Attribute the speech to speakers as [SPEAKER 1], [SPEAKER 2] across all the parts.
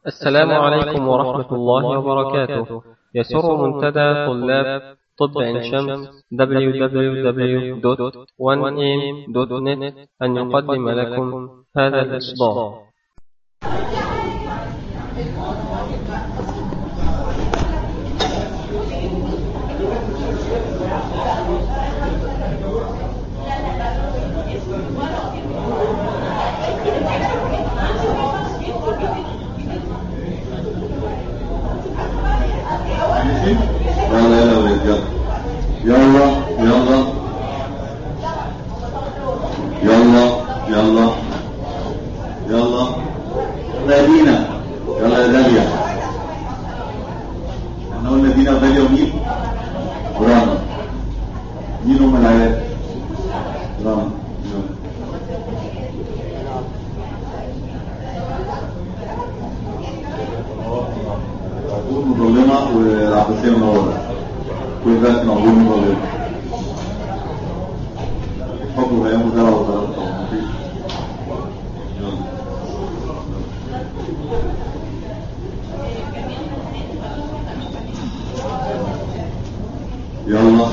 [SPEAKER 1] السلام عليكم ورحمة الله وبركاته يسر منتدى طلاب طب عين شمس www.1am.net أن يقدم لكم هذا الإصدار
[SPEAKER 2] يلا يلا ولاد يلا يلا يلا يلا يلا يلا يلا دينا يلا يا داليا احنا قلنا دينا وداليا ومين؟ ورانا مين هم العيال؟ رانا يلا. عبود مظلمة والعباسية منورة كل ده كان عبود مظلمة حب وهيام مزارع وزارات طبعا مفيش يلا يلا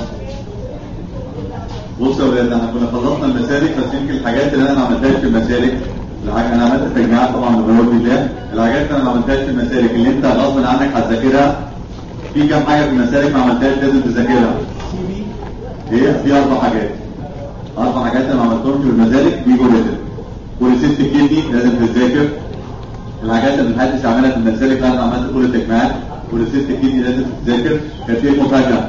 [SPEAKER 2] بصوا يا ولاد احنا كنا خلصنا المسالك بس يمكن الحاجات اللي انا ما عملتهاش في المسالك الحاجة انا عملت تجميعات طبعا بقول بالله الحاجات اللي انا ما عملتهاش في المسالك اللي انت غصب عنك هتذاكرها في كام حاجه في المسالك ما عملتهاش لازم تذاكرها ايه في اربع حاجات اربع حاجات انا ما عملتهمش في المسالك بيجوا ريتم بوليسيست كيدني لازم تذاكر الحاجات اللي محدش عملها في المسالك لا انا عملت كل التجميعات بوليسيست كيدني لازم تذاكر كان في مفاجاه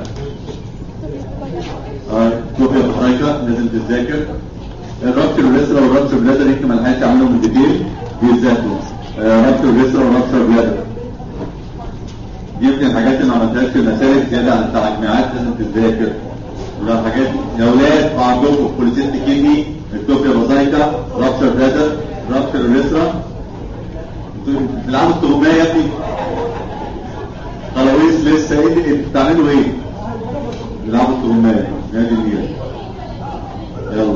[SPEAKER 2] اه كوبيا بحريكه لازم تذاكر الرابتر والريسرا والرابتر بلادر يمكن ما لحقتش اعملهم بالديتيل بيتذاكروا آه، رابتر والريسرا والرابتر بلادر يمكن الحاجات اللي ما عملتهاش في المسالك زياده عن التجميعات لازم تتذاكر ولا الحاجات يا اولاد عندكم بوليسيست كيدني الكوبيا بازايكا رابتر بلادر رابتر والريسرا انتوا بتلعبوا التهميه يا ابني خلاويص لسه ايه اللي- انتوا بتعملوا ايه؟ بتلعبوا التهميه يا دي النيل يلا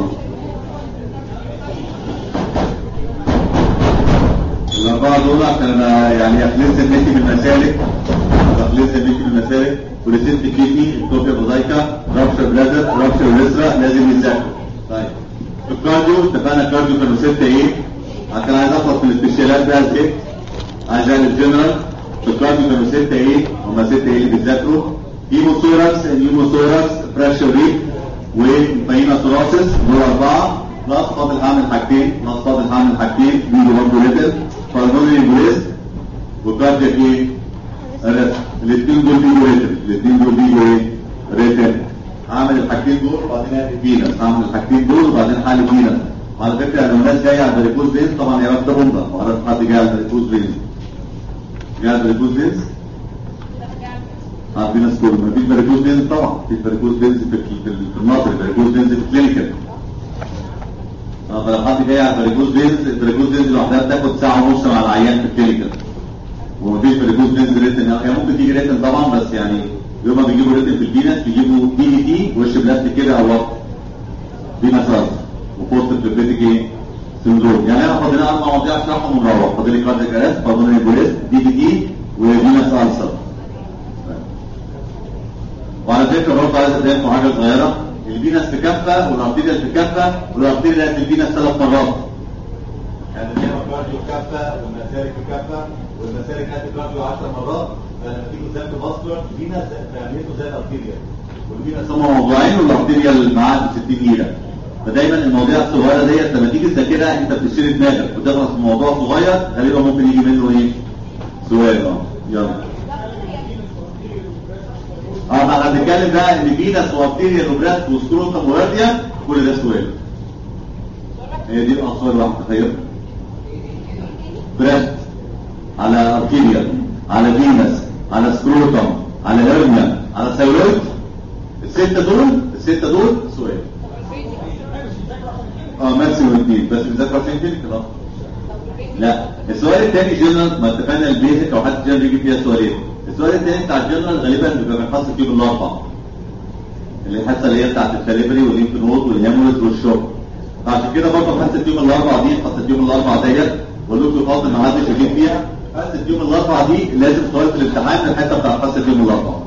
[SPEAKER 2] الأربعة دول عشان أنا يعني أخلص ذمتي من المسالك أخلص ذمتي من المسالك ولسيت كيدني الكوبيا بوزايكا رابشر بلازر رابشر ريسرا لازم يتذاكروا طيب في الكارديو اتفقنا الكارديو كانوا ستة إيه عشان عايز أخلص من السبيشالات بقى ست عايز أعمل الجنرال في الكارديو كانوا ستة إيه هما ستة إيه اللي بيتذاكروا هيموثوركس نيوموثوركس بريشر ريت وفاينا ثوراسيس دول أربعة بلس فاضل هعمل حاجتين بلس فاضل هعمل حاجتين بيجوا برضه ريتل فالمونري بريست وكاردياك ايه؟ الرسم الاثنين دول بيجوا ريتل الاثنين دول بيجوا ايه؟ ريتل هعمل الحاجتين دول وبعدين اعمل فينس هعمل الحاجتين دول وبعدين هعمل فينس على فكره لو الناس جايه على الفاريكوز فينس طبعا هي واخده بومبا وعرفت حد جاي على الفاريكوز فينس جاي على الفاريكوز فينس اه في ناس كله ما فيش فاريكوز فينس طبعا في فاريكوز فينس في في في المصري فاريكوز فينس في الكلينيكال اه فلو حد جاي على الفاريكوز فينس الفاريكوز فينس لوحدها بتاخد ساعه ونص مع العيان في الكلينيكال ومفيش فاريكوز فينس ريتن هي ممكن تيجي ريتن طبعا بس يعني يوم ما بيجيبوا ريتن في الفينس بيجيبوا بي دي تي وش بلاستيك كده او وقت فينس راس وبوست بليبيتيك ايه سندروم يعني انا فاضل لنا اربع مواضيع اشرحهم ونروح فاضل لي كاردياك ارست فاضل لي بوليس دي دي تي وفينس السر وعلى فكره برضه عايز اديكم حاجه صغيره الفينس في كفه والارتيريال في كفه والارتيريال في الفينس ثلاث مرات يعني الهيما كارديو في كفه والمسالك في كفه والمسالك هات كارديو 10 مرات فلما تيجوا زي باسكولار الفينس فعملته زي الارتيريال والفينس هم موضوعين والارتيريال معاه 60 جيره فدايما المواضيع الصغيره ديت لما تيجي تذاكرها انت بتشتري دماغك وتخلص في موضوع صغير غالبا ممكن يجي منه ايه؟ سؤال اه يلا اه احنا بنتكلم بقى ان فينس وارتيريال وبراس وسكروتم ورارديا كل ده سؤال هي دي الاصفار واحده تخيل براس على ارتيريال على فينس على سكروتم على هرنيا على ثيرويد الستة دول الستة دول سؤال اه ماكسيموم اثنين بس بنذاكر عشان كده اه لا السؤال الثاني جنرال ما اتفقنا البيزك او حتى جنرال يجي فيها سؤالين السؤال الثاني بتاع الجنرال غالبا بيبقى بنحصل فيه بالاربع اللي الحصه اللي هي بتاعت الكاليبري والليمف نود والهيموريز والشوك فعشان كده برضه حصه يوم الاربع دي حصه يوم الاربع ديت بقول لكم فاضل ما حدش يجيب فيها بس حصه يوم الاربعاء دي لازم سؤال في الامتحان الحته بتاع حصه يوم الاربعاء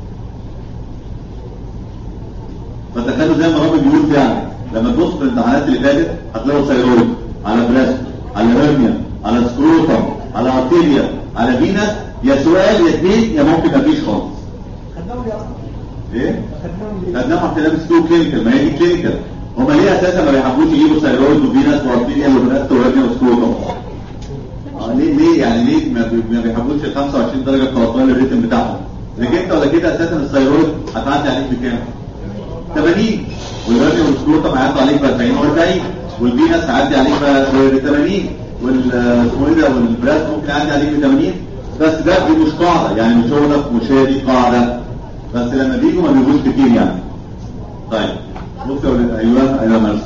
[SPEAKER 2] فتخيلوا زي ما رامي بيقول فعلا لما تبص في الامتحانات اللي فاتت هتلاقوا ثيرويد على بريست على هرنيا على سكروتم على ارتيريا على فينس يا سؤال يا اثنين يا ممكن مفيش خالص
[SPEAKER 3] خدناهم ليه اصلا؟
[SPEAKER 2] ايه؟
[SPEAKER 3] خدناهم ليه؟
[SPEAKER 2] خدناهم احنا لابس تو كلينيكال ما هي دي كلينيكال هما ليه اساسا ما بيحبوش يجيبوا ثيرويد وفينس وارتيريا وبريست وهرنيا وسكروتم؟ اه ليه ليه يعني ليه ما بي- ما بيحبوش ال 25 درجه بتوع الريتم بتاعهم؟ لكن انت ولا كده اساسا الثيرويد هتعدي عليك بكام؟ 80 والراديو والسكروتم هيعدي عليك ب 40 و40 والفينس هيعدي عليك ب 80 وال اسمه ايه ده والبراس ممكن يعدي عليك ب 80 بس ده دي مش قاعده يعني مش هو ده مش هي دي قاعده بس لما بيجوا ما بيجوش كتير يعني طيب بص يا ولاد ايوه ايوه مرسي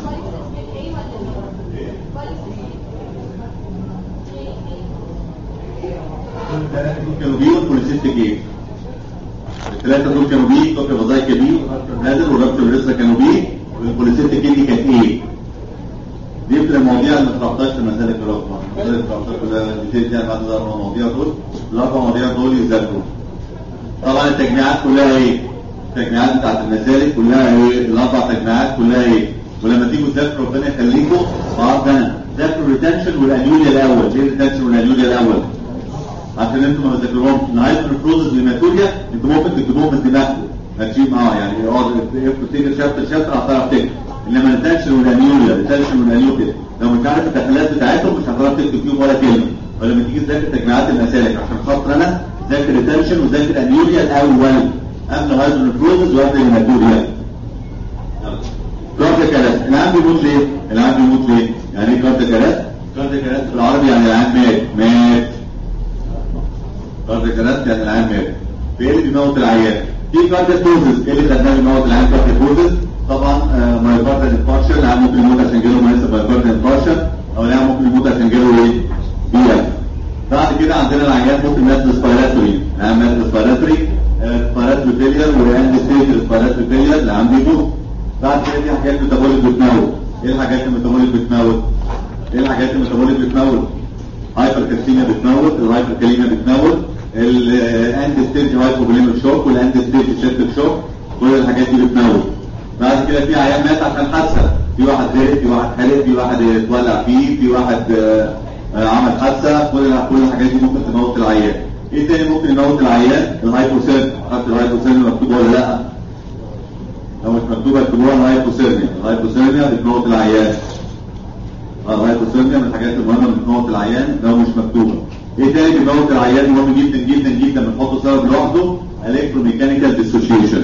[SPEAKER 2] كانوا بي والبوليسيستيك ايه الثلاثه دول كانوا بي كوكي فازايكا بي نازل والرابط الرسا كانوا بي والبوليسيستيك ايه دي كانت ايه دي في المواضيع اللي ما اتربطش في المسالك الرابطه المسالك الرابطه كلها بتدي يعني بعد الاربع مواضيع دول الاربع مواضيع دول يذاكروا طبعا التجميعات كلها ايه التجميعات بتاعت المسالك كلها ايه الاربع تجميعات كلها ايه ولما تيجوا تذاكروا ربنا يخليكم بعض انا ذاكروا الريتنشن والانيوليا الاول ليه الريتنشن والانيوليا الاول عشان انتوا ما بتذاكروهمش نهايه البروسس للماتوريا انتوا ممكن تكتبوهم من دماغكم هتجيب اه يعني اقعد تفتكر شابتر شابتر هتعرف تكتب انما التنشن والانيوليا التنشن والانيوليا لو مش عارف الدخلات بتاعتهم مش هتعرف تكتب فيهم ولا كلمه ولما تيجي تذاكر تجميعات المسالك عشان خاطر انا ذاكر التنشن وذاكر انيوليا الاول قبل هذا البروسس وقبل الماتوريا كارد كلاس العام بيموت ليه؟ العام بيموت ليه؟ يعني ايه كارد كلاس؟ كارد كلاس بالعربي يعني العام مات مات كارد كلاس يعني العام مات في ايه اللي بيموت العيان؟ في كارد كوزز ايه اللي خلاه بيموت العيان كارد كوزز؟ طبعا مايوكارد انفارشن العيان ممكن يموت عشان جاله مايوكارد مايوكارد انفارشن او العيان ممكن يموت عشان جاله ايه؟ بي بعد كده عندنا العيان ممكن مات ريسبيراتوري العيان مات ريسبيراتوري ريسبيراتوري فيلير واند ستيج ريسبيراتوري فيلير العيان بيموت بعد كده في حاجات ميتابوليك بتموت ايه الحاجات الميتابوليك بتموت ايه الحاجات الميتابوليك بتموت هايبر كالسيميا بتموت الهايبر كاليميا بتموت الاند ستيج هايبوبوليميك شوك والاند ستيج سيبتيك شوك كل الحاجات دي بتموت بعد كده في عيان مات عشان حادثه في واحد زهق في واحد حرق في واحد اتولع فيه في واحد آه، آه، عمل حادثه كل كل الحاجات دي ممكن تموت العيان ايه تاني ممكن يموت العيان الهايبوسيرم عارف الهايبوسيرم مكتوب ولا لا لو مش مكتوبة اكتبوها الهايبوثيرميا الهايبوثيرميا بتموت العيان اه الهايبوثيرميا من الحاجات المهمة اللي بتموت العيان لو مش مكتوبة ايه تاني بيموت العيان مهم جدا جدا جدا بنحطه سبب لوحده الكتروميكانيكال ديسوشيشن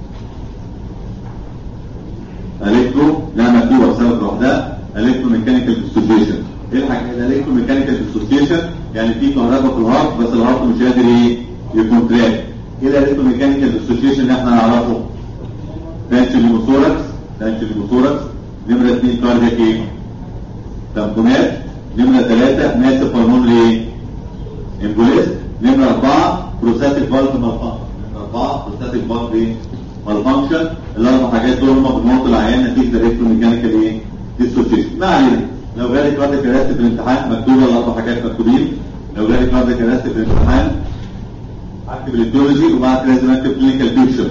[SPEAKER 2] الكترو لا مكتوبة بسبب لوحدها الكتروميكانيكال ديسوشيشن ايه الحاجة الالكتروميكانيكال ديسوشيشن يعني في كهرباء في الهارت بس الهارت مش قادر ايه يكونتراكت ايه الالكتروميكانيكال ديسوشيشن اللي احنا نعرفه تنشن الموتوركس تنشن الموتوركس نمرة اثنين كاردياك ايه؟ تنبونات نمرة ثلاثة ماسف هرمون ايه؟ امبوليست نمرة أربعة بروستاتيك فالف مالفانكشن نمرة أربعة بروستاتيك فالف ايه؟ مالفانكشن الأربع حاجات دول هم بنموت العيان نتيجة الإلكتروميكانيكال ايه؟ ديسوسيشن ما علينا لو جالي كاردياك ارست في الامتحان مكتوبة الأربع حاجات مكتوبين لو جالي كاردياك ارست في الامتحان اكتب الاتيولوجي وبعد كده لازم اكتب كلينيكال بيكتشر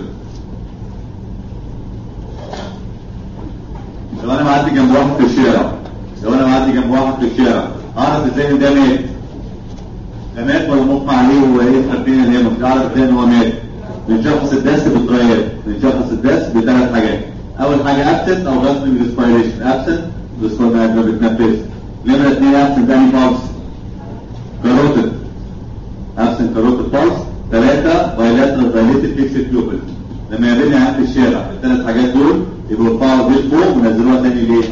[SPEAKER 2] لو انا معدي جنب واحد في الشارع لو انا معدي جنب واحد في الشارع اعرف ازاي ان ده مات ده مات ولا مغمى عليه وايه خارجين اللي هي مش اعرف ازاي ان هو مات بنشخص الدس بالطريقات بنشخص الدس بثلاث حاجات اول حاجه ابسنت او غسل ريسبيريشن ابسنت ما بتنفسش نمره اثنين ابسنت اني بالس كاروتيد ابسنت كاروتيد بالس ثلاثه بايلاترال دايليتد فيكسد بيوبل لما يقابلني عيان في الشارع الثلاث حاجات دول يبقوا يرفعوا البيت فوق ونزلوها تاني ليه؟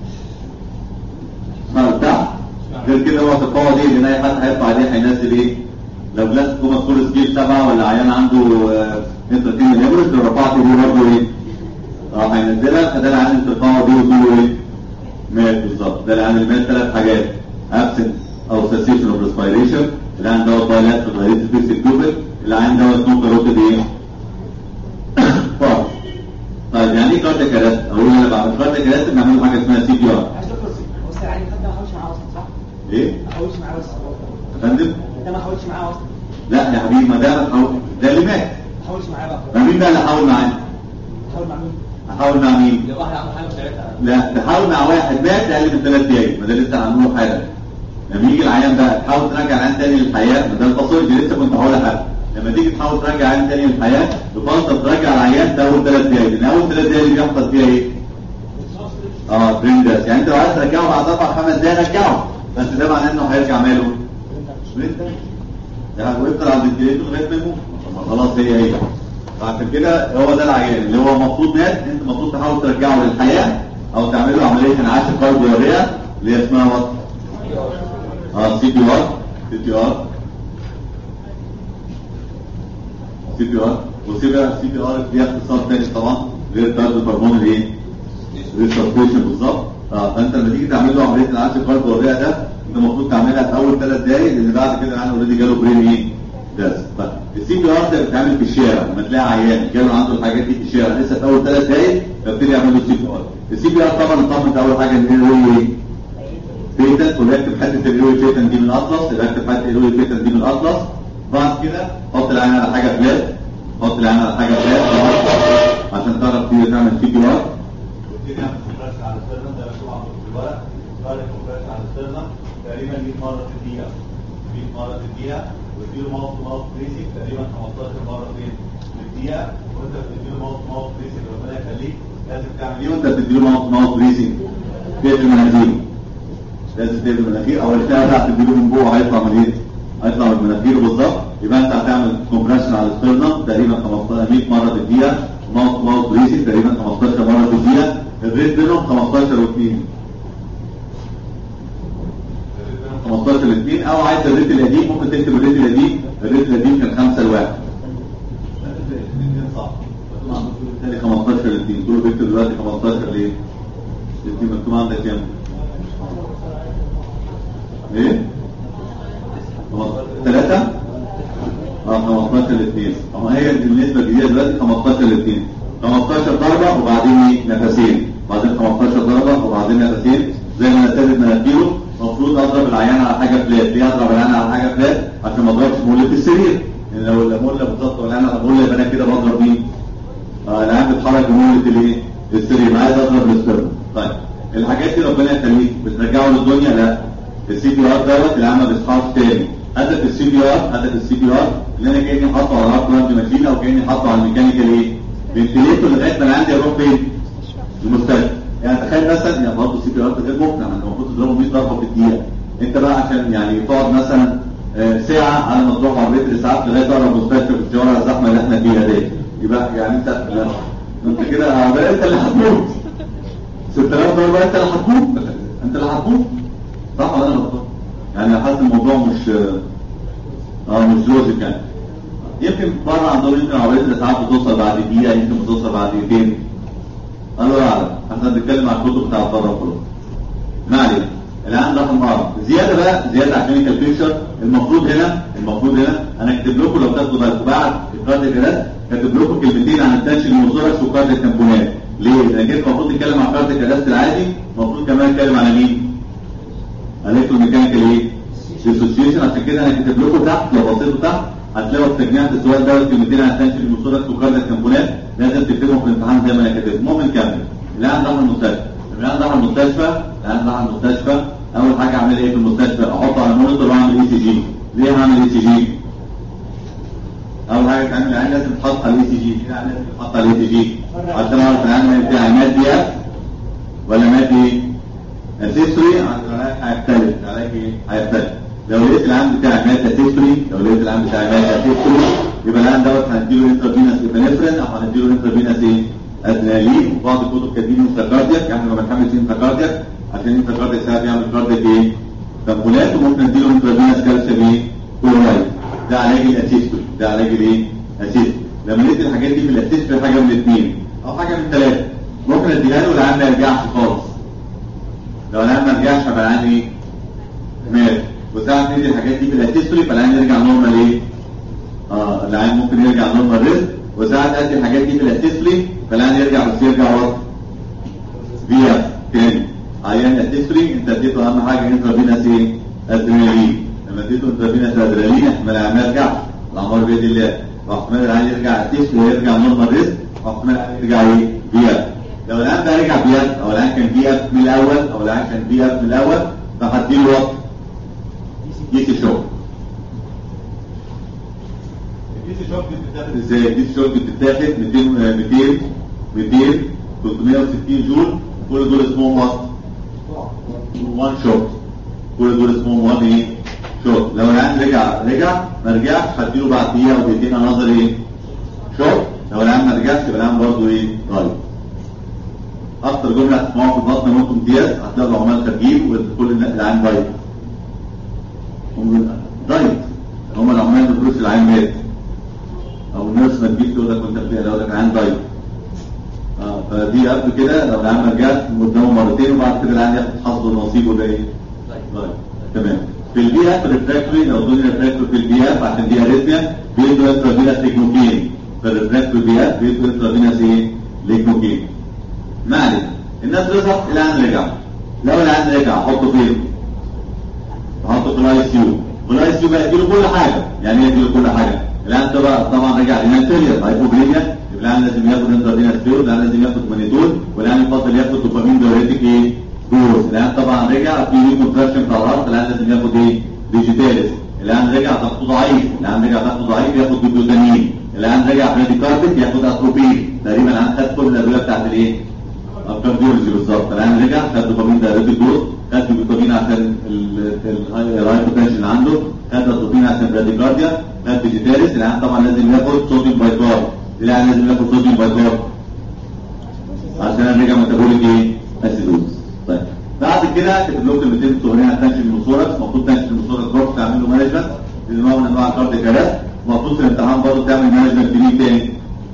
[SPEAKER 2] اسمها تحت غير كده هو ترفعوا دي لان اي حد هيرفع دي هينزل ايه؟ لو جلاس كوما سكور سكيل سبعه ولا عيان عنده انترتين ليبرز لو رفعت دي برضه ايه؟ اه هينزلها فده العيان اللي ترفعه دي وتقول ايه؟ مات بالظبط ده العيان المات ثلاث حاجات ابسنت او سسيشن اوف ريسبيريشن العيان دوت بايلات في غريزه فيكس كيوبل العيان دوت نو كاروتيد ايه؟ فار طيب يعني ايه كاردياك ارست؟ اقول انا بعد كاردياك ارست بنعمل حاجه اسمها سي بي ار
[SPEAKER 3] عايز تقول بص يعني حد ما حاولش معاه اصلا صح؟
[SPEAKER 2] ايه؟
[SPEAKER 3] ما حاولش معاه بس
[SPEAKER 2] يا فندم؟
[SPEAKER 3] ده ما حاولش معاه اصلا
[SPEAKER 2] لا يا حبيبي ما ده حاول ده اللي مات
[SPEAKER 3] ما حاولش معاه بقى
[SPEAKER 2] ما مين بقى اللي حاول معانا؟
[SPEAKER 3] حاول مع مين؟
[SPEAKER 2] حاول مع مين؟
[SPEAKER 3] اللي واحد عمل حاجه ساعتها
[SPEAKER 2] لا تحاول مع واحد مات اقل من ثلاث دقايق ما ده لسه هنقوله حالا لما يجي العيان بقى تحاول ترجع العيان تاني للحياه ما ده الباثولوجي لسه كنت هقول حاجه لما تيجي تحاول ترجع العيان تاني للحياه يفضل ترجع العيان ده اول ثلاث دقايق لان اول ثلاث دقايق اللي بيحصل فيها ايه؟ اه بريندرز يعني انت لو عايز ترجعه بعد اربع خمس دقايق رجعه بس ده معناه انه هيرجع ماله بريندرز يعني ويفضل عند الدقيقة لغايه ما يموت طب ما خلاص هي هي فعشان كده هو ده العيان اللي هو المفروض مات انت المفروض تحاول ترجعه للحياه او تعمل له عمليه انعاش كارديوريا اللي هي اسمها وات؟ اه سي بي ار سي بي ار سي بي ار وسي بي ار سي بي ار دي اختصار تاني طبعا غير كارديو هرمون ايه؟ ريسبتيشن بالظبط اه فانت لما تيجي تعمل له عمليه انعاش الكارديوريا ده انت المفروض تعملها في اول ثلاث دقائق لان بعد كده انا اوريدي جاله برين ايه؟ ده السي بي ار ده بيتعمل في الشارع لما تلاقي عيان جاله عنده الحاجات دي في الشارع لسه في اول ثلاث دقائق ببتدي اعمل له سي بي ار السي بي ار طبعا طبعا اول حاجه ان هو ايه؟ فيتن وبكتب حته الاوي فيتن دي من الاطلس بكتب حته الاوي فيتن دي من الاطلس بعد كده حط العين على حاجه فلات حط العين على حاجه فلات عشان تعرف فيه تعمل سي بي ار وابتدي اعمل كومبريس على السيرنم ده مكتوب عندكم في الورق بعمل كومبريس على السيرنم تقريبا 100 مره في الدقيقه 100 مره في الدقيقه وتديله ماوس تو ماوس بريسنج تقريبا 15 مره في في الدقيقه وانت بتديله ماوس تو ماوس بريسنج ربنا يخليك لازم تعمل ايه وانت بتديله ماوس تو ماوس بريسنج تقفل مناخيره لازم تقفل مناخير او البتاع ده هتديله من جوه هيطلع من ايه؟ هيطلع من مناخيره بالظبط يبقى انت هتعمل كومبريشن على السترنم تقريبا 15 100 مره في الدقيقه ماوس تو ماوس بريسنج تقريبا 15 مره في الدقيقه الريت بينهم 15 و2 15 ل 2 او عايز الريت القديم ممكن تكتب الريت القديم الريت القديم كان 5 ل 1 صح 15 ل 2 كله بيكتب دلوقتي 15 ليه؟ الاثنين مكتوب عندك كام؟ ايه؟ 3 اه 15 ل 2 اما هي النسبه الجديده دلوقتي 15 ل 2 15 ضربه وبعدين ايه؟ نفسين بعدين 15 ضربه وبعدين نفسين زي ما نستخدم مناخيره المفروض اضرب العيان على حاجه فلات ليه اضرب العيان على حاجه فلات عشان ما اضربش مولة في السرير لان لو المولة بالظبط والعيان على مولة يبقى انا كده بضرب مين؟ آه العيان بيتحرك بمولة الايه؟ السرير عايز اضرب السبرم طيب الحاجات دي ربنا يخليك بترجعه للدنيا لا السي بي ار دوت العيان ما بيصحاش تاني هدف السي بي ار هدف السي بي ار ان انا كاني حاطه على راب بلاند ماشين او كاني حاطه على الميكانيكال ايه؟ فنتليتور لغايه ما العيان ده يروح فين؟ المستشفى يعني تخيل مثلا يعني برضه سي بي ار غير مقنع انت المفروض تضربه 100 ضربه في الدقيقه انت بقى عشان يعني تقعد مثلا آه، ساعه على ما تروح عربيه الاسعاف لغايه اقرب مستشفى في الشوارع الزحمه اللي احنا فيها دي يبقى يعني انت لا انت كده عربيه انت اللي هتموت 6000 ضربه انت اللي هتموت انت اللي هتموت صح ولا انا غلطان؟ يعني حاسس الموضوع مش اه مش لوجيك يعني يمكن بره عندهم يمكن عربيه الاسعاف بتوصل بعد دقيقه يمكن بتوصل بعد دقيقتين الله اعلم احنا بنتكلم عن الكتب بتاع بره كله ما علينا الان رقم اربعه زياده بقى زياده على كلينيكال بيكتشر المفروض هنا المفروض هنا انا اكتب لكم لو تاخدوا بالكم بعد الكاردياك ارست كاتب لكم كلمتين عن التنشن والزوركس وكاردياك تمبونات ليه؟ لان جيت المفروض نتكلم عن الكاردياك ارست العادي المفروض كمان نتكلم على مين؟ الكتروميكانيكال ايه؟ ديسوسيشن عشان كده انا كاتب لكم تحت لو بصيتوا تحت هتلاقوا في تجميع السؤال ده كلمتين عن التنشن والزوركس وكاردياك تمبونات لازم تكتبهم في الامتحان زي ما انا كاتب المهم نكمل الان راح المستشفى الان راح المستشفى الان راح المستشفى اول حاجه اعمل ايه في المستشفى احط على المونيتور واعمل اي سي جي ليه هعمل اي سي جي اول حاجه تعمل العين لازم تحط على الاي سي جي العين لازم تحط على الاي سي جي عشان اعرف العين بتاعي مات دي ولا مات ايه اسيستري هيختلف العلاج ايه هيختلف لو لقيت العين بتاعي مات اسيستري لو لقيت العين بتاعي مات اسيستري يبقى العين دوت هنديله انترفينس ابنفرين او هنديله انترفينس ايه ادرينالين وبعض الكتب كاتبين انتراكاردياك يعني ما بنحملش انتراكاردياك عشان انتراكاردياك ساعات يعمل كاردياك ايه تنقلات وممكن نديله انترفينس كالسيوم ايه كلورايد ده علاج الاسيستول ده علاج الايه اسيست لما لقيت الحاجات دي في الاسيست في حاجه من الاثنين او حاجه من ثلاثه ممكن اديها له والعيان ما يرجعش خالص لو العيان ما رجعش هيبقى العيان ايه مات وساعات ندي الحاجات دي في الاسيستولي فالعيان يرجع نورمال ايه اه العيان ممكن يرجع نورمال ريسك وساعات ادي الحاجات دي في الاسيستولي فالعيان يرجع بس يرجع وقت فيها تاني عيان اسيستولي انت اديته اهم حاجه انترافينس ايه ادرينالين لما لما اديته انترافينس ادرينالين احتمال العيان ما يرجعش الامر بيد الله واحتمال العيان يرجع تيست ويرجع نورمال ريست واحتمال العيان يرجع ايه بيئة لو العيان ده رجع بيئة او العيان كان بيئة من الاول او العيان كان بيئة من الاول فهديله وقت دي سي شوك الدي سي شوك دي بتتاخد ازاي؟ الدي سي شوك دي بتتاخد 200 200 200 360 جول كل دول اسمهم وات وان شوت كل دول اسمهم وان ايه شوت لو العيان رجع رجع ما رجعش هديله بعد دقيقه او دقيقتين انظر ايه شوت لو العيان ما رجعش يبقى العيان برضه ايه ضايع اكتر جمله هتسمعوها في البطن ممكن ديت هتلاقوا العمال خارجين وكل الناس العيان ضايع هم ضايع هم العمال ما بيقولوش العيان مات او الناس ما تجيش تقول لك وانت بتقلق يقول لك العيان ضايع اه فدي قبل كده لو العيان ما رجعش قدامه مرتين وبعد كده العيان ياخد حظه ونصيبه ده ايه؟ طيب تمام في البيئة في الريفراكتوري لو دول ريفراكتوري في البيئة عشان دي اريثميا بيدوا انترافينس ليكموكين في الريفراكتوري بيئة بيدوا انترافينس ايه؟ ليكموكين ما علينا الناس رزق العيان رجع لو العيان رجع احطه فين؟ احطه في الاي سي يو في الاي سي يو بقى يديله كل حاجة يعني ايه يديله كل حاجة العيان طبعا طبعا رجع رينال فيلير هايبوبريميا العيان لازم ياخد انترافينس فيرود العيان لازم ياخد مانيتول والعيان يفضل ياخد دوبامين دايوريتيك ايه؟ دوز العيان طبعا رجع في ليه كونتراكشن بتاع الهارت العيان لازم ياخد ايه؟ ديجيتاليس العيان رجع ضغطه ضعيف العيان رجع ضغطه ضعيف ياخد جلوتامين العيان رجع بريديكارديك ياخد اتروبين تقريبا العيان خد كل الادويه بتاعت الايه؟ الكارديولوجي بالظبط العيان رجع خد دوبامين دايوريتيك دوز خد جلوتامين عشان الهايبوتنشن اللي عنده خد اتروبين عشان بريديكارديا خد ديجيتاليس العيان طبعا لازم ياخد صوديوم بايكار العيان لازم ياخد صوديوم بايكار عشان رجع ميتابوليك ايه؟ اسيدوز طيب بعد كده كتب لكم كلمتين صغيرين عن تنشن الموسوركس المفروض تنشن الموسوركس برضه تعمل له مانجمنت لان نوع من انواع الكارديك ارست المفروض في الامتحان برضه تعمل مانجمنت لمين تاني؟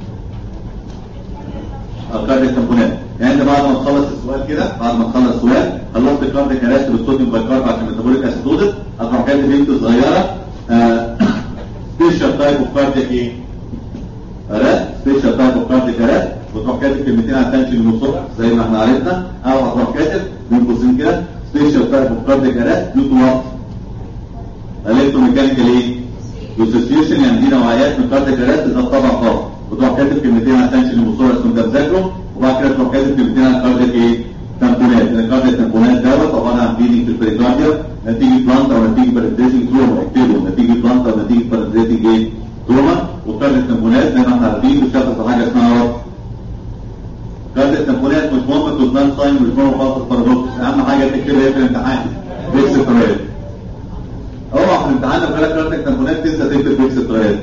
[SPEAKER 2] الكارديك كومبوننت يعني انت بعد ما تخلص السؤال كده بعد ما تخلص السؤال خلصت الكارديك ارست بالصوديوم بايكارب عشان ميتابوليك اسيدوزس هتروح كاتب بنت صغيره سبيشال تايب اوف كارديك ايه؟ ارست سبيشال تايب اوف كارديك ارست وتروح كاتب كلمتين عن تنشن الموسوركس زي ما احنا عرفنا او هتروح كاتب بين قوسين كده سبيشال تايب اوف كارديك ارست ديو تو وات الكتروميكانيكال ايه ديسوسيشن يعني دي نوعيات من الكارديك ارست ده طبعا خاص وتروح كاتب كلمتين عن تنشن الموسوركس وانت مذاكره وبعد كده تروح كاتب كلمتين عن الكارديك ايه تامبونات الكارديك تامبونات دوت عباره عن بليدنج في البريكارديا نتيجه بلانت او نتيجه بارازيتنج تروما اكتبه نتيجه بلانت او نتيجه بارازيتنج ايه تروما والكارديك تامبونات زي ما احنا عارفين بتشخص حاجه اسمها وات كارد التنفونات مش مهم توزنان ساين مش مهم خالص بارادوكس اهم حاجه تكتبها ايه في الامتحان بيكس ترايل اوعى في الامتحان لو جالك كارد التنفونات تنسى تكتب بيكس ترايل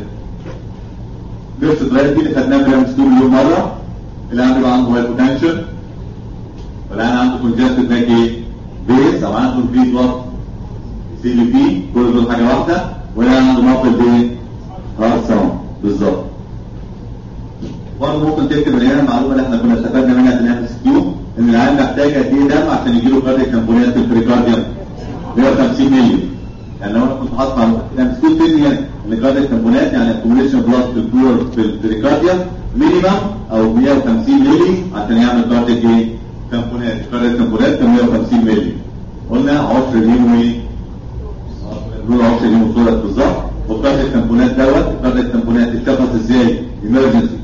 [SPEAKER 2] بيكس ترايل دي اللي خدناها في الام مليون مره العيان بيبقى عنده هايبوتنشن والعيان عنده كونجستد باك ايه بيس او عنده في وات سي بي بي كل دول حاجه واحده والعيان عنده مابل ايه هارت ساوند بالظبط برضه ممكن تكتب هنا المعلومه اللي احنا كنا استفدنا منها في الام اس كيو ان العيان محتاج قد ايه دم عشان يجي له كاردياك تمبونات في البريكارديوم 150 مللي يعني لو انا كنت حاطط على الام اس كيو تاني ان كاردياك تمبونات يعني اكوميليشن بلاد في البلور في البريكارديوم مينيمم او 150 مللي عشان يعمل كاردياك ايه تمبونات كاردياك تمبونات 150 مللي قلنا 10 ليهم ايه؟ دول 10 ليهم صوره بالظبط وكاردياك تمبونات دوت كاردياك تمبونات اتشخص ازاي؟ ايمرجنسي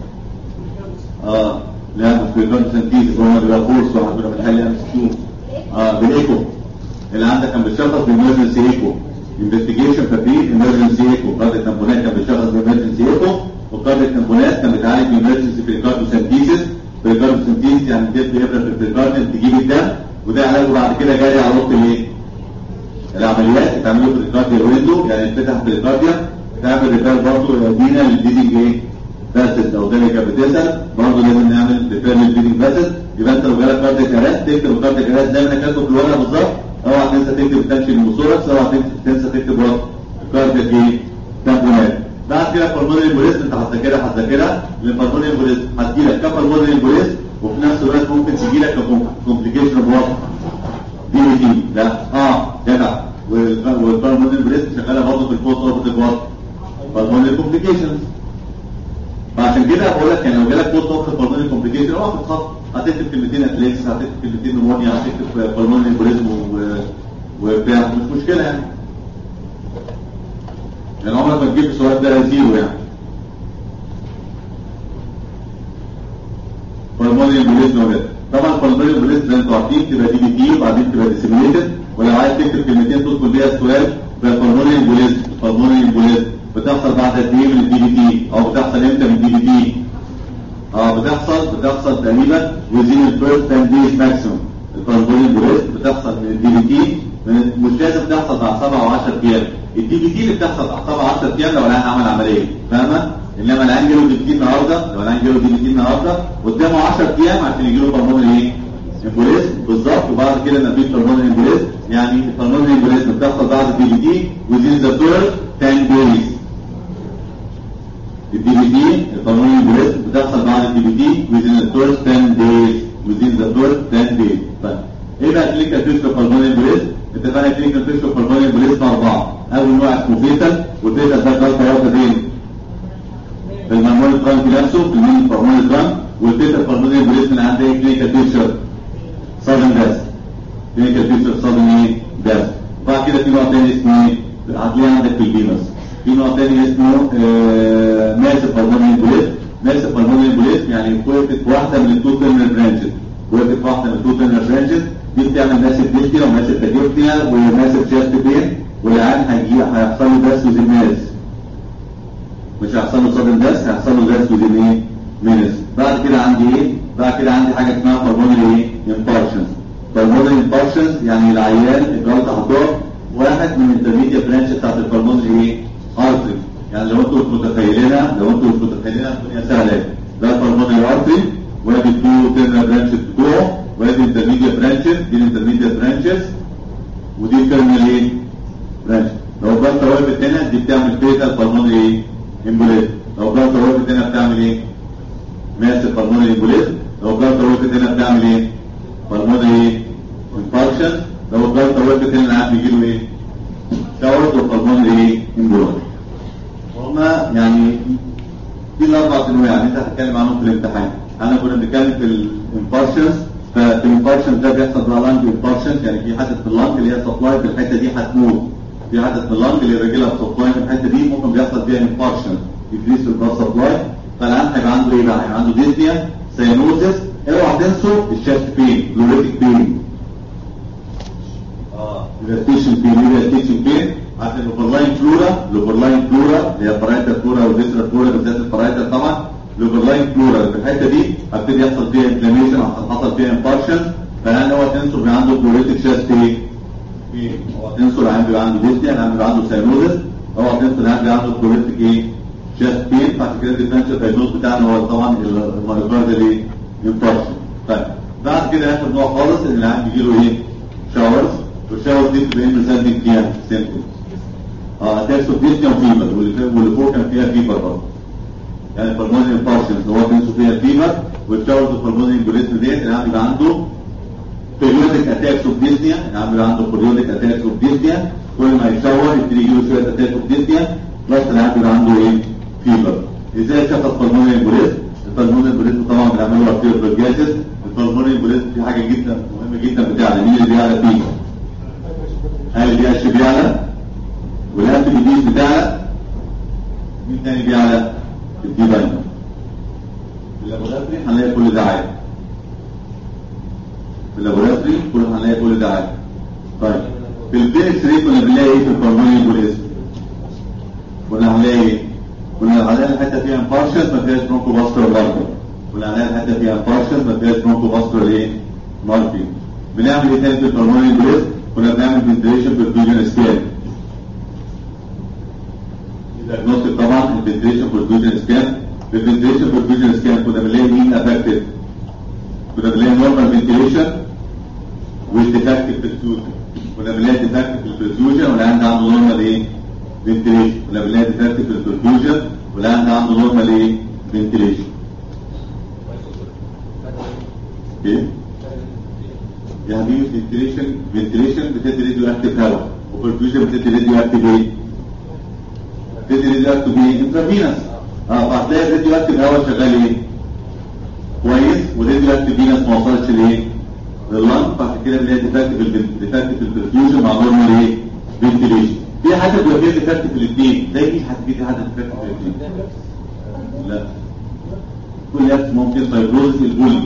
[SPEAKER 2] اه لا مش بالكونسنتيز هو بيبقى كورس واحد بيبقى بنحل ام اس كيو اه بالايكو اللي عندك كان بيشخص بامرجنسي ايكو انفستيجيشن ففي امرجنسي ايكو قاعده التمبونات كان بيشخص بامرجنسي ايكو وقاعده التمبونات كان بيتعالج بامرجنسي بريكاردوسنتيسيس بريكاردوسنتيسيس يعني تدي ابره في البريكارديوم تجيب الدم وده علاجه بعد كده جاري على وقت الايه؟ العمليات بتعمله في الكارديو ويندو يعني يتفتح في الكارديوم تعمل ريفير برضه يدينا للبيدنج ايه؟ فاسد لو جالك بتسال برضه لازم نعمل ريفير للبيدنج فاسد يبقى انت لو جالك كارديك ارست تكتب الكارديك ارست زي ما انا كاتبه في الورقه بالظبط اوعى تنسى تكتب تنشن الموسوركس اوعى تنسى تكتب وقت الكارديك ايه؟ تامبونات بعد كده بالمونري امبوليزم انت هتذاكرها هتذاكرها البالمونري امبوليزم هتجيلك كبالمونري امبوليزم وفي نفس الوقت ممكن تجيلك كومبليكيشن اوف وات دي دي لا اه جدع والبالمونري امبوليزم شغاله برضه في البوست اوبرتيف وات بالمونري كومبليكيشنز فعشان كده بقول لك يعني لو جالك بوست اوبرتيف بالمونري كومبليكيشن اوعى تتخض هتكتب كلمتين اتليكس هتكتب كلمتين نمونيا هتكتب بالمونري امبوليزم وبتاع مش مشكله يعني يعني عمرك ما تجيب السؤال ده زيرو يعني بالمونري امبوليزم ولا طبعا بالمونري امبوليزم زي ما انتوا عارفين تبقى دي بي تي وبعدين تبقى ديسيميليتد ولو عايز تكتب كلمتين تدخل بيها السؤال يبقى بالمونري امبوليزم بالمونري امبوليزم بتحصل بعد قد ايه من الدي بي تي او بتحصل امتى من الدي بي تي اه بتحصل بتحصل تقريبا within the first 10 days maximum البالمونري امبوليزم بتحصل من الدي بي تي مش لازم تحصل بعد 7 او 10 ايام الدي بي تي اللي بتحصل بعد 7 او 10 ايام لو العيان عمل عمليه فاهمه انما العيان جاله دي بي تي النهارده لو العيان جاله دي بي تي النهارده قدامه 10 ايام عشان يجي له بالمونري ايه امبوليزم بالظبط وبعد كده نبيت بالمونري امبوليزم يعني البالمونري امبوليزم بتحصل بعد الدي بي تي within the first 10 days الدي بي تي البالمونري امبوليزم بتحصل بعد الدي بي تي within the first 10 days within the first 10 days طيب ايه بقى كلينيكال فيسكو بالمونري امبوليزم اتفقنا كلينيكال فيسكو بالمونري امبوليزم اربعه اول نوع اسمه فيتال والفيتال ده كارت هياخد فين في المرمون الترانك نفسه في المين المرمون الترانك والفيتال بالمونري امبوليزم اللي عندها كلينيكال فيشر سادن داس كلينيكال فيشر سادن ايه داس وبعد كده في نوع تاني اسمه ايه هتلاقيه عندك في الفينوس في نوع تاني اسمه آه ماسف بالمونري امبوليزم ماسف بالمونري امبوليزم يعني وقفت واحده من التو تيرمينال برانشز وقفت واحده من التو تيرمينال برانشز دي بتعمل ماسف ديستيا وماسف تاجيوبتيا وماسف شاست بين والعيان هيجي هيحصل له داس وزيماز مش هيحصل له صدر داس هيحصل له داس وزيماز مينس بعد كده عندي ايه بعد كده عندي حاجه اسمها بالمونري ايه امبارشنز بالمونري امبارشنز يعني العيان الجلطه هتقع واحد من الانترميديا برانش بتاعت البالمونري ايه ارتري يعني لو انتوا مش متخيلينها لو انتوا مش متخيلينها الدنيا سهله ده البالمونري ارتري وادي التو تيرمينال برانشز بتوعه وادي الانترميديا برانشز دي الانترميديا برانشز ودي التيرمينال ايه برانش لو الجلطه وقفت هنا دي بتعمل فيتال بالمونري ايه امبوليزم لو الجلطه وقفت هنا بتعمل ايه ماسك بالمونري امبوليزم لو الجلطه وقفت هنا بتعمل ايه بالمونري ايه انفاركشن لو الجلطه وقفت هنا العيان بيجي له ايه شاورد وبالمونري ايه امبوليزم هما يعني دي الاربع انواع اللي انت هتتكلم عنهم في الامتحان انا كنا بنتكلم في الانفاركشنز ففي الانفاركشنز ده بيحصل بقى لانج انفاركشنز يعني في حدث في اللانج اللي هي سبلاي في الحته دي هتموت في حدث في اللانج اللي الرجاله سبلاي في الحته دي ممكن بيحصل فيها انفاركشن يكريس البلاد سبلاي فالعيان هيبقى عنده ايه بقى؟ هيبقى عنده ديزنيا سيانوزس اوعى تنسوا الشاست بين لوريتك بين اه الستيشن بين ايه الستيشن بين عشان الاوفرلاين فلورا الاوفرلاين فلورا اللي هي البرايتال فلورا والفيسرال فلورا بالذات البرايتال طبعا الاوفرلاين فلورا في الحته دي هبتدي يحصل فيها انفلاميشن حصل فيها انفاركشن فالان هو تنسوا بيبقى عنده بلوريتك شاست ايه؟ هو تنسوا العيان بيبقى عنده ديزنيا العيان بيبقى عنده سيانوزس هو تنسوا العيان بيبقى عنده بلوريتك ايه؟ شاست بين فعشان كده الديفرنشال دايجنوز بتاعنا هو طبعا المايوكاردال ايه؟ انفاركشن طيب بعد كده اخر نوع خالص ان العيان بيجي له ايه؟ شاورز والشاورز دي بتبقى بريزنتنج فيها سيمبتومز اه اتاكس اوف ديزنيا وفيبر واللي فوق كان فيها فيبر برضه يعني البلمونري انفاركشنز هو بينسوا فيها فيبر والشاورز البلمونري امبوليزم ديت العيان بيبقى عنده periodic attacks of dyspnea يعني بيبقى عنده periodic attacks of dyspnea كل ما يتشاور يبتدي يجيله شويه attacks of dyspnea بلس العيان بيبقى عنده ايه؟ فيبر ازاي شخص بالمونري امبوليزم؟ البلمونري امبوليزم طبعا بنعمله ارتير بالجاسس البلمونري امبوليزم في حاجه جدا مهمه جدا بتاعنا مين اللي بيعلى فيه؟ هل البي اتش بيعلى؟ والهاند بيديز بتاعنا مين تاني بيعلى؟ الدي دايما في اللابوراتوري هنلاقي كل ده عادي في اللابوراتوري كل هنلاقي كل ده عادي طيب في البيركس ري كنا بنلاقي ايه في البلمونري امبوليزم؟ كنا هنلاقي ايه؟ كنا هنلاقي الحته فيها انفارشنز ما فيهاش برونكو باستر ماركر كنا هنلاقي الحته فيها انفارشنز ما فيهاش برونكو باستر ايه؟ ماركر بنعمل ايه تاني في البلمونري امبوليزم؟ كنا بنعمل فنتريشن بالفيجن سكان الديagnostic طبعا الفنتريشن بالفيجن سكان الفنتريشن بالفيجن سكان كنا بنلاقي مين افكتد كنا بنلاقي نورمال فنتريشن والديفكتيف بالفيوجن كنا بنلاقي ديفكتيف بالفيوجن ولا عنده عنده نورمال ايه فنتريشن كنا بنلاقي ديفكتيف بالفيوجن ولا عنده عنده نورمال ايه فنتريشن ايه يا حبيبي فنتريشن فنتريشن بتدي راديو اكتيف هواء وبرفيوجن بتدي راديو اكتيف ايه؟ بتدي راديو اكتيف ايه؟ انترافينس اه فهتلاقي الراديو اكتيف هواء شغال ايه؟ كويس والراديو اكتيف فينس ما وصلش لايه؟ لللنج فعشان كده بنلاقي ديفكتيف ديفكتيف البرفيوجن مع نورمال ايه؟ فنتريشن في حاجه بيبقى فيها ديفكت في الاثنين زي ايه حاجه في حاجه ديفكت في الاثنين لا كل ناس ممكن فايبروز البولي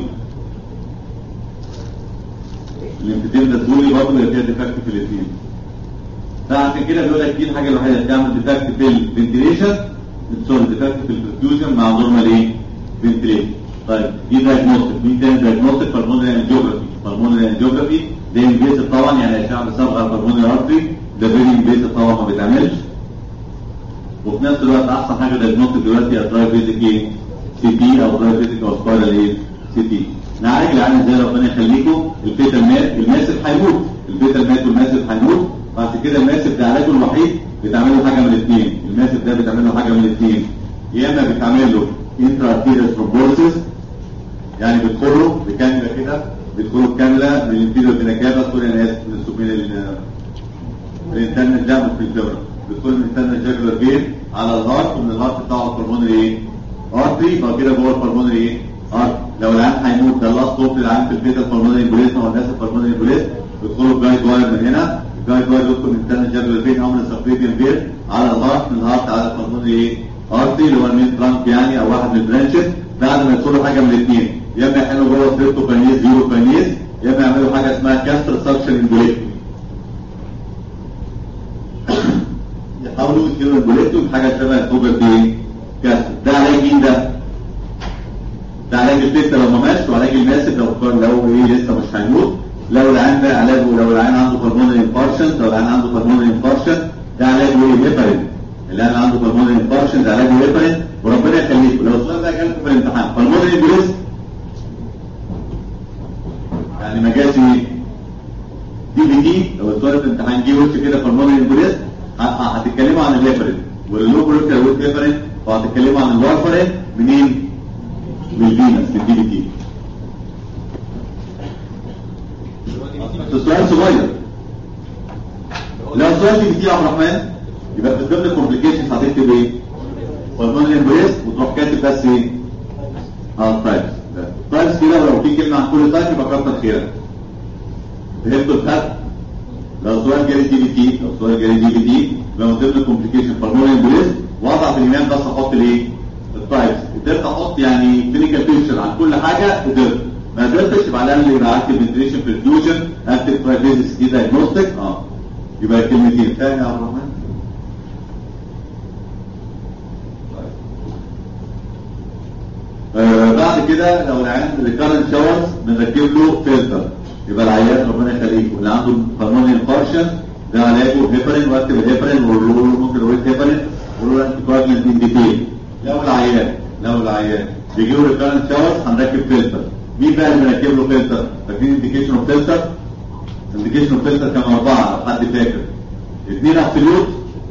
[SPEAKER 2] الانفتيم ده البولي برضه بيبقى فيها ديفكت في الاثنين فعشان كده بيقول لك دي الحاجه الوحيده اللي تعمل ديفكت في الفنتيليشن سوري ديفكت في البرفيوجن مع نورمال ايه؟ فنتيليشن طيب دي دايجنوستيك مين تاني دايجنوستيك بالمونري انجيوجرافي بالمونري انجيوجرافي ده انفيزيف طبعا يعني اشعه بصبغه بالمونري ارتري ده فيري انفيزيف طبعا ما بيتعملش وفي نفس الوقت احسن حاجه دايجنوستيك دلوقتي هي دراي فيزيك ايه؟ سي تي او دراي فيزيك او سبايرال ايه؟ سي تي نعالج العين ازاي ربنا يخليكم الفيتال مات الماسف هيموت الفيتال مات والماسف هيموت بعد كده الماسف ده علاجه الوحيد بتعمل له حاجه من الاثنين الماسف ده بتعمل له حاجه من الاثنين يا اما بتعمل له انترا ارتيريال ثرومبوسيس يعني بتدخله بكامله كده بتدخله كامله من الانتيريور فيناكابا سوري انا اسف من السوبين الانترنال جامد في الجبر بتدخل من الانترنال جاكولار فين على الهارت ومن الهارت بتاعه البلمونري ايه؟ ارتري بعد كده جوه البلمونري ايه؟ ارتري لو العيان هيموت ده لاست اوف العيان في البيتا البلمونري امبوليزم او الناس البلمونري امبوليزم بيدخلوا الجايد واير من هنا الجايد واير يدخل من الانترنال جاكولار فين او من السبريديان فين على الهارت من الهارت على البلمونري ايه؟ ارتري اللي هو المين ترانك يعني او واحد من البرانشز بعد ما يدخلوا حاجه من الاثنين يا اما يحلوا جوه ستريبتوكانيز زيروكانيز يا اما يعملوا حاجه اسمها كاستر سكشن امبوليكتومي يحاولوا يشيلوا الامبوليكتومي بحاجه شبه الفوجر دي كاستر ده علاج مين ده؟ ده علاج البيتا لو ما ماتش وعلاج الماسك لو كان لو ايه لسه مش هيموت لو العيان ده علاجه لو العيان عنده بالمونري انفارشن لو العيان عنده بالمونري انفارشن ده علاجه ايه هيبرين اللي انا عنده بالمونري انفارشن ده علاجه هيبرين وربنا يخليكم لو السؤال ده جالكم في الامتحان بالمونري امبوليس يعني ما جاش دي بي دي لو السؤال في الامتحان جه وش كده بالمونري امبوليس هتتكلموا عن الهيبرين واللوبريكال والهيبرين وهتتكلموا عن الوارفرين منين؟ من الفينس من الدي بي تي السؤال صغير لو السؤال دي بي تي يا عبد الرحمن يبقى في ضمن الكومبليكيشنز هتكتب ايه؟ بالمونري امبوليس وتروح كاتب بس ايه؟ اه تايبس تايبس كده ولو في كلمه عن كل تايب يبقى كتر خيرك فهمتوا الفرق؟ لو سؤال جالي دي بي تي لو سؤال جالي دي بي تي لو من ضمن الكومبليكيشن بالمونري امبوليس واضع في اليمين بس احط الايه؟ التايبس قدرت احط يعني كلينيكال بيكتشر عن كل حاجه قدرت ما قدرتش يبقى على الاقل يبقى اكتب فنتريشن برفيوجن اكتب برايفيزيس دي دايجنوستيك اه يبقى كلمتين ثاني يا عبد الرحمن آه بعد كده لو العيان ريكارنت شاورز بنركب له فلتر يبقى العيان ربنا يخليكم اللي عنده هرموني انفارشن ده علاجه هيبرين واكتب الهيبرين واقول له ممكن اقول هيبرين واقول له انت كوارجنت ان ديتيل لو العيان لو العيان بيجي له ريكارنت شاورز هنركب فلتر مين بقى اللي بنركب له فلتر؟ فاكرين انديكيشن اوف فلتر؟ انديكيشن اوف فلتر كان اربعه لو حد فاكر اثنين ابسوليوت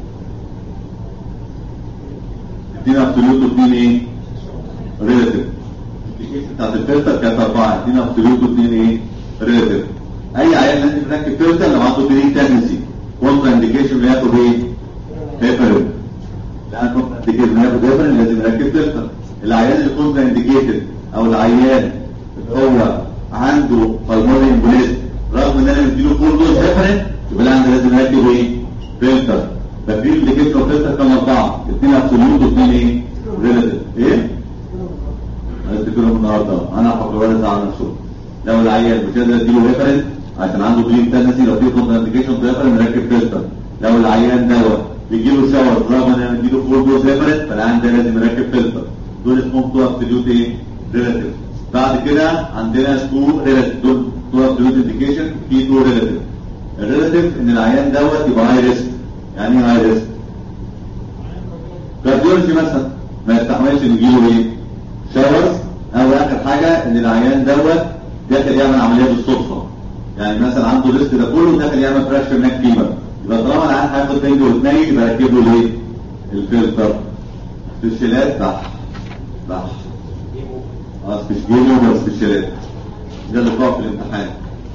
[SPEAKER 2] اثنين ابسوليوت واثنين ايه؟ ريلاتيف بتاعت الفلتر كانت اربعه اثنين ابسوليوت واثنين ايه؟ ريلاتيف اي عيان لازم يركب فلتر لو عنده بري تنسي كونترا انديكيشن بياخد ايه؟ هيبرين لان كونترا انديكيشن بياخد هيبرين لازم يركب فلتر العيان اللي كونترا انديكيتد او العيان اللي هو عنده بالمونري امبوليزم رغم ان انا مديله فول دوز هيبرين يبقى العيان لازم يركب ايه؟ فلتر ففي انديكيشن اوف فلتر كان اربعه اثنين ابسوليوت واثنين ايه؟ ريلاتيف ايه؟ هنفتكرهم النهارده انا هفكر ولا زعل نفسه لو العيان مش قادر اديله هيبرين عشان عنده بريم تنسي لو في كونتر انديكيشن في هيبرين نركب فلتر لو العيان دوت بيجي له شاور رغم ان انا مديله فول دوز هيبرين فالعيان ده لازم يركب فلتر دول اسمهم تو ابسوليوت ايه؟ ريلاتيف بعد كده عندنا تو ريلاتيف دول تو ابسوليوت انديكيشن في تو ريلاتيف الريلاتيف ان العيان دوت يبقى هاي ريسك يعني ايه هاي ريسك؟ كارديولوجي مثلا ما يستحملش ان يجيله ايه؟ شاورز او اخر حاجه ان العيان دوت داخل يعمل عمليه بالصدفه يعني مثلا عنده الريسك ده كله داخل يعمل فراكشر ناك فيبر يبقى طالما العيان هياخد تنج وتنيل يبقى ركب له الايه؟ الفلتر سبيشالات صح صح اه سبيشالات ولا سبيشالات ده اللي في الامتحان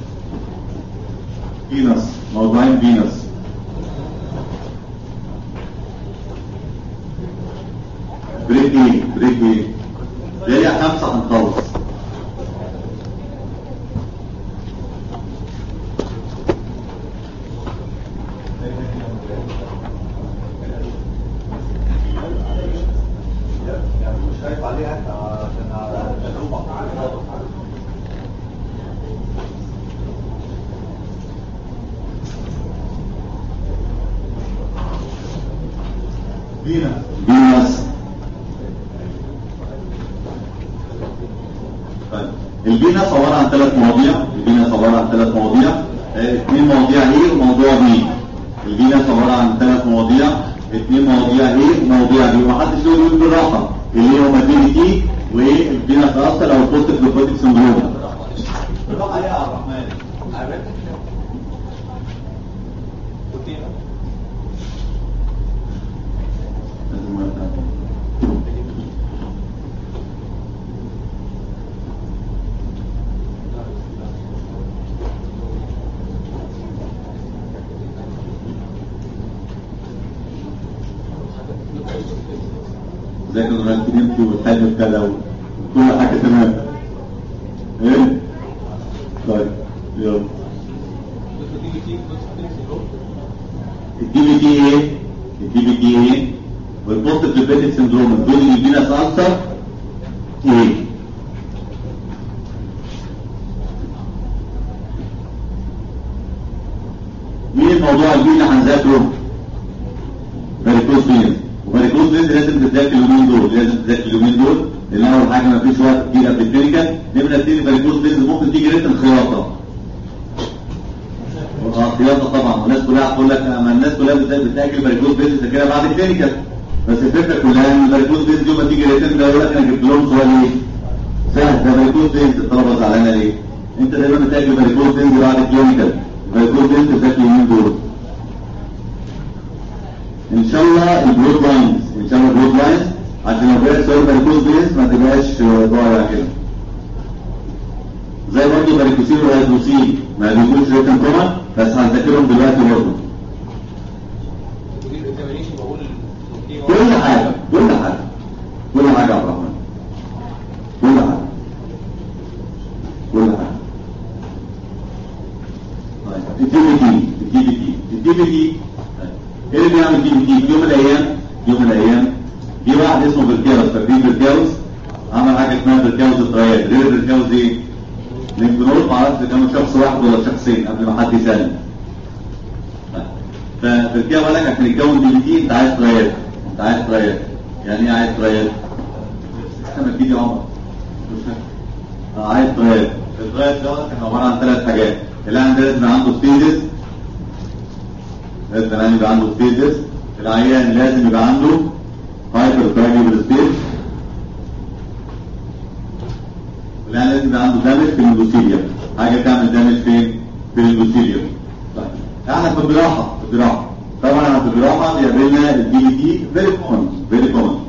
[SPEAKER 2] فينس موضوعين فينس بريك ايه بريك ايه جاية خمسة هنخلص فينس طيب الفينس عباره عن ثلاث مواضيع الفينس عباره عن ثلاث مواضيع آه، اثنين مواضيع ايه وموضوع بي الفينس عباره عن ثلاث مواضيع اثنين مواضيع ايه وموضوع بي ومحدش يقول يقول بالراحه اللي هما دي تي والفينس اصل او البوست جلوكوتيك سندروم بالراحه عليها يا عبد الرحمن ازيك يا نوران نمشي والحلم كده وكل حاجه تمام ايه طيب يلا الدي بي دي ايه الدي بي دي ايه والبوست بريبيتد سندروم دول اللي بينا سالسر ايه مين الموضوع الجديد اللي هنذاكره فاريكوز فين وفاريكوز فين لازم تذاكر اليومين دول لازم تذاكر اليومين دول لان اول حاجه ما فيش وقت كتير قبل الكلينيكال نمره اثنين فاريكوز فين ممكن تيجي ريتم خياطه اه خياطه طبعا والناس كلها هتقول لك اما الناس كلها بت- بتاكل فاريكوز فين تذاكرها بعد الكلينيكال بس الفكره كلها ان الفاريكوز فين يوم ما تيجي ريتم ده يقول لك انا جبت لهم سؤال ايه؟ سهل ده فاريكوز فين الطلبه زعلانه ليه؟ انت دايما بتاكل فاريكوز فين بعد الكلينيكال فاريكوز فين تذاكر اليومين دول ان شاء الله البلود لاينز ان شاء الله البلود لاينز عشان لو جالك سؤال فاريكوز بيس ما تبقاش ضايع كده زي برضه فاريكوسين وهيدروسين ما بيكونش ريتم كومن بس هنذاكرهم دلوقتي برضه كل حاجه كل حاجه كل حاجه يا عبد الرحمن كل حاجه كل حاجه طيب الدي بي تي الدي بي تي الدي بي تي ايه اللي بيعمل دي بي تي في يوم من الايام في يوم من الايام جه واحد اسمه بركاوس فاكرين بركاوس عمل حاجه اسمها بركاوس الطريات غير بركاوس ايه؟ لينكنول ما اعرفش اذا كانوا شخص واحد ولا شخصين قبل ما حد يسالني فبركاوس قال لك عشان يتكون دي بي تي انت عايز طريات انت عايز طريات يعني ايه عايز طريات؟ احنا تيجي يا عمر اه عايز طريات الطريات دوت كان عباره عن ثلاث حاجات اللي عندنا لازم يبقى عنده ستيجز لازم العيان يبقى عنده ستيجز العيان لازم يبقى عنده هايبر كارديو ستيج العيان لازم يبقى عنده دامج في الاندوثيليوم حاجه تعمل دامج فين؟ في الاندوثيليوم طيب احنا في الجراحه في الجراحه طبعا احنا في الجراحه بيقابلنا الدي بي تي فيري كومن فيري كومن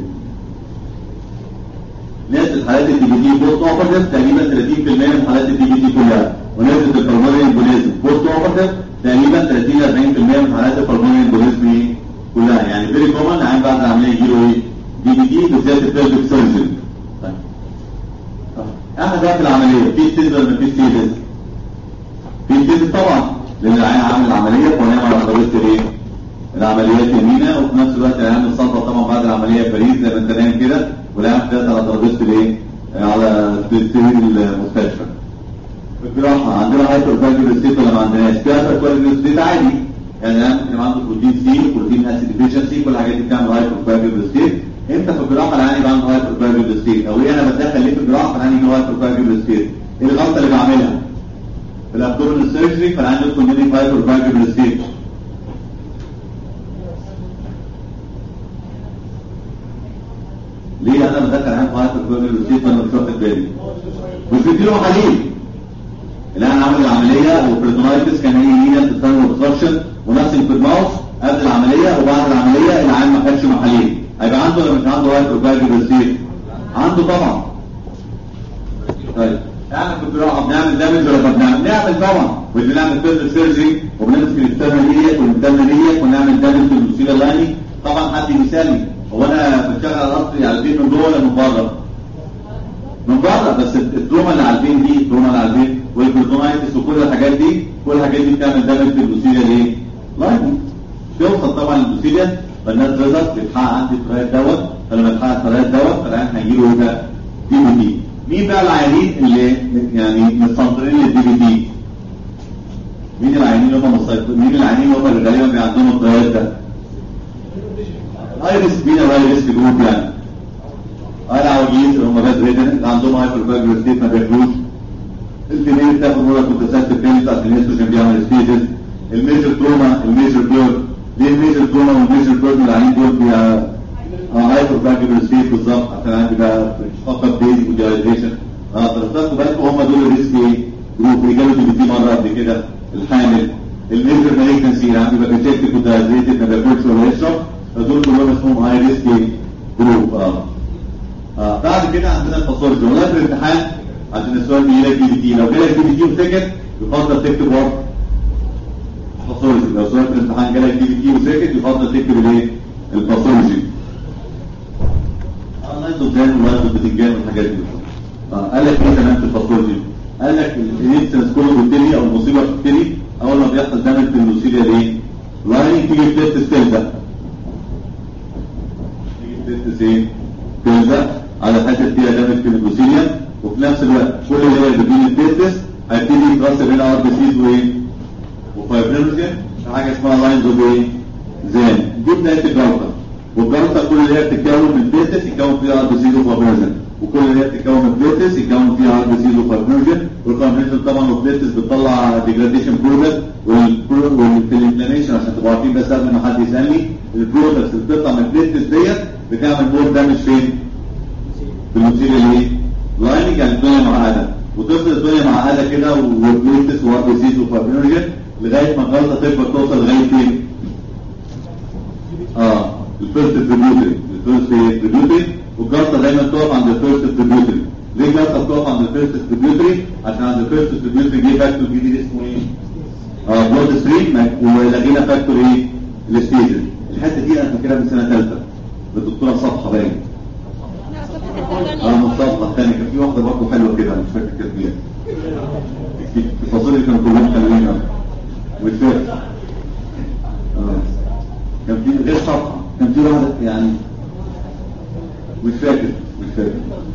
[SPEAKER 2] نسبة الحالات الدي بي تي بوست اوبرتيف تقريبا 30% من حالات الدي بي تي كلها ونسبة البلمونري امبوليزم بوست اوبرتيف تقريبا 30 40% من حالات البلمونري امبوليزم كلها يعني فيري كومن عين بعد العملية يجيله ايه؟ دي بي تي بالذات البيلفيك سيرجن طيب احنا بقى في العملية في ستيز ولا مفيش ستيز؟ في ستيز طبعا لان العين عامل العملية ونعمل على طريقة الايه؟ العمليات يمينة وفي نفس الوقت العين الصدفة طبعا بعد العملية فريد زي ما انت نايم كده والعين بتاعت على ترابيزة الايه؟ على سرير المستشفى. في الجراحة عندنا هايبر فاجر ستيت ولا ما عندناش؟ في هايبر فاجر ستيت عادي يعني العين ممكن يبقى عنده بروتين سي بروتين اسيد ديفيشنسي كل الحاجات دي بتعمل هايبر فاجر ستيت امتى في الجراحة العين يبقى عنده هايبر فاجر ستيت او ايه انا بتدخل ليه في الجراحة فالعين يجي هايبر فاجر ستيت؟ ايه الغلطة اللي بعملها؟ في الابدومينال سيرجري فالعين يدخل مني هايبر فاجر ستيت ليه انا بدخل عين قاعده الكوبري والسيف وانا مش واخد بالي مش بيديله محاليل اللي انا عامل العمليه وبريتونايتس كان هي هي بتستخدم اوبستراكشن ونفسنج في الماوس قبل العمليه وبعد العمليه العين ما خدش محاليل هيبقى عنده ولا مش عنده وايت كوبري والسيف عنده طبعا طيب احنا في الجراحه بنعمل دامج ولا ما بنعمل؟ نعمل طبعا وبنعمل فيلم سيرجري وبنمسك الانترنال ديت والانترنال ديت ونعمل دامج في المسيله اللايني طبعا حد يسالني هو انا بشتغل على راسي على البيت من جوه ولا من بره؟ من بره بس التروما اللي على البين دي التروما اللي على البين والبرتونايتس وكل الحاجات دي كل الحاجات دي بتعمل دامج في المسيله ليه؟ لايني توصل طبعا المسيله فالناس رزق بتحقق عندي الطريقه دوت فلما تحقق الطريقه دوت فالعين هيجيله ايه ده؟ دي بي دي مين بقى العيانين اللي يعني مستنطرين للدي بي دي؟ مين العيانين اللي هم مسيطرين مين العيانين اللي هم اللي غالبا بيبقى عندهم الطريقه ده؟ هاي ريسك بينا هاي ريسك جروب يعني هاي العواجيز اللي هم باد ريدن اللي عندهم هايبر فاجر ستيت ما بياكلوش الفيميل بتاخد مرة كونترسبتيف بيلز عشان الاستروجين بيعمل ستيجز الميجر تروما الميجر بلور ليه الميجر تروما والميجر بلور اللي عليه دول فيها هايبر فاجر ستيت بالظبط عشان عندي بقى فقط بيزك وديهايدريشن اه تاخدوا بالكم هم دول الريسك ايه جروب اللي جاله دي بي مره قبل كده الحامل الميجر مالجنسي اللي عنده باكيتيك وديهايدريتد ما بياكلش ولا يشرب فدول كلهم اسمهم هاي ريسك جروب اه آه بعد كده عندنا الباثولوجي والله في الامتحان عشان السؤال بيجي لك دي بي تي لو جالك دي بي تي وسكت يفضل تكتب ورق باثولوجي لو سؤال في الامتحان جالك دي بي تي وسكت يفضل تكتب الايه الباثولوجي الله يدو زين الله يدو بتنجان والحاجات دي آه قال لك ايه كمان في الباثولوجي قال لك الانسنس كله بيبتدي او المصيبه بتبتدي اول ما بيحصل دامج في الموسيقى دي لاين تيجي تلت ستيل تيجي تلت ايه تلزق على حته فيها دامج في الموسيقى وفي نفس الوقت كل اللي هي بين التيتس هيبتدي يترسب بين ار بي سيز وايه وفايبرينوجين في حاجه اسمها لاينز اوف ايه زين دي بدايه الجلطه والجلطه كل اللي هي بتتكون من التيتس يتكون فيها ار بي سيز وفايبرينوجين وكل اللي هي بتتكون من التيتس يتكون فيها ار بي سيز وفايبرينوجين والفايبرينوجين طبعا والتيتس بتطلع ديجراديشن برودكت والانفلاميشن عشان تبقوا عارفين بس قبل ما حد يسالني البرودكتس اللي بتطلع من التيتس ديت بتعمل مور دامج فين؟ في المثير الايه؟ لايننج يعني الدنيا معقده وتفضل الدنيا معقده كده وبليتس وار بي سيز وفايبرينوجين لغايه ما الجلطه تكبر توصل لغايه فين؟ اه الفيرست تريبيوتري الفيرست تريبيوتري والجلطه دايما تقف عند الفيرست تريبيوتري ليه الجلطه بتقف عند الفيرست تريبيوتري؟ عشان عند الفيرست تريبيوتري جه فاكتور جديد اسمه ايه؟ اه بلود ستريم ولقينا فاكتور ايه؟ الستيجن الحته دي انا فاكرها من سنه ثالثه بالدكتوره صفحه باين اه مصطفى الثاني كان في واحده برضه حلوه كده مش فاكر كانت مين في الفصول كانوا كلهم حلوين قوي مش فاكر آه. كان في غير صفحه كان في واحده يعني مش فاكر مش فاكر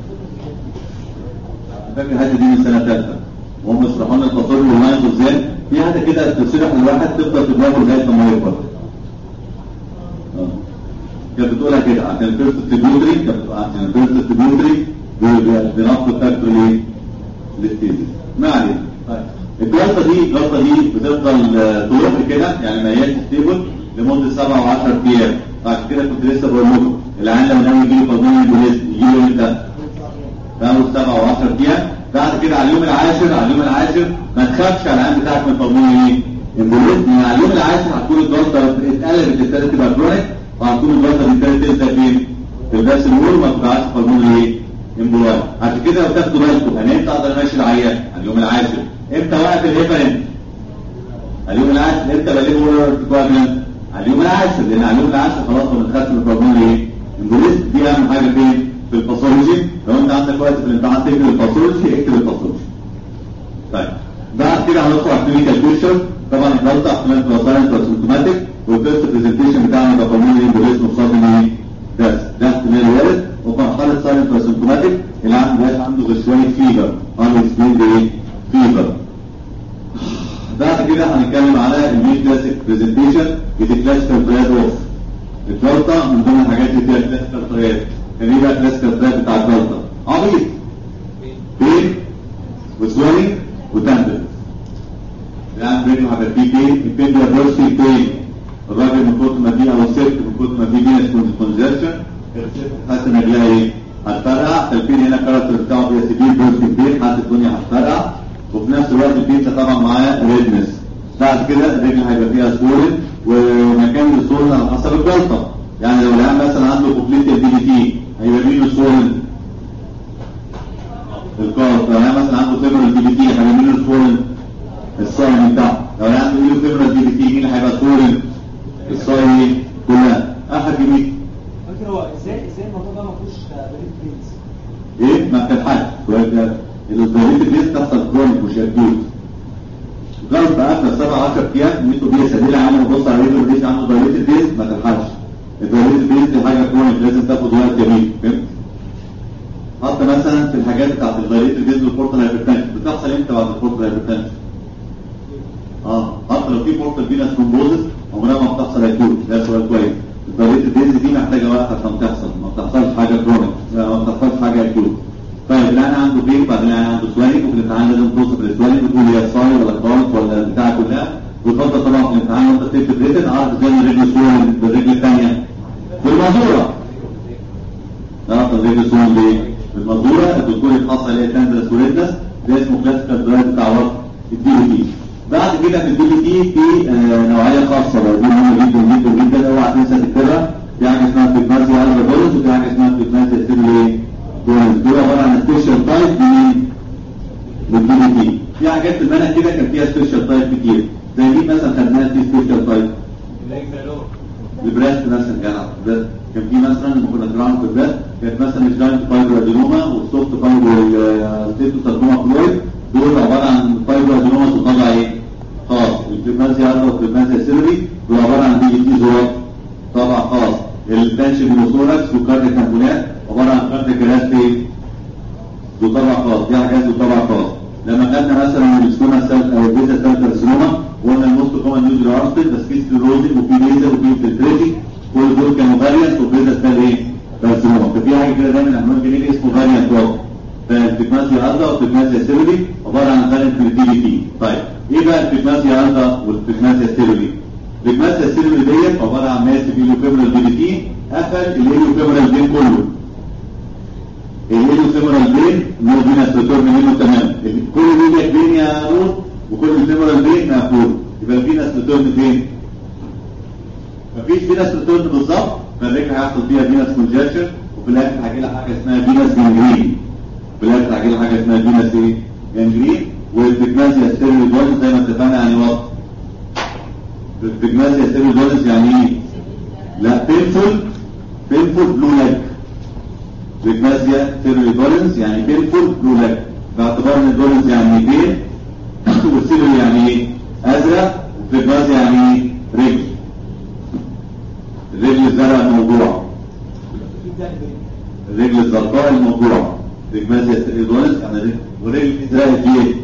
[SPEAKER 2] فاكر الحته دي من سنه ثالثه وهم يشرحوا لنا الفصول واللاينز ازاي في حاجه كده تشرح الواحد تفضل تدربه لغايه ما يكبر آه. كانت بتقولها كده عشان الفيرست تريبيوتري كانت عشان الفيرست تريبيوتري بنقص فاكتور ايه للستيزيس ما علينا طيب الجلطه دي الجلطه دي بتفضل تروح كده يعني ما هياش ستيبل لمده 7 و10 ايام عشان كده كنت لسه بقول لكم العيان لو ناوي يجي له قانون البوليس يجي له امتى؟ في اول 7 و10 ايام بعد كده على اليوم العاشر على اليوم العاشر ما تخافش على العيان بتاعك من قانون ايه؟ البوليس من على اليوم العاشر هتكون الجلطه اتقلبت ابتدت تبقى كرونيك وهتكون الجلطه بالتالي تنزل فين؟ في الباس الور ما تبقاش قانون ايه؟ امبولاي عشان كده لو تاخدوا بالكم انا امتى اقدر امشي العيان؟ على اليوم العاشر امتى وقف الهيبرين؟ على اليوم العاشر امتى بلغ ورا الكواجلانت؟ على اليوم العاشر لان على اليوم العاشر خلاص ما بنخافش من قانون ايه؟ امبوليس دي اهم حاجه فين؟ في الباثولوجي لو انت عندك وقت في الامتحان تكتب الباثولوجي اكتب الباثولوجي طيب بعد كده هندخل على الكلينيكال بيكتشر طبعا الجلطه احتمال تبقى سايلنت وسيمتوماتيك والفيرست برزنتيشن بتاعنا ده قانون الامبوليس مصاب ايه؟ بس ده احتمال وارد وفي مرحله سايلنت وسيمتوماتيك العيان مبقاش عنده غير شويه فيبر ان اكسبليند ايه؟ فيبر بعد كده هنتكلم على المين كلاسيك برزنتيشن بتكلاسيكال ترايد اوف الجلطه من ضمن الحاجات اللي فيها كلاسيكال ترايد كان ايه بقى كلاسيكال ترايد بتاع الجلطه؟ عبيط بين وسوينج وتندل الان بينه هيبقى فيه بين البين ده بيرسي بين الراجل من كتر ما فيه او الست من كتر ما فيه فينس كونجكشن حاسس ان رجلها ايه؟ هتفرقع فالبين هنا الكاركتر بتاعه بيبقى سيفير بيرسي بين حاسس الدنيا هتفرقع وفي نفس الوقت البيتزا طبعا معاه ريدنس بعد كده الرجل هيبقى فيها سولن ومكان السولن على حسب الجلطه يعني لو العيان مثلا عنده كوبليت الدي بي تي هيبقى مين السولن؟ الكارت لو العيان مثلا عنده فيبر الدي بي تي هيبقى مين السولن؟ الصايم بتاعه لو العيان عنده ايده فيبر الدي بي تي مين هيبقى سولن؟ الصايم كلها احد يمين
[SPEAKER 3] فاكر هو ازاي ازاي الموضوع ده ما فيهوش بريد بريدز
[SPEAKER 2] ايه ما بتلحقش سؤال ده الاسبوعيه الجيش تحصل كرونيك مش اكيوت جرب قافله 7 10 ايام ميتو بيه سبيل عامل وبص على ريتو الجيش عنده ضريبه الجيش ما تلحقش الضريبه الجيش دي حاجه كرونيك لازم تاخد وقت جميل فهمت حتى مثلا في الحاجات بتاعت الضريبه الجيش والبورتال هايبرتنشن بتحصل امتى بعد البورتال هايبرتنشن اه حتى لو في بورتال فينس كومبوزس عمرها ما بتحصل اكيوت ده سؤال كويس الدايليتد ديز دي محتاجه وقت عشان تحصل ما بتحصلش حاجه كرونيك ما بتحصلش حاجه اكيوت طيب الان عنده بين بعدين الان عنده سوالي وفي الامتحان لازم توصف السوالي وتقول هي صاي ولا كارت ولا البتاع كلها وتفضل طبعا في الامتحان وانت بتكتب ريتن اعرف ازاي ان الرجل سوال بالرجل الثانيه بالمنظوره تعرف الرجل سوال ليه؟ بالمنظوره الدكتور يتحصل عليها تندرس وريدنس ده اسمه كلاسيكال درايف بتاع وقت الدي بي تي بعد كده في الدي بي تي في آه، نوعيه خاصه بقى دي مهمه جدا جدا جدا اوعى تنسى تكتبها في حاجه اسمها فيكماسيا الفا دولز وفي حاجه اسمها فيكماسيا سيرلي دولز دول عباره عن سبيشال تايب من بالدي بي تي في حاجات في المنهج كده كان فيها سبيشال تايب كتير زي دي مثلا خدناها في سبيشال تايب البريست مثلا جدع البريست كان في مثلا لما كنا بنلعب في البريست كانت مثلا الجاينت فايبر ادينوما والسوفت فايبر والستيتوساركوما فلويد دول عباره عن فايبر ادينوما وطبع ايه؟ خاص الكليمازيا الفا والكليمازيا سيري دول عباره عن دي بي تي زوات طبع خاص البنش بنوسوركس والكارديا كامبونات عباره عن كارديا كراستي ذو طبع خاص دي حاجات ذو طبع خاص لما خدنا مثلا السكوما سيل او البيتا سيل كارسينوما قلنا الموست كومن نيوز ارستد بس في سكلروزنج وفي ليزر وفي انفلتريتنج كل دول كانوا فاريانت وبيتا سيل ايه؟ كارسينوما ففي حاجه كده دايما عنوان جديد اسمه فاريانت دوت فالفيكماسيا الفا والفيكماسيا سيرولي عباره عن فاريانت في الدي بي تي طيب ايه بقى الفيكماسيا الفا والفيكماسيا سيرولي؟ الفيكماسيا سيرولي ديت عباره عن ماس فيلو فيبرال دي بي تي قفل الهيليو فيبرال دين كله الهيليو فيمورال بين نور فينا ستور منه تمام كل فينا بين يا نور وكل فيمورال بين مقفول يبقى الفينا ستور فين مفيش فينا ستور بالظبط فالرجل هيحصل فيها فينس كونجكشن وفي الاخر هيجي لها حاجه اسمها فينس جنجرين في الاخر هيجي لها حاجه اسمها فينس ايه جنجرين والبيجمازيا ستيرويدوز زي ما اتفقنا يعني وقت البيجمازيا ستيرويدوز يعني ايه لا بينفول بينفول بلو لايك بيجمازيا ثيرويدولنس يعني بينفول بلو لاك باعتبار ان الدولنس يعني بين والسيرو يعني ايه ازرق وبيجمازيا يعني ايه رجل الرجل الزرقاء الموضوع الرجل الزرقاء الموضوع بيجمازيا ثيرويدولنس يعني رجل والرجل الازرق دي ايه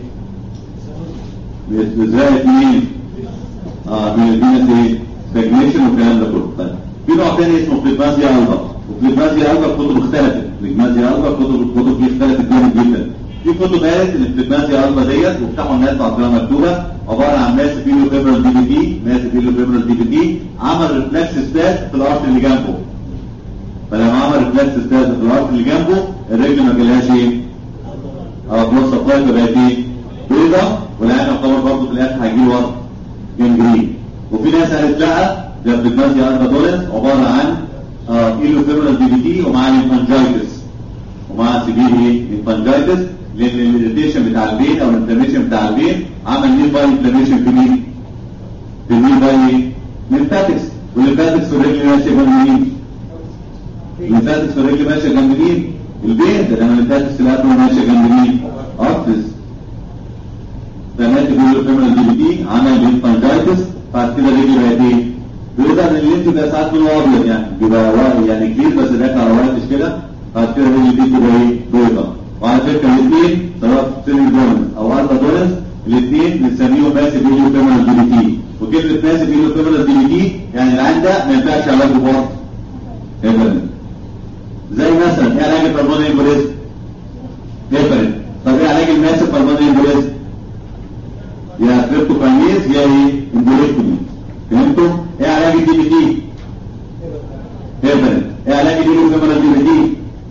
[SPEAKER 2] الازرق دي ايه اه من الفينس ايه ستاجنيشن والكلام ده كله طيب في نوع تاني اسمه بيجمازيا البا الجمازيا البا كتب اختلفت الجمازيا البا كتب الكتب دي اختلفت جامد جدا في كتب قالت ان الجمازيا البا ديت وافتحوا الناس بعضها مكتوبه عباره عن ماس فيلو فيبرال دي بي تي ماس فيلو فيبرال دي بي تي عمل ريفلكس ستات في الارض اللي جنبه فلما عمل ريفلكس ستات في الارض اللي جنبه الرجل ما جالهاش ايه؟ اه بلس سبلاي فبقت ايه؟ بيضه والعين يعتبر برضه في الاخر هيجي له وضع جنجرين وفي ناس قالت لا ده الجمازيا البا دولت عباره عن ايلو فيبرال دي بي تي ومعاه الانفانجايتس ومعاه سيفير ايه انفانجايتس لان الاريتيشن بتاع البين او الانفلاميشن بتاع البين عمل نير باي انفلاميشن في مين؟ في النير باي ايه؟ ليمفاتكس والليمفاتكس في الرجل ماشيه جنب مين؟ الليمفاتكس في الرجل ماشيه جنب مين؟ البين ده لما الليمفاتكس في القلب ماشيه جنب مين؟ ارتس فمات ايلو فيبرال دي بي تي عمل انفانجايتس بعد كده الرجل بقت ايه؟ بيبقى ان اللينك بيبقى ساعات لونه ابيض يعني بيبقى وا- يعني كتير بس ده على وايتش كده بعد كده اللي دي بتبقى ايه بيضاء وعلى فكره الاثنين سواء سيري دولنس او الفا دولنس الاثنين بنسميهم ماسي بيلو فيمورال دي بي تي وكلمه ماسي بيلو فيمورال دي بي تي يعني العين ده ما ينفعش علاجه برضه ابدا زي مثلا ايه علاج البلمونري امبوليزم ابدا طب ايه علاج الماسي بالمونري امبوليزم يا كريبتوكاينيز يا ايه امبوليكتومي فهمتوا؟ ايه علاج الدي بي تي؟ هيبرن ايه علاج الديلو فيبرال دي بي تي؟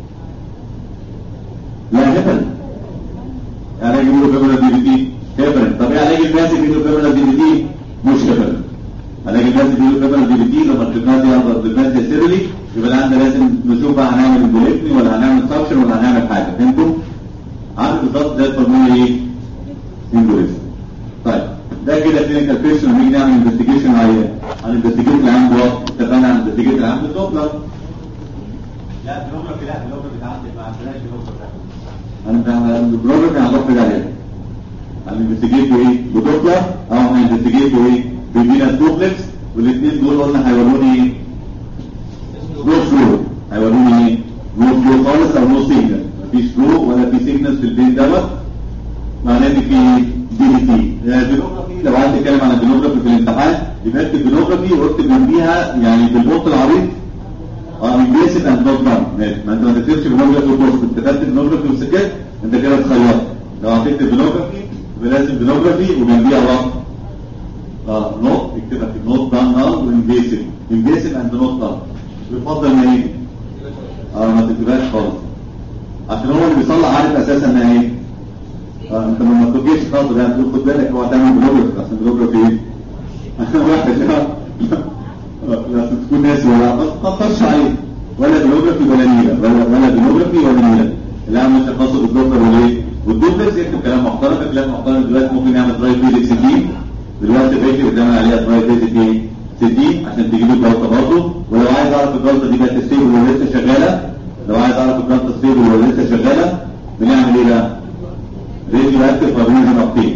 [SPEAKER 2] لا هيبرن ايه علاج الديلو فيبرال دي بي تي؟ هيبرن طب ايه علاج الماسي ديلو فيبرال دي بي تي؟ مش هيبرن علاج الماسي ديلو فيبرال دي بي تي لما التقنات دي افضل بالماسي سيرلي يبقى الان ده لازم نشوف بقى هنعمل امبوليكتمي ولا هنعمل سكشن ولا هنعمل حاجه فهمتوا؟ عامل بالظبط زي الفورمولا ايه؟ امبوليزم طيب ده كده كلينيكال بيشن ونيجي نعمل انفستيجيشن عليه هننفستيجيت اللي عنده وقت اتفقنا على انفستيجيت اللي عنده دوبلر لا الدوبلر لا الدوبلر بتاعتي ما عندناش الدوبلر الدوبلر هنروح كده عليه هننفستيجيت ايه بدوبلر او هننفستيجيت ايه بفينس دوبلكس والاثنين دول قلنا هيوروني ايه نو فلو هيوروني ايه نو فلو خالص او نو سيجنال مفيش فلو ولا في سيجنال في البين دوت معناه ان في دي بي تي الديموغرافي لو عايز تتكلم عن الديموغرافي في الامتحان يبقى اكتب بنوجرافي واكتب جنبيها يعني بالبوط العريض اه انجليزي اند نوت دان ماشي ما انت ما تكتبش بنوجرافي وبوست انت كتبت بنوجرافي وسكت انت كده اتخيرت لو هتكتب بنوجرافي يبقى لازم بنوجرافي وجنبيها رقم اه نوت اكتبها في نوت دان نال وانجليزي انجليزي اند نوت دان يفضل ما ايه؟ اه ما تكتبهاش خالص عشان هو اللي بيصلح عارف اساسا انها ايه؟ اه انت ما تجيش خاطر يعني تقول خد بالك هو هتعمل بلوجرافي عشان بلوجرافي ايه؟ واحد لا لازم تكون ناس ولا ما تخطرش عليه ولا بلوجرافي ولا نيله ولا ولا بلوجرافي ولا نيله لا مش هتخصص بالدكتور ولا ايه؟ والدكتور يكتب كلام محترم كلام محترم دلوقتي ممكن يعمل درايف فيزيك سي دي دلوقتي بيجي قدامنا عليها درايف فيزيك ايه؟ سي دي عشان تجيب الجلطه برضه ولو عايز اعرف الجلطه دي بقت ستيبل ولا لسه شغاله لو عايز اعرف الجلطه ستيبل ولا لسه شغاله بنعمل ايه بقى؟ راديو اكتف فابريزن ابتيك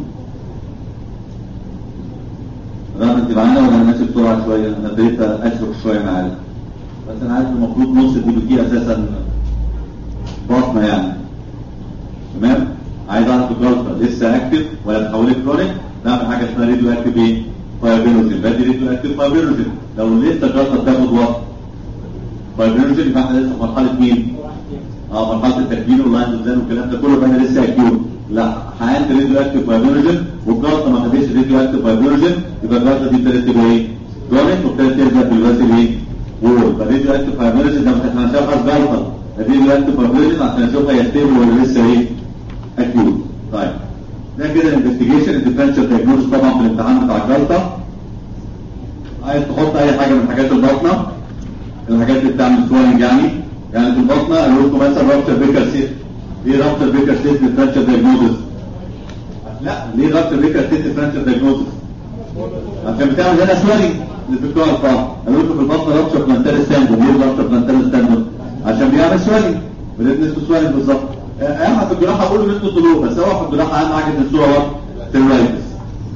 [SPEAKER 2] رغم انت معانا ولا انا ماشي بسرعه شويه انا ابتديت اشرب شويه معاك بس انا عارف المفروض نص دي بتجي اساسا بطنه يعني تمام عايز اعرف الجلطه لسه اكتف ولا اتحولت كرونيك نعمل حاجه اسمها راديو اكتف ايه؟ فايبرينوجين بدي راديو اكتف فايبرينوجين لو لسه الجلطه بتاخد وقت فايبرينوجين يبقى احنا لسه في مرحله مين؟ اه مرحله التكوين واللاين ديزاين والكلام ده كله فانا لسه اكيوت لا حقنت راديو اكتف فايبرينوجين والجلطه ما خدتش راديو اكتف فايبرينوجين يبقى الجلطه دي ابتدت تبقى ايه؟ كرونيك وابتدت ترجع في الواسل ايه؟ وول فالراديو اكتف فايبرينوجين ده مش احنا هنشوفها جلطه الراديو اكتف فايبرينوجين عشان نشوفها هي ستيبل ولا لسه ايه؟ اكيوت طيب ده كده الانفستيجيشن الديفرنشال دايجنوز طبعا في الامتحان بتاع الجلطه عايز تحط اي حاجه من حاجات البطنه الحاجات اللي بتعمل سوالنج يعني يعني في البطنه قالوا لكم مثلا رابطه بيكر سيت ايه رابطه بيكر سيت ديفرنشال دايجنوزس لا ليه رابطه بيكر سيت ديفرنشال دايجنوزس عشان بتعمل هنا سوالنج للدكتور طبعا قالوا لكم في البطنه رابطه بلانتال ستاندر ليه رابطه بلانتال ستاندر عشان بيعمل سوالنج بدات نسبه سوالنج بالظبط احنا في الجراحه اقول ان انتوا طلوع بس هو في الجراحه اهم حاجه تنسوها وقت سيرولايتس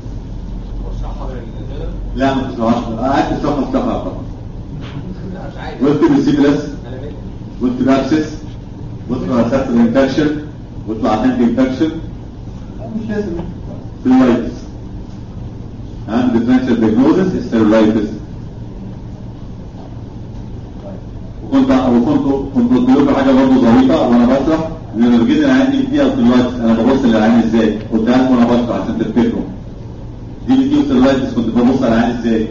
[SPEAKER 2] لا ما تسمعوش قاعد تشرحها تشرحها طبعا واكتب السيبلس واكتب ابسس واكتب اساس الانفكشن واطلع عندك انفكشن مش لازم سيرولايتس اهم ديفرنشال دايجنوزس السيرولايتس وكنت وكنت كنت قلت لكم حاجه برضه ظريفه وانا بشرح ان لما جيت انا عندي فيها سيرولايتس انا ببص للعين ازاي قلتها لكم وانا بشرح عشان تفتكروا دي بتجيب سيرولايتس كنت ببص على العين ازاي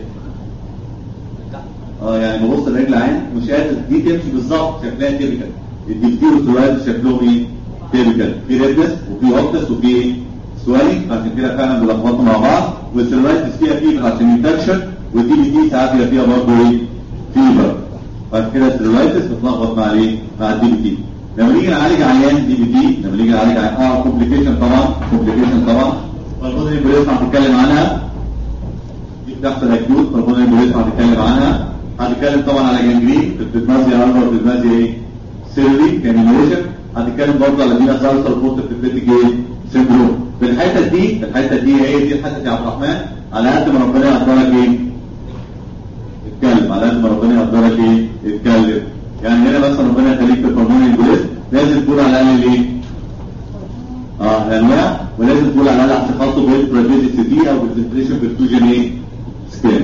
[SPEAKER 2] اه يعني ببص لرجل عين مش قادر دي تمشي بالظبط شكلها تيبيكال الديفتير والسيرولايتس شكلهم ايه تيبيكال في ريدنس وفي اوبتس وفي سوالينج عشان كده فعلا بيلخبطوا مع بعض والسيرولايتس فيها فيبر عشان انفكشن والدي بي تي ساعات بيبقى فيها برضه ايه فيبر بعد كده السيرولايتس بتلخبط مع ايه مع الدي بي تي لما نيجي نعالج عيان دي بي تي لما نيجي نعالج عيان اه كومبليكيشن طبعا كومبليكيشن طبعا فالبودري امبوليزم هنتكلم عنها دي بتحصل اكيوت فالبودري امبوليزم هنتكلم عنها هنتكلم طبعا على جانجرين البلازمازيا البر البلازمازيا ايه سيرلي كانيميشن هنتكلم برضه على دينا سالسال بوست بيبتيك ايه سيندروم في الحته دي في الحته دي هي دي الحته يا عبد الرحمن على قد ما ربنا يقدرك ايه اتكلم على قد ما ربنا يقدرك ايه اتكلم يعني هنا مثلا ربنا يخليك في الهرمون الجلوس لازم تقول على الاقل ايه اه انواع ولازم تقول على الاقل عشان خاطر بيت براديزي دي او برزنتيشن بالفيوجن ايه سكان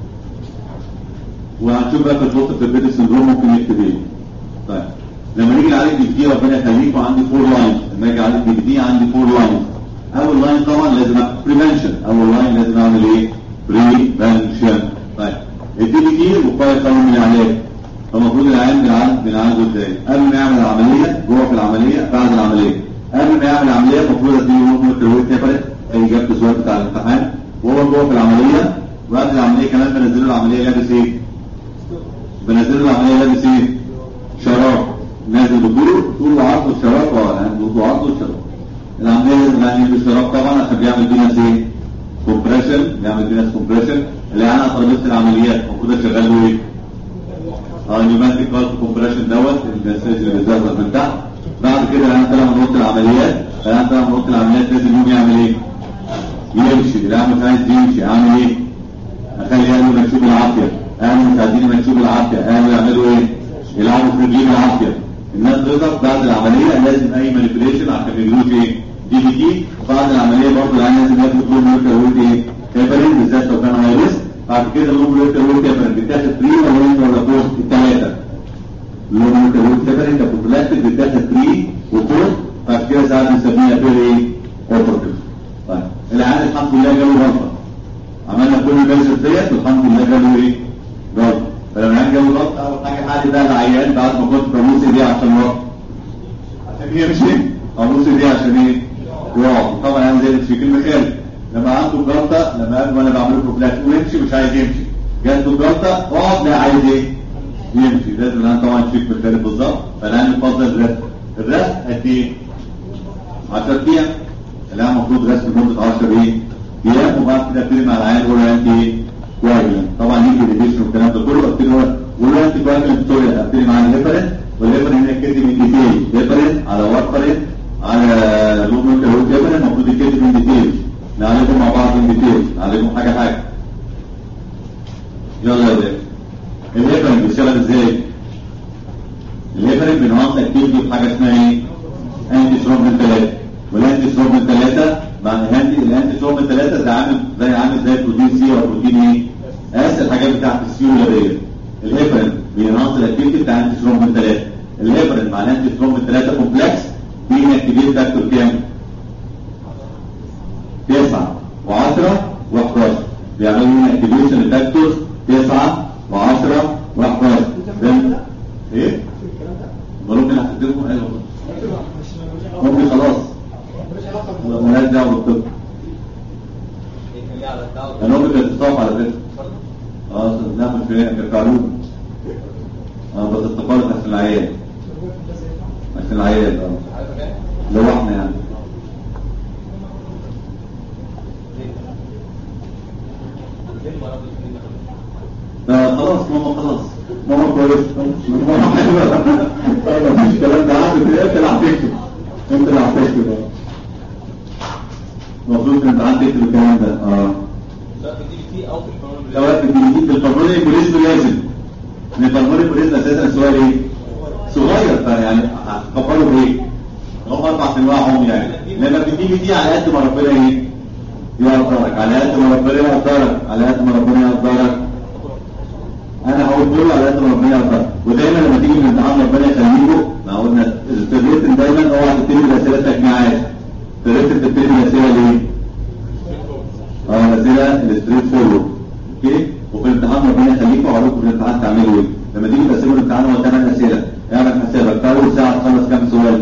[SPEAKER 2] وهنشوف بقى في البوست في البيت سندروم ممكن يكتب ايه طيب لما نيجي نعالج دي دي ربنا يخليك وعندي فور لاينز لما اجي اعالج دي دي عندي فور لاينز اول لاين طبعا لازم اعمل بريفنشن اول لاين لازم اعمل ايه بريفنشن طيب الدي دي دي وقايه خير من العلاج فالمفروض العيان بنعالج بنعالجه ازاي قبل ما يعمل العمليه جوه في العمليه بعد العمليه قبل ما يعمل العمليه المفروض اديله نقطه الترويج نفرت اي اجابه السؤال بتاع الامتحان وهو جوه في العمليه وقبل العمليه كمان بنزله العمليه لابس ايه بنزله العمليه لابس ايه شراب نازل بطوله طول وعرض الشراب اه يعني طول وعرض الشراب العمليه لازم يعني يلبس شراب طبعا عشان بيعمل بينس ايه كومبريشن بيعمل بينس كومبريشن اللي على ترابيزه العمليات المفروض اشغل له ايه اه نيوماتيك كارت كومبريشن دوت المساج اللي بيظهر من تحت بعد كده الان طلع من اوضه العمليات الان طلع من اوضه العمليات لازم يقوم يعمل ايه؟ يمشي الان مش عايز يمشي اعمل ايه؟ اخلي اهله مكتوب العافيه اهله مساعدين مكتوب العافيه اهله يعملوا ايه؟ يلعبوا في رجلين العافيه الناس تقدر بعد العمليه لازم اي مانيبيوليشن عشان ما يجيلوش ايه؟ دي بي تي بعد العمليه برضه الان لازم ياخد كل ميكروويف ايه؟ هيبرين بالذات لو كان هاي ريسك بعد كده اللوموليكال ويت هيبرين بيتاخد بري ولا ولا بوست الثلاثه اللوموليكال ويت هيبرين كبروفلاكتيك بيتاخد بري وبوست بعد كده ساعات بنسميها بيري اوبرتيف طيب العيان الحمد لله جاله غلطه عملنا كل الميجرز ديت والحمد لله جاله ايه؟ غلطه فلما العيان جاله غلطه اول حاجه حد بقى العيان بعد ما كنت ببوس دي عشان غلطه عشان يمشي ابوس دي عشان ايه؟ يقعد طبعا انا زي في كلمه خالد لما عنده جلطه لما قبل ما انا بعمل له بروفلاكس ويمشي مش عايز يمشي جات له جلطه اقعد لا عايز ايه؟ يمشي لازم الان طبعا تشيك بالخالد بالظبط فالان يفضل الرسم الرسم قد ايه؟ 10 ايام الان المفروض رسم لمده 10 ايه؟ ايام وبعد كده ابتدي مع العيان اقول له انت ايه؟ كويس طبعا يجي ريديشن والكلام ده كله ابتدي اقول له انت كويس بتقول ابتدي مع الهيبرين والهيبرين هنا كاتب من ديتيل هيبرين على وارفرين على لون كروت هيبرين المفروض يتكتب من ديتيل نعالجهم مع بعض من ديتيل نعالجهم حاجه حاجه يلا يا ولاد الهيبرين بيشتغل ازاي؟ الهيبرين بنعمل اكتيفيتي في حاجه اسمها ايه؟ انتي ترومبين 3 والانتي ترومبين 3 مع الانتي الانتي ترومبين 3 زي عامل زي عامل زي بروتين سي او بروتين ايه؟ اس الحاجات بتاعت السيوله ديت الهيبرين بينقص الاكتيفيتي بتاع انتي ترومبين 3 الهيبرين مع الانتي ترومبين 3 كومبلكس بينكتيفيت فاكتور كام؟ 9 و10 و11 بيعملوا لنا اكتيفيشن لفاكتورز 9 و10 و11 ايه؟ ممكن هتديهم ايوه ممكن خلاص مالهاش دعوه بالطب انا ممكن تتصاب على فكره اه لا مش فاهم كقانون اه بس استقالت عشان العيال عشان العيال اه لو احنا يعني آه خلاص ماما خلاص ماما كويس ماما حلوه اه مفيش كلام ده عارف ايه انت اللي هتكتب انت اللي هتكتب اه المفروض انت عندك تكتب الكلام ده اه سواء في الدي في البرموني بوليس لازم ان البرموني بوليس اساسا سؤال ايه؟ صغير فيعني هتكبروا بايه؟ هم اربع سنين هم يعني لما بتيجي دي على قد ما ربنا ايه؟ يقدرك على قد ما ربنا يقدرك على قد ما ربنا يقدرك انا هقول كله على قد ما ربنا يقدرك ودايما لما تيجي من الامتحان ربنا يخليكم ما قلنا الريتن دايما اوعى تبتدي الاسئله تجميعات الريتن تبتدي الاسئله ليه؟ اه الاسئله الستريت فورورد اوكي وفي الامتحان ربنا يخليكم واقول لكم في الامتحان تعملوا ايه لما تيجي تقسموا الامتحان هو ثمان اسئله اعمل حسابك في اول ساعه تخلص كام سؤال؟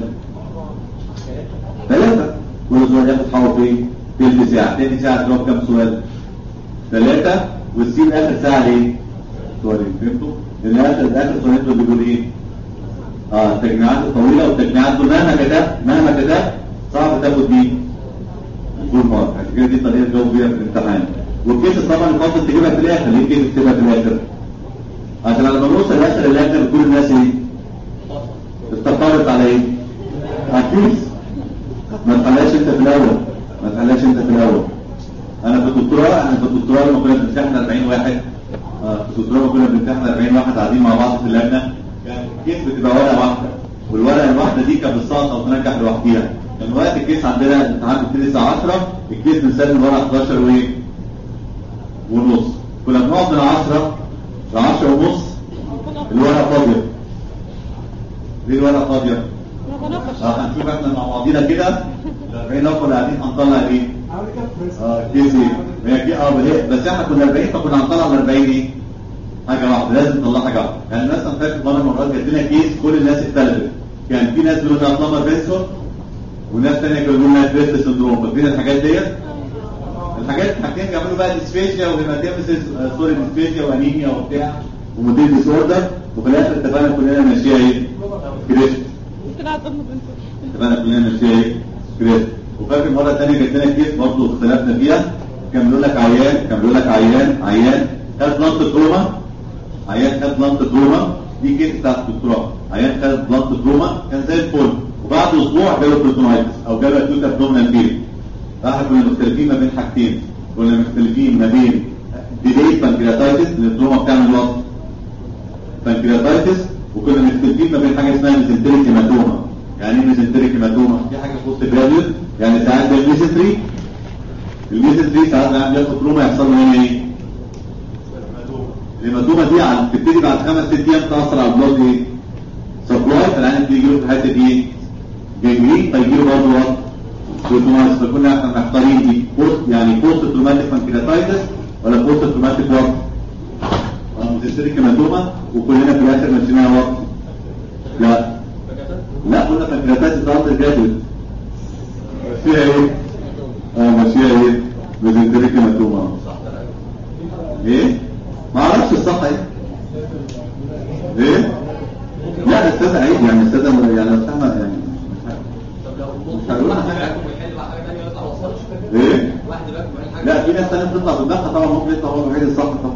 [SPEAKER 2] ثلاثه كل سؤال ياخد حوالي في تلت ساعه تاني ساعه تجاوب كام سؤال؟ ثلاثه والسين اخر ساعه ليه؟ سؤالين فهمتوا؟ لان اخر اخر سؤالين دول بيقولوا ايه؟ اه التجميعات الطويله والتجميعات دول مهما كتبت مهما كتبت صعب تاخد دي الفول مارك عشان كده دي طريقه تجاوب بيها في الامتحان والكيس طبعا يفضل تجيبها في الاخر ليه الكيس تجيبها في الاخر؟ عشان لما نوصل لاخر الاخر كل الناس ايه؟ استقرت على ايه؟ على الكيس ما تخليهاش انت في الاول ما تخليهاش انت في الاول انا في الدكتوراه انا في الدكتوراه لما كنا بنمتحن 40 واحد آه، في الدكتوراه لما كنا بنمتحن 40 واحد قاعدين مع بعض في اللجنه كان الكيس بتبقى ورقه واحده والورقه الواحده دي كانت بالسقط او تنجح لوحديها كان وقت الكيس عندنا الامتحان بيبتدي الساعه 10 الكيس بنسلم الورقه 11 وايه؟ ونص كنا بنقعد من 10 ل 10 ونص الورقه فاضيه ليه الورقه فاضيه؟ اه هنشوف احنا مع بعضينا كده ال 40 نفر اللي قاعدين هنطلع ايه؟
[SPEAKER 3] عامل كده في فرنسا.
[SPEAKER 2] اه كيس ايه؟ هي كي- اه بل- بس احنا كنا 40 فكنا هنطلع من 40 ايه؟ حاجه واحده لازم نطلع حاجه واحده يعني مثلا فاكر مره من المرات جات لنا كيس كل الناس اختلفت كان في ناس بيقولوا انها بلمر بنسون وناس ثانيه كانوا بيقولوا انها بريست سندروم فاكرين الحاجات ديت؟ الحاجات حاجتين بيعملوا بقى ديسفيشيا وهيماتيمسيس آه، سوري ديسفيشيا وانيميا وبتاع وموديل ديس اوردر وفي الاخر اتفقنا كلنا ماشيه ايه؟ كريست اتفقنا كلنا ماشيه ايه؟ كريست وفاكر مره ثانيه جات لنا كيس برضه اختلفنا فيها كان بيقول لك عيان كان بيقول لك عيان عيان خد بلانت تروما عيان خد بلانت تروما دي كيس بتاعت الدكتوراه عيان خد بلانت تروما كان زي الفل وبعد اسبوع جاله بروتونايتس او جاله اكيوت ابدومينال بين فاحنا كنا مختلفين ما بين حاجتين كنا مختلفين ما بين ديلي بانكرياتايتس اللي التروما بتعمل وقت بانكرياتايتس وكنا مختلفين ما بين حاجه اسمها ميزنتريك هيماتوما يعني ايه ميزنتريك هيماتوما في حاجه في وسط جراديوس يعني ساعات زي الميزنتري الميزنتري ساعات العيان بياخد تروما يحصل له هنا ايه الهيماتوما دي على تبتدي بعد خمس ست ايام تاثر على البلاد ايه؟ سبلاي فالعين دي يجيله في الحته دي ايه؟ جنجرين فيجيله برضه وقت سيتومايز فكنا احنا محتارين دي بوست يعني بوست تروماتيك بانكرياتايتس ولا بوست تروماتيك وقت؟ متستريك هيماتوما وكلنا في الاخر مشيناها وقت لا لا قلنا بانكرياتايتس ده اندر جرادويت فيها ايه؟ اه ماشيها ايه؟ ميزنتريك هيماتوما ايه؟ ما اعرفش الصح ايه؟ ايه؟ لا الاستاذ عيد يعني الاستاذ يعني فاهمه يعني مش هقولها حاجه ايه؟ لا في ناس ثانيه بتطلع بدماغها طبعا ممكن يطلع هو الوحيد الصح طبعا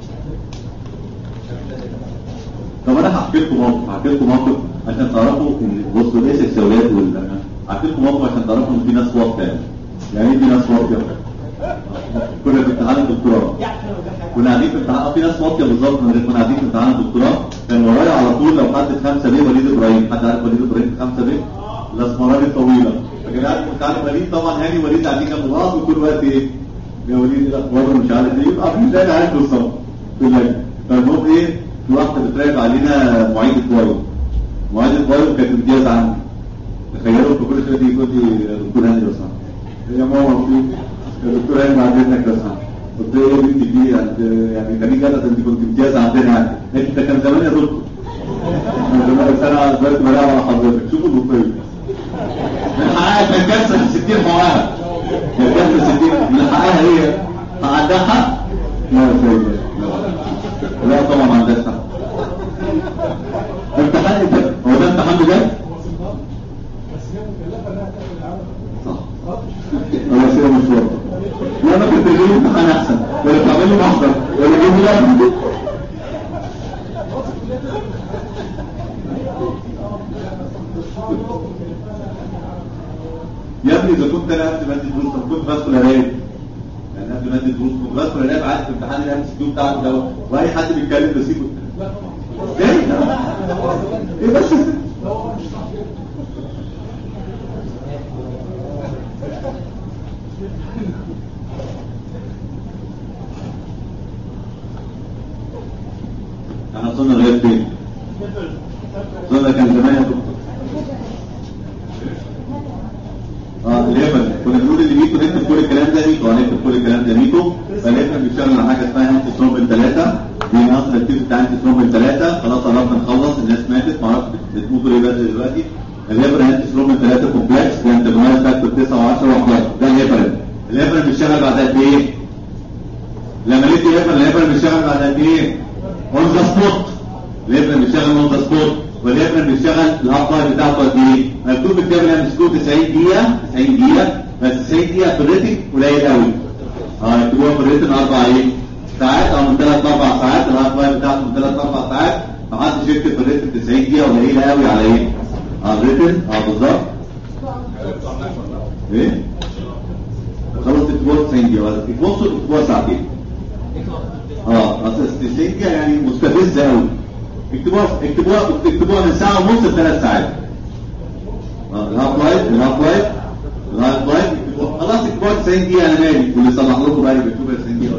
[SPEAKER 2] طب انا هحكي لكم موقف هحكي لكم موقف عشان تعرفوا ان بصوا ايه السكسيولات وال هحكي لكم موقف عشان تعرفوا ان في ناس واقفه يعني يعني ايه في ناس واقفه كنا في امتحان الدكتوراه كنا قاعدين في امتحان في ناس واقفه بالظبط كنا قاعدين في امتحان الدكتوراه كان ورايا على طول لو حد خمسه بيه وليد ابراهيم حد عارف وليد ابراهيم خمسه بيه الاسمراني الطويله فكان قاعد امتحان وليد طبعا هاني وليد قاعدين جنب بعض وكل وقت ايه يا وليد الاخبار مش عارف ايه يبقى في ده عارف بالظبط في اللجنه فالمهم ايه في واحده بتراقب علينا معيد البايو معيد البايو كانت امتياز عني تخيلوا في كل شويه تيجي تقول لي يا دكتور هاني لو سمحت يا ماما في يا دكتور هاني بعد اذنك لو سمحت قلت له ايه بنتي دي يعني كان جدد انت كنت امتياز عندنا يعني قالت ده كان زمان يا دكتور من زمان بس انا دلوقتي بلاقي على حضرتك شوفوا الوصيه من حقها كان كسر 60 حقها كان كسر 60 من حقها هي عندها حق لا يا سيدي لا طبعا ما عندهاش حق امتحان ده هو ده امتحان بجد؟ صح هو سيرة مش واضح لا ما كنت تجيب امتحان احسن ولا تعمل لي محضر ولا تجيب لي يا ابني اذا كنت انا قبل ما ادي دروس طب كنت بدخل اراقب يعني قبل ما ادي دروس كنت بدخل اراقب عارف امتحان الام سي كيو بتاعك ده واي حد بيتكلم بسيبه ايه ايه بس احنا وصلنا لغايه فين؟ وصلنا كان زمان يا دكتور اه اليمن كنا بنقول اللي ميتو نكتب كل الكلام ده ميتو هنكتب كل الكلام ده ميتو فاليمن بيشتغل على حاجه اسمها انتي ثرومبين 3 دي ناقص الاكتيف بتاع انتي ثرومبين 3 خلاص قربنا نخلص الناس ماتت ما اعرفش بتموتوا ليه بدري دلوقتي الهيبرين انتي ثرومبين 3 كومبلكس ده انتجونال فاكتور 9 و10 و11 ده الهيبرين الهيبرين بيشتغل بعد قد ايه؟ لما لقيت الهيبرين الهيبرين بيشتغل بعد قد ايه؟ اون ذا سبوت الهيبرين بيشتغل اون ذا سبوت والهيبرين بيشتغل الهاف لايف بتاعته قد ايه؟ مكتوب الكتاب اللي مسكوه 90 دقيقة 90 دقيقة بس 90 دقيقة في الريتنج قليل قوي اه يكتبوها في الريتنج اربع ايه؟ ساعات او من ثلاث اربع ساعات الهاف لايف بتاعته من ثلاث اربع ساعات محدش يكتب في الريتنج 90 دقيقة قليلة قوي على ايه؟ على الريتنج اه بالظبط ايه؟ خلاص تكتبوها 90 دقيقة ولا تكتبوها تكتبوها ساعتين اه اصل 90 دقيقة يعني مستفزة قوي اكتبوها اكتبوها اكتبوها من ساعة ونص لثلاث ساعات الهاف لايف الهاف لايف الهاف لايف خلاص اكتبوها 90 دقيقة انا مالي واللي صلح لكم بقى يكتبوها 90 دقيقة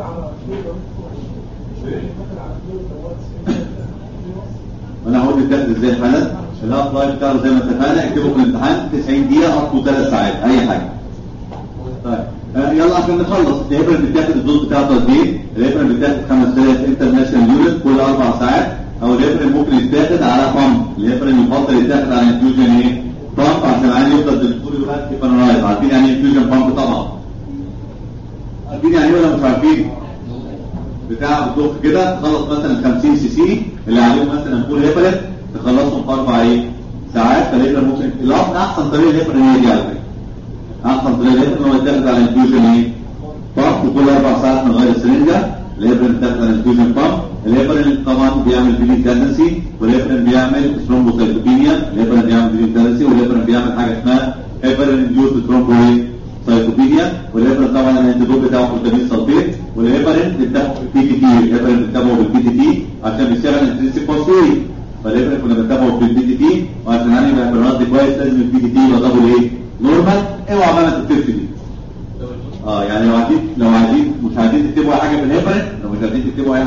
[SPEAKER 2] انا هقول بتاخد ازاي حالا الهاف لايف بتاعه زي ما اتفقنا اكتبه في الامتحان 90 دقيقة اطلب 3 ساعات اي حاجة طيب آه يلا عشان نخلص الهيبرين بتاخد الدوز بتاعته قد ايه؟ الهيبرين بتاخد 5000 انترناشونال يونت كل اربع ساعات او الهيبرين ممكن يتاخد على بامب الهيبرين يفضل يتاخد على انفيوجن ايه؟ بامب عشان العيان يفضل بالدكتور يقول لك بانرايز عارفين يعني ايه انفيوجن بامب طبعا عارفين يعني ايه ولا مش عارفين؟ بتاع بتضخ كده تخلص مثلا 50 سي سي اللي عليهم مثلا فول هيبرين تخلصهم في اربع ايه؟ ساعات فالهيبرين ممكن الافضل احسن طريقه الهيبرين هي دي على فكره احسن طريقه الهيبرين هو يتاخد على انفيوجن ايه؟ بامب كل اربع ساعات من غير السرنجه الهيبرين بتاخد على انفيوجن بامب الهيبرين طبعا بيعمل بليد تندنسي والهيبرين بيعمل ثرومبوسايتوبينيا الهيبرين بيعمل بليد تندنسي والهيبرين بيعمل حاجه اسمها هيبرين انديوس ثرومبوسايتوبينيا والهيبرين طبعا الانتيدوت بتاعه فوتامين سلفيت والهيبرين بتاخده بالبي تي تي الهيبرين بتتابعه بالبي تي تي عشان بيشتغل انترنسيك فوسفوري فالهيبرين كنا بنتابعه بالبي تي تي وعشان يعني يبقى بالرد كويس لازم البي تي تي يبقى دبل ايه؟ نورمال اوعى بقى ما تكتبش دي اه يعني لو عايزين لو عايزين مش عايزين تكتبوا اي حاجه في الهيبرين لو مش عايزين تكتبوا اي حاجه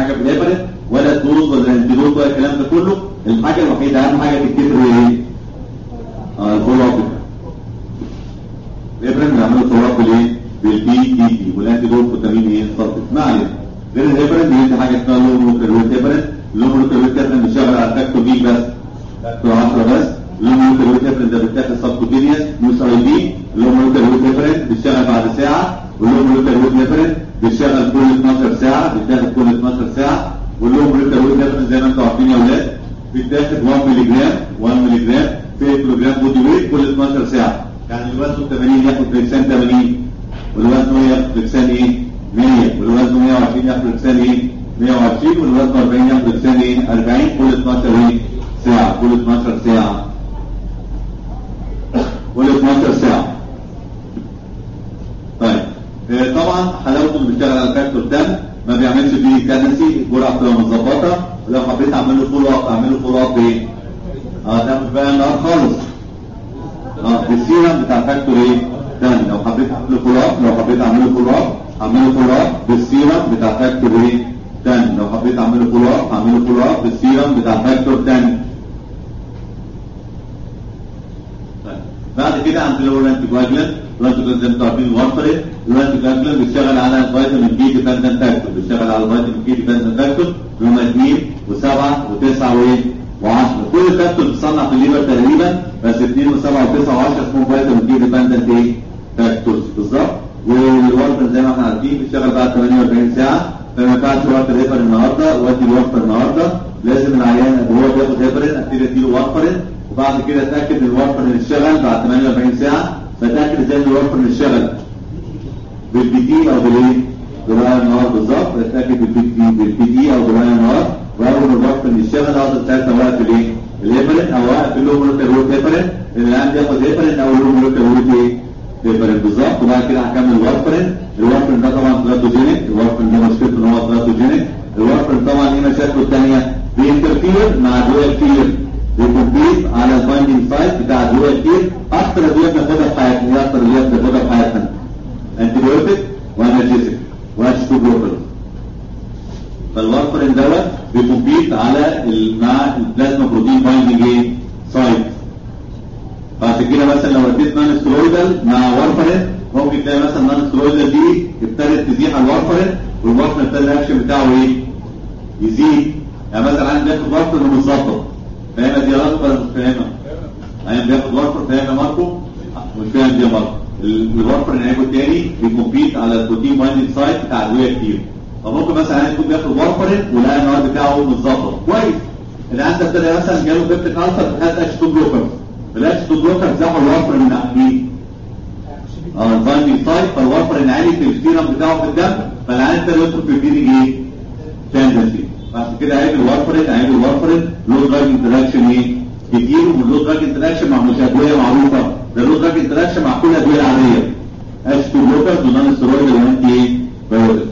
[SPEAKER 2] حاجه في الهيبرين ولا الدوز ولا الانتيدوت ولا الكلام ده كله الحاجه الوحيده اهم حاجه تتكتب هي ايه؟ اه الفولو اب الهيبرين بنعمله فولو اب بالايه؟ بالبي تي تي والانتيدوت فيتامين ايه؟ صلفت ما علينا غير الهيبرين بيدي حاجه اسمها لو مولكيولويد هيبرين لو مولكيولويد هيبرين بيشتغل على فاكتور بي بس فاكتور 10 بس لو مولكيولويد هيبرين ده بيتاخد سبكوتينيوس يوس اي بي لو مولكيولويد هيبرين بيشتغل بعد ساعه واللو مولكيولويد هيبرين بيشتغل كل 12 ساعه بيتاخد كل 12 ساعه واللو مولكيولويد هيبرين زي ما انتم عارفين يا اولاد بيتاخد 1 مللي جرام 1 مللي جرام في كيلو جرام بودي ويت كل 12 ساعه يعني الوزن 80 ياخد فريكسان 80 والوزن 100 ياخد فريكسان ايه 100 والوزن 120 ياخد فريكسان ايه 120 والوزن 40 ياخد فريكسان ايه 40 كل 12 ايه ساعه كل 12 ساعه كل 12 ساعه طيب آه، طبعا حلاوته اللي بيشتغل على فاكتور 10 ما بيعملش فيه كادنسي الجرعه بتبقى متظبطه ولو حبيت اعمل له فولو اب اعمل له فولو اب ايه؟ اه ده مش بقى النهار خالص اه بالسيرم بتاع فاكتور ايه؟ 10 لو حبيت اعمل له فولو اب لو حبيت اعمل له فولو اب اعمل له فولو اب بالسيرم بتاع فاكتور ايه؟ 10 لو حبيت اعمل له فولو اب اعمل له فولو اب بالسيرم بتاع فاكتور 10 طيب. بعد كده عند اللورنت جواجلان اللورنت جواجلان زي ما انتم عارفين الوارفرين اللورنت جواجلان بيشتغل على الفيتامين بي ديبندنت فاكتور بيشتغل على الفيتامين بي ديبندنت فاكتور اللي هم 2 و7 و9 وايه و10 كل فاكتور بتصنع في الليفر تقريبا بس 2 و7 و9 و10 اسمهم فيتامين بي ديبندنت ايه فاكتورز بالظبط والوارفرين زي ما احنا عارفين بيشتغل بعد 48 ساعه فما ينفعش وقت الهيبر النهارده وادي الوارفر النهارده لازم العيان وهو بياخد هيبرين ابتدي اديله وارفرين وبعد كده اتاكد ان الوارفرين اشتغل بعد 48 ساعه بتاكد ازاي ان الوارفرين اشتغل بالبي دي او بالايه؟ برايه النهار بالظبط بتاكد بالبي دي بالبي دي او برايه النهار واول ما الوارفرين يشتغل اقدر ساعتها واقف الايه؟ الهيبرين او واقف اللو مولكيول روت هيبرين اللي العيان بياخد هيبرين او اللو مولكيول روت ايه؟ هيبرين بالظبط وبعد كده هكمل الوارفرين الوارفرين ده طبعا تراتوجينيك الوارفرين ده مشكلته ان هو تراتوجينيك الوارفرين طبعا ايه مشاكله الثانيه؟ بينترفير مع دول كتير بيكمبيت على البايندينج سايت بتاع الدول كتير اكتر ادويه بناخدها في حياتنا هي اكتر ادويه بناخدها في حياتنا انتيبيوتيك وانرجيسيك واتش تو جلوبال فالوارفرين دوت بيكمبيت على ال- مع البلازما بروتين بايندينج ايه سايت بعد كده مثلا لو اديت نون سترويدال مع وارفرين ممكن تلاقي مثلا نون سترويدال دي ابتدت تزيح على الوارفرين والوارفرين ابتدى الاكشن بتاعه ايه؟ يزيد يعني مثلا عندي بياخد وارفرين ومتظبط فاهمة دي غلط ولا مش فاهمة؟ عين بياخد وارفر فاهم يا ماركو؟ مش فاهم دي يا ماركو الوارفر اللي هياخد تاني بيكمبيت على البروتين بايندنج سايت بتاع ادويه كتير فممكن مثلا عين يكون بياخد وارفرين ولقى النهار بتاعه متظبط كويس العيان ده ابتدى مثلا جاله بيبتيك السر خد اتش 2 بلوكر الاتش 2 بلوكر زحوا الوارفر من مين؟ اه البايندنج سايت فالوارفر عالي في السيرم بتاعه في الدم فالعيان ابتدى يدخل في البيدنج ايه؟ تندنسي عشان كده عيب الوارفرين عيب الوارفرين له دراج انتراكشن ايه كتير وله دراج انتراكشن مع مش ادويه معروفه ده له دراج انتراكشن مع كل الادويه العاديه اتش 2 بلوكرز ونون ستيرويد اللي انت ايه بايوتيك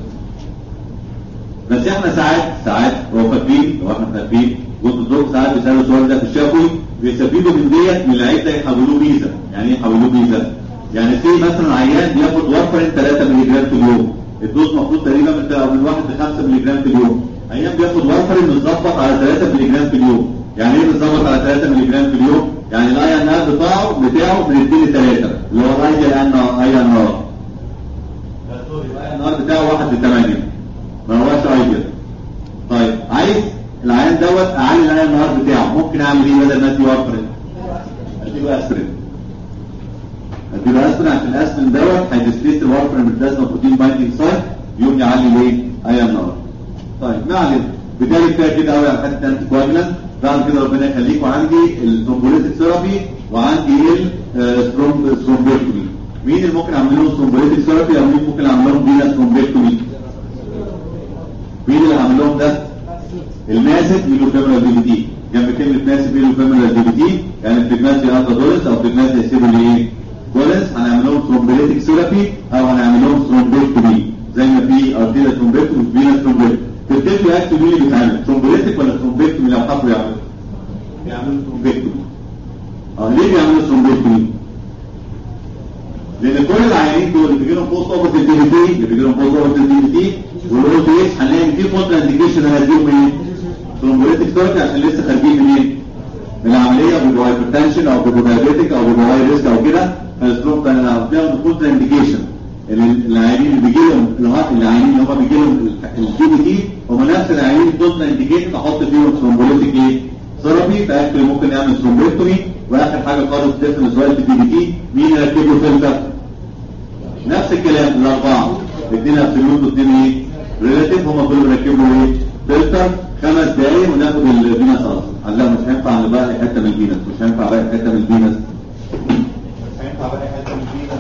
[SPEAKER 2] بس احنا ساعات ساعات هو فاكرين هو احنا فاكرين كنت الدكتور ساعات بيسالوا السؤال ده في الشفوي بيستفيدوا من ديت من اللعيب ده يحولوه ميزه يعني ايه يحولوه ميزه؟ يعني في مثلا عيان بياخد وارفرين 3 مللي جرام في اليوم الدوز المفروض تقريبا من من 1 ل 5 مللي جرام في اليوم عيان بياخد وارفرين متظبط على 3 مللي جرام في اليوم يعني ايه متظبط على 3 مللي جرام في اليوم؟ يعني الاي ان ار بتاعه بتاعه من 2 ل 3 اللي هو الاي ان اي ان ار سوري الاي ان ار بتاعه 1 ل 8 ما هوش ايديال طيب عايز العيان دوت اعلي الاي ان ار بتاعه ممكن اعمل ايه بدل ما ادي وارفرين؟ اديله اسبرين اديله اسبرين عشان الاسبرين دوت هيديسبيس الوارفرين من البلازما بروتين بايندينج سايت يقوم يعلي ليه؟ اي ان ار طيب ما علينا بالتالي كفايه كده قوي على حته انتي كواجلانت بعد كده ربنا يخليك وعندي الثرومبوليتيك ثيرابي وعندي الثرومبوكتومي مين اللي ممكن اعمل لهم ثرومبوليتيك ثيرابي او مين ممكن اعمل لهم فينا ثرومبوكتومي مين اللي هعمل لهم ده الماسك ميلو فيمرال دي بي تي جنب كلمه ماسك ميلو فيمرال دي بي تي يعني بيجماسي الفا دولس او بيجماسي يسيبوا لي ايه كولنس هنعمل لهم ثرومبوليتيك ثيرابي او هنعمل لهم ثرومبوكتومي زي ما في ارتيريا ثرومبوكتومي وفي فينا ثرومبوكتومي تفتكروا اكتب مين اللي بيتعمل ثرومبوليتيك ولا ثرومبوكتومي لو حبوا يعملوا يعملوا ثرومبوكتومي اه ليه بيعملوا ثرومبوكتومي لان كل العيانين دول اللي بيجي لهم بوست اوبرتيف دي بي تي اللي بيجي لهم بوست اوبرتيف دي بي تي والاو تي اتش هنلاقي في كونترا انديكيشن هنديهم ايه؟ ثرومبوليتيك ثيرابي عشان لسه خارجين منين؟ من العمليه بيبقوا هايبرتنشن او بيبقوا دايابيتك او بيبقوا هاي ريسك او كده فالستروك ده بتاخد كونترا انديكيشن العيانين اللي بيجي لهم العيانين اللي هم بيجي لهم الدي بي تي هم نفس العيانين كونترا انديكيشن احط فيهم ثرومبوليتيك ايه؟ ثيرابي فاكل ممكن يعمل ثرومبوكتومي واخر حاجه خالص تسمى سؤال في الدي بي تي مين يركب له فلتر؟ نفس الكلام الاربعه اثنين ابسولوت واثنين ايه؟ ريلاتيف هم كلهم بيركبوا ايه؟ فلتر خمس دقايق وناخد الفينس اصلا لا مش هينفع نبقى حته من الفينس مش هينفع بقى حته من الفينس مش هينفع بقى حته من الفينس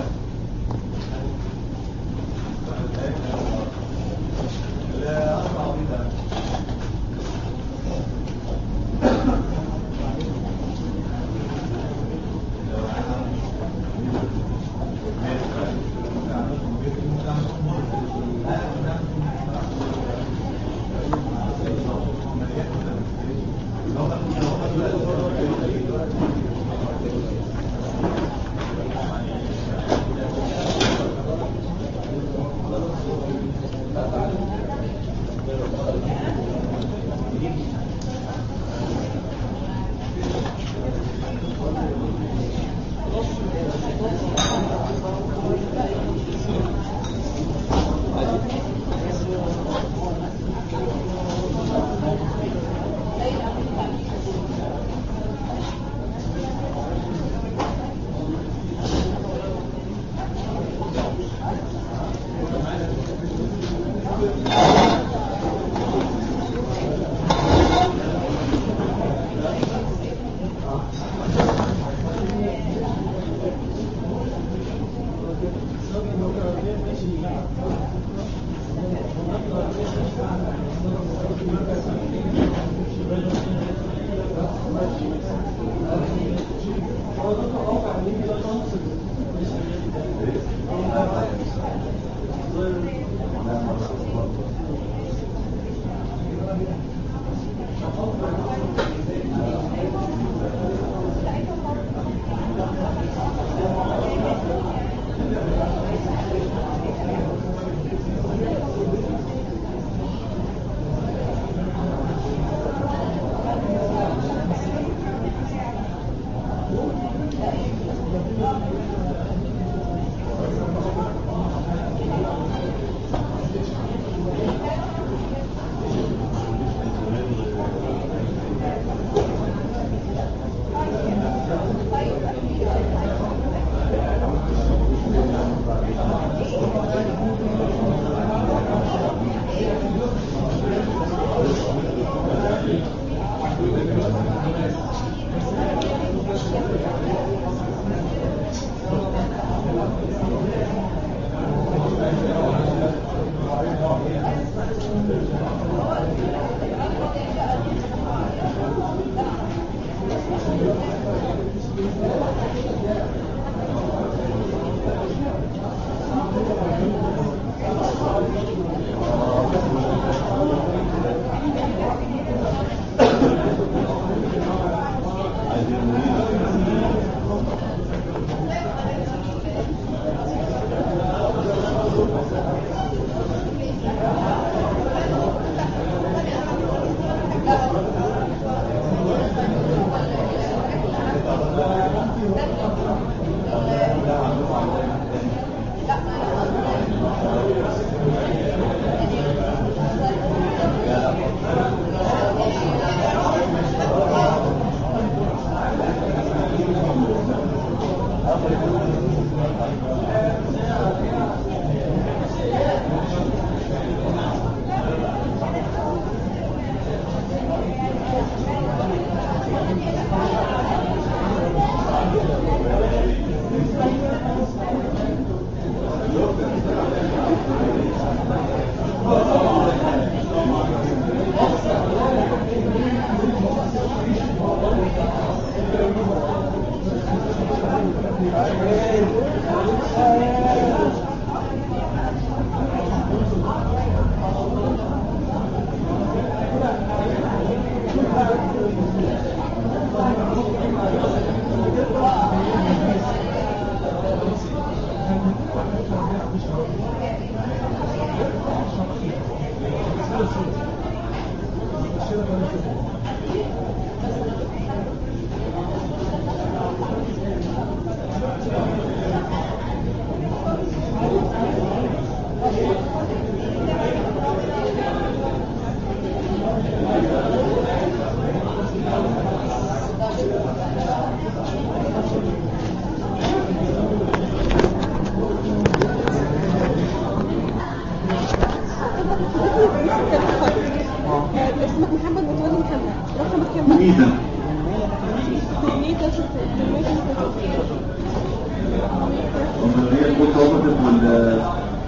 [SPEAKER 2] هي البوست اوبرتيف وال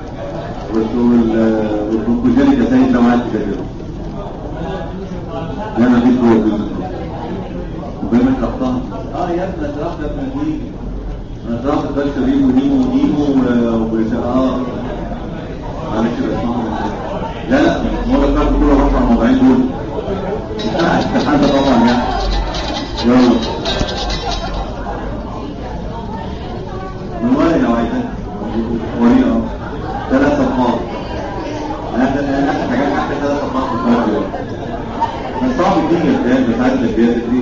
[SPEAKER 2] وال والبروكوجينيك اسايد لو عايز تجربه لا ما فيش جوه وبين خطها اه يا ابني اشرح لك نتيجه انا شرحت بس ريم ونيمو ونيمو و اه معلش بس لا لا المره اللي فاتت كله رفع الموضوعين دول لا الامتحان ده طبعا يعني يلا من ورا لو عايزين ورينا اهو ثلاث صفحات انا انا اخر حاجات تحت ثلاث صفحات في الفرق دول من صعب الدنيا الكلام بتاعت البيات دي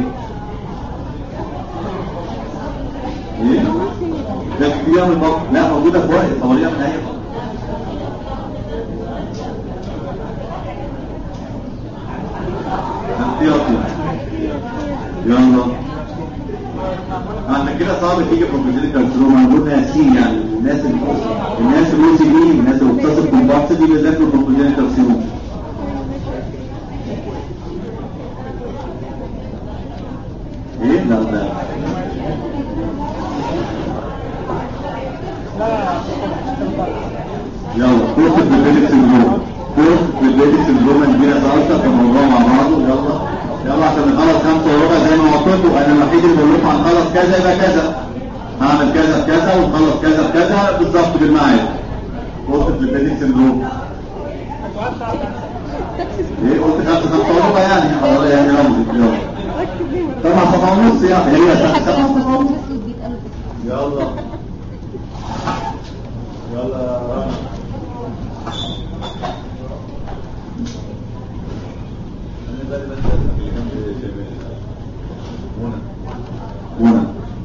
[SPEAKER 2] ايه؟ ده كتير من البطن لا موجوده في ورقه صوريها من اي بطن احتياطي يلا عشان كده صعب تيجي بروفيزيونال كالسيروما انا بقول ناسين يعني الناس اللي الناس اللي او سي دي الناس اللي بتصل كومباكت دي بيذاكروا بروفيزيونال كالسيروما ايه لا ده يلا كورس البيبيليك سندروم كورس البيبيليك سندروم ندينا سالسه في الموضوع مع بعضه يلا يلا عشان نخلص خمسة وربع زي ما قلت لكم انا الوحيد اللي بقول لكم هنخلص كذا يبقى كذا هعمل كذا بكذا ونخلص كذا بكذا بالظبط بالميعاد كورس البيبيليك سندروم ايه قلت خمسة خمسة وربع يعني حوالي يعني رمزي يلا سبعة سبعة ونص يعني هي سبعة سبعة ونص يلا يلا رنا منى منى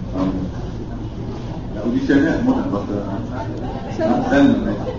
[SPEAKER 2] لا ودي شيماء منى بس استنى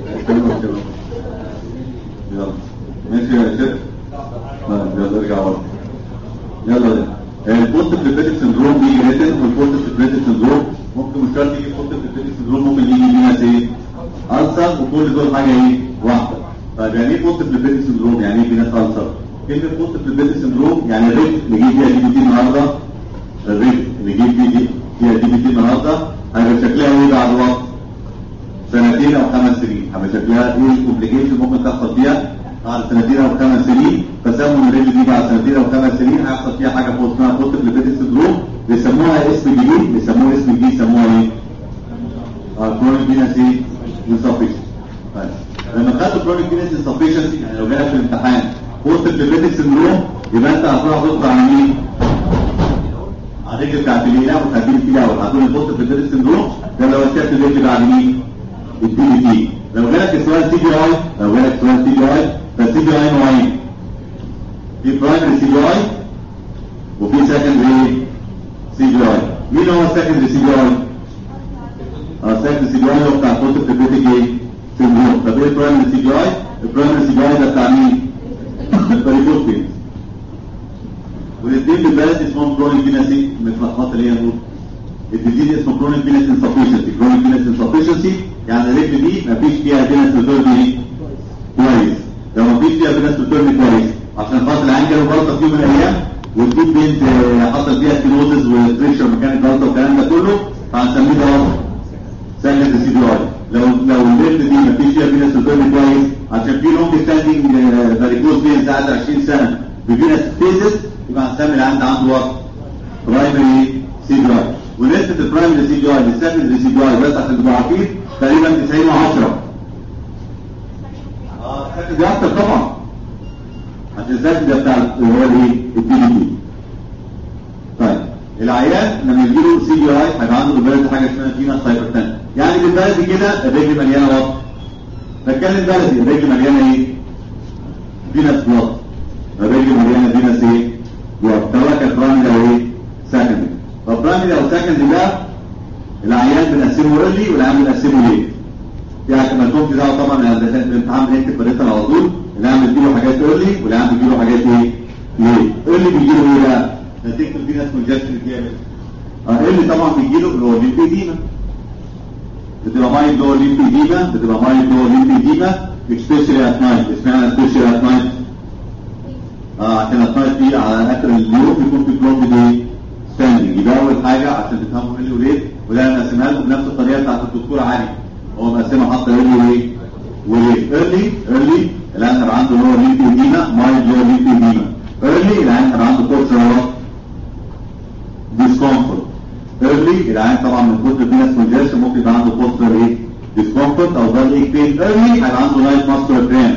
[SPEAKER 2] يلا ماشي يا شيخ يلا ارجع ورا يلا البوست فليبيتك سندروم بيجي ريتن والبوست فليبيتك سندروم ممكن مش شرط يجي بوست فليبيتك سندروم ممكن يجي لينا ايه ألسر وكل دول حاجه ايه واحده طيب يعني ايه بوست فليبيتك سندروم يعني ايه في ناس ألسر كلمه بوست فليبيتك سندروم يعني الريت نجيب فيها دي بي تي النهارده الريت نجيب فيه فيها دي بي تي النهارده هيبقى شكلها ايه بعد وقت سنتين او خمس سنين هيبقى شكلها ايه الكومبليكيشن ممكن تحصل فيها بعد سنتين او خمس سنين فسموا الريل دي بعد سنتين او خمس سنين هيحصل فيها حاجه فوق اسمها بوست فليبيتك سندروم بيسموها اسم جديد بيسموها اسم جديد يسموها ايه؟ كرونيك فينس ايه؟ انسفيشن طيب لما خدت كرونيك فينس انسفيشنسي يعني لو جالك في الامتحان بوست فليبيتك سندروم يبقى انت هتروح تدخل على مين؟ على الرجل بتاعت اليمين وتهديل فيها وهتقول البوست فليبيتك سندروم ده لو كانت الرجل بعد مين؟ الدي بي تي لو جالك سؤال سي بي اي لو جالك سؤال سي بي اي فالسي بي اي نوعين في برايمري سي بي اي وفي سكندري سي بي اي مين هو السكندري سي بي اي؟ اه السكندري سي بي اي هو بتاع بوست فليبيتك ايه؟ سندروم طب ايه البرايمري سي بي اي؟ البرايمري سي بي اي ده بتاع مين؟ الباريكوز فين والاثنين بالبلد اسمهم كرونيك فيناسي متلخبطه ليه يا نور؟ الديزيز اسمه كرونيك فينس انسفشنسي كرونيك فينس انسفشنسي يعني الرجل دي مفيش فيها فينس ريتيرن كويس لو مفيش فيها فينس ريتيرن كويس عشان خاطر العين جاله جلطه في يوم من الايام وتجيب بنت آه، حصل فيها ستينوزز وفريكشر مكان الجلطه والكلام ده كله فهنسميه ده سكند سي بي اي لو لو البنت دي مفيش فيها فينس ريتيرن كويس عشان في لونج ستاندنج فاريكوز فينس قاعد 20 سنه بفينس ستيزس يبقى هنسمي العين ده عنده وقت برايمري سي بي اي ونسبة البرايمري سي بي اي للسكندري سي بي اي بس عشان تبقوا عارفين تقريبا 90 و10 اه السكندري اكتر طبعا عشان السكندري بتاع اللي هو الايه؟ الدي بي تي طيب العيان لما يجي له سي بي اي هيبقى عنده بالبلد حاجه اسمها فينس هايبرتنشن يعني بالبلدي كده الرجل مليانه وقت بتكلم بلدي الرجل مليانه ايه؟ فينس بلاد الرجل مليانه فينس ايه؟ بلاد سواء كانت برايمري او ايه؟ سكندري فالبرايمري او سكندري ده العيان بنقسمه ايرلي والعيان بنقسمه ليه يعني كما تكون في دعوه طبعا انا دخلت الامتحان بنكتب بريتر على طول العيان بيجيله حاجات ايرلي والعيان بيجيله حاجات ايه ليه ايرلي بيجيله ايه بقى نتيجه الفينس كونجكشن جامد اه ايرلي طبعا بيجيله اللي هو ليمفيديما بتبقى مايل جوه ليمفيديما بتبقى مايل جوه ليمفيديما سبيشالي ات نايت اسمها سبيشالي ات نايت اه عشان ات نايت دي على اخر اليوم بيكون في بلوك دي ستاندنج يبقى اول حاجه عشان تفهموا ايه وليه وده انا مقسمها لكم بنفس الطريقه بتاعت الدكتور علي هو مقسمها حاطه ايه وليه وليه ايرلي ايرلي الان هيبقى عنده اللي هو ليمف ايديما مايلد اللي هو ليمف ايديما ايرلي الان هيبقى عنده كورس ديسكومفورت ايرلي العيان طبعا من كتر الفينس كونجيشن ممكن يبقى عنده بوستر ايه ديسكومفورت او بال ايك بين ايرلي هيبقى عنده لايت ماستر كرامز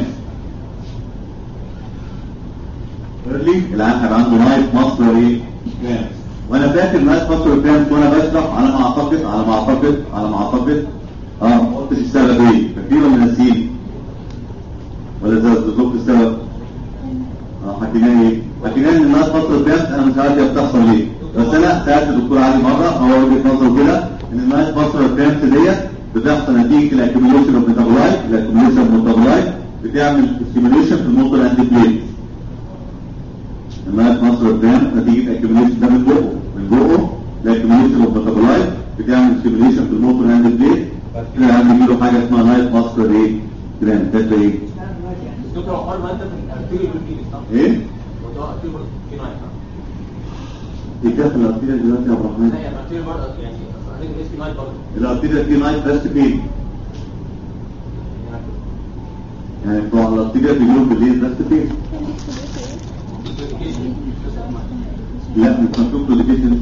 [SPEAKER 2] ايرلي العيان هيبقى عنده لايت ماستر ايه كرامز وانا فاكر لايت ماستر كرامز وانا بشرح على ما اعتقد على ما اعتقد على ما اعتقد اه ما قلتش السبب ايه فاكرين ولا ناسيين ولا ده ذكرت السبب اه حكينا ايه حكينا ان الناس فتره الدرس انا مش عارف هي بتحصل ليه بس انا سالت الدكتور علي مره هو وجهه نظره كده ان الناس فتره الدرس ديت بتحصل نتيجه الاكيوميليشن اوف ميتابولايت الاكيوميليشن اوف ميتابولايت بتعمل ستيميوليشن في الموتور اند بليت الناس فتره الدرس نتيجه الاكيوميليشن ده من بقه من بقه الاكيوميليشن اوف ميتابولايت بتعمل ستيميوليشن في الموتور اند بليت بعد كده عندي له حاجه اسمها نايت ماستر ايه جراند ده ايه
[SPEAKER 4] دكتور عمر ما انت في الارتيريال والفينس صح؟
[SPEAKER 2] ايه
[SPEAKER 4] موضوع ارتيريال والفينايل صح؟
[SPEAKER 2] الداخل الارتيريا دلوقتي يا عبد الرحمن
[SPEAKER 4] لا يعني الارتيريال برضه يعني الرجل اسمي نايت برضه
[SPEAKER 2] الارتيريا في نايت بس فين يعني بتوع الارتيريا بيجيلهم بالليل بس فين لا مش مكتوب كوديكيشن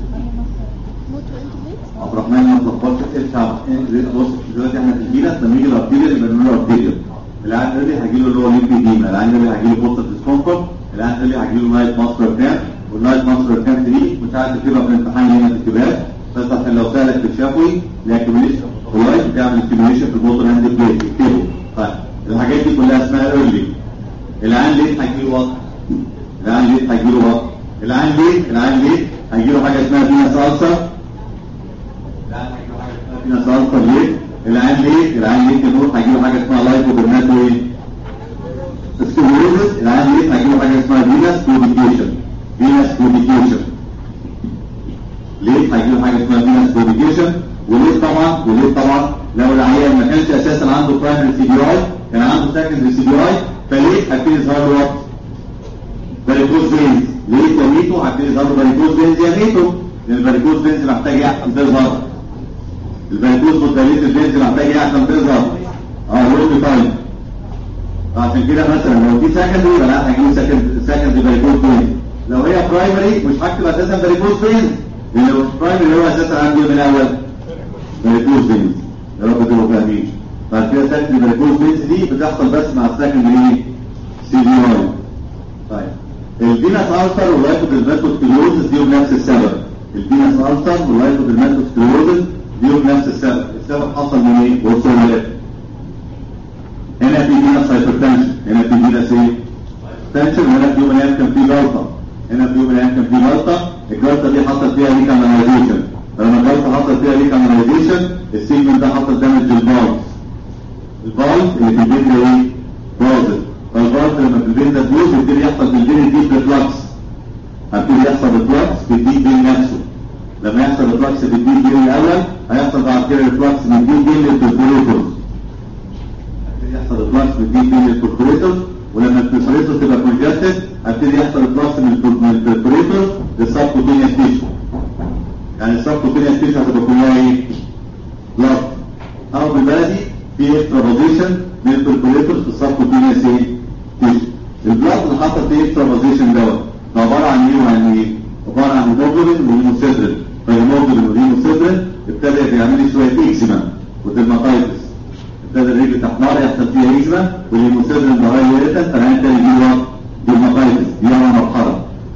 [SPEAKER 2] عبد الرحمن ما تلخبطش ارجع بص دلوقتي احنا في الجيله لما يجي الارتيريا يبقى نقول له ارتيريا العين اللي هيجي له اللي هو ليمفيديما العين اللي هيجي له بوستر ديسكومفورت العين اللي هيجي له نايت ماستر كام والنايت ماستر كام دي مش عارف تكتبها في الامتحان هنا في الكتاب بس عشان لو سالك في الشفوي الاكيوميليشن كويس بتعمل اكيوميليشن في الموتور هاند بليت اكتبه طيب الحاجات دي كلها اسمها ايرلي العين ليه هيجي له وقت العين ليه هيجي له وقت العين ليه العين ليه هيجي له حاجه اسمها فينا صلصه العين هيجي له حاجه اسمها فينا صلصه ليه العين ليه العين ليه كنور هيجي له حاجه اسمها لايكوبرناتوي سكليروزس العين ليه هيجي له حاجه اسمها فينس كوديكيشن فينس كوديكيشن ليه هيجي له حاجه اسمها فينس كوديكيشن وليه طبعا وليه طبعا لو العيان ما كانش اساسا عنده برايمري سي بي اي كان عنده سكندري سي بي اي فليه هيبتدي يظهر له وقت فاريكوز فينز ليه تميته هيبتدي يظهر له فاريكوز فينز يا ميتو لان الفاريكوز فينز محتاج يحصل تظهر الفاريكوز موداليت الفينز محتاج يحصل تظهر اه لونج تايم عشان كده مثلا لو في سكندري يبقى لا هجيب سكندري فاريكوز فينز لو هي برايمري مش هكتب اساسا فاريكوز فينز لان لو مش برايمري هو اساسا عندي من الاول فاريكوز فينز يا رب تبقوا فاهمين بعد كده سكندري فاريكوز فينز دي بتحصل بس مع السكندري سي بي اي طيب الفينس ألسر واللايكوديرماتوسكليروزس ديهم نفس السبب الفينس ألسر واللايكوديرماتوسكليروزس ديهم نفس السبب السبب حصل من ايه؟ بصوا يا ولاد هنا في فينس هايبرتنشن هنا في فينس ايه؟ تنشن وهنا في يوم من الايام كان في جلطه هنا في يوم من الايام كان في جلطه الجلطه دي حصل فيها ريكامينايزيشن فلما الجلطه حصل فيها ريكامينايزيشن السيجمنت ده حصل دامج للبالز البالز اللي في البين ده ايه؟ باظت فالبالز لما في البين ده تبوظ يبتدي يحصل في البين ديب ريفلكس هيبتدي يحصل ريفلكس في الديب بين نفسه لما يحصل ريفلكس في الديب بين الاول هيحصل بعد كده ريفلكس من الديب بين للبرفوريتورز هيبتدي يحصل ريفلكس من الديب بين للبرفوريتورز ولما البرفوريتورز تبقى كونجستد هيبتدي يحصل ريفلكس من البرفوريتورز للسبكوتينيوس تيشو يعني السبكوتينيوس تيشو هتبقى كلها ايه؟ بلاد او بالبلدي في اكسترابوزيشن من البركوليتور في السبكوتينيوس ايه؟ تيشو البلاد اللي حصل فيه اكسترابوزيشن دوت ده عباره عن ايه وعن ايه؟ عباره عن هيموجلوبين وهيموسيدرين فالهيموجلوبين والهيموسيدرين ابتدى يعمل لي شويه اكسما ودرماتايتس ابتدى الرجل تحمر يحصل فيها اكسما والهيموسيدرين ده هاي ريتن فالعين تاني يجي له درماتايتس دي اول مرحله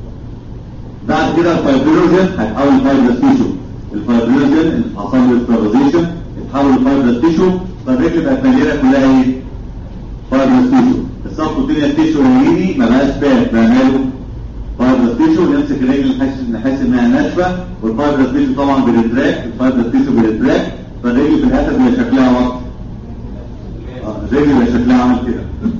[SPEAKER 2] بعد كده الفايبروجين هيتحول لفايبرس تيشو الفايبروجين اللي حصل له استرابوزيشن اتحول لفايبرس تيشو فالرجل بقت مليانه كلها ايه؟ فايبرس تيشو السبكوتينيوس تيشو اليميني ما بقاش فات بقى ماله فايبرس تيشو نمسك الرجل نحس نحس انها ناشفه والفايبرس تيشو طبعا بيرتراك الفايبرس تيشو بيرتراك فالرجل في الاخر بيبقى شكلها وقت الرجل بيبقى شكلها عامل كده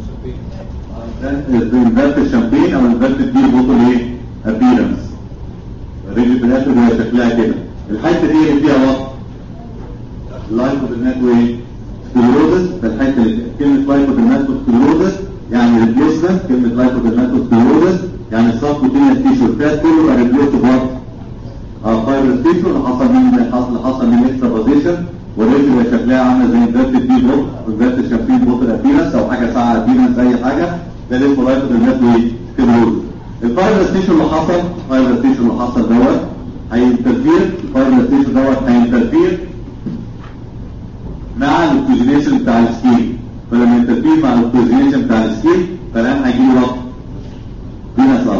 [SPEAKER 2] انفيرت الشامبين او انفيرت دي بوتل ايه ابيرنس الرجل في الاخر بيبقى شكلها كده الحته دي اللي فيها وقت لايكوبينات وايه سكليروزس فالحته اللي كلمه لايكوبينات سكليروزس يعني ريبليسمنت كلمه لايكوبينات سكليروزس يعني السبكوتينيوس تيشو فات كله بقى ريبليس بوات اه فايبر ستيشن اللي حصل من حصل حصل من اكسترا بوزيشن والريت اللي شكلها عامله زي انفيرتد دي بوت انفيرتد شايفين بوت الابيرنس او حاجه ساعه ابيرنس اي حاجه ده اللي اسمه لايفود الناتوي سكلروز الفايبر ستيشن اللي حصل الفايبر ستيشن اللي حصل دوت هينترفير الفايبر ستيشن دوت هينترفير مع الاوكسجينيشن بتاع السكين فلما ينترفير مع الاوكسجينيشن بتاع السكين فالان هيجي له ربط فينا صار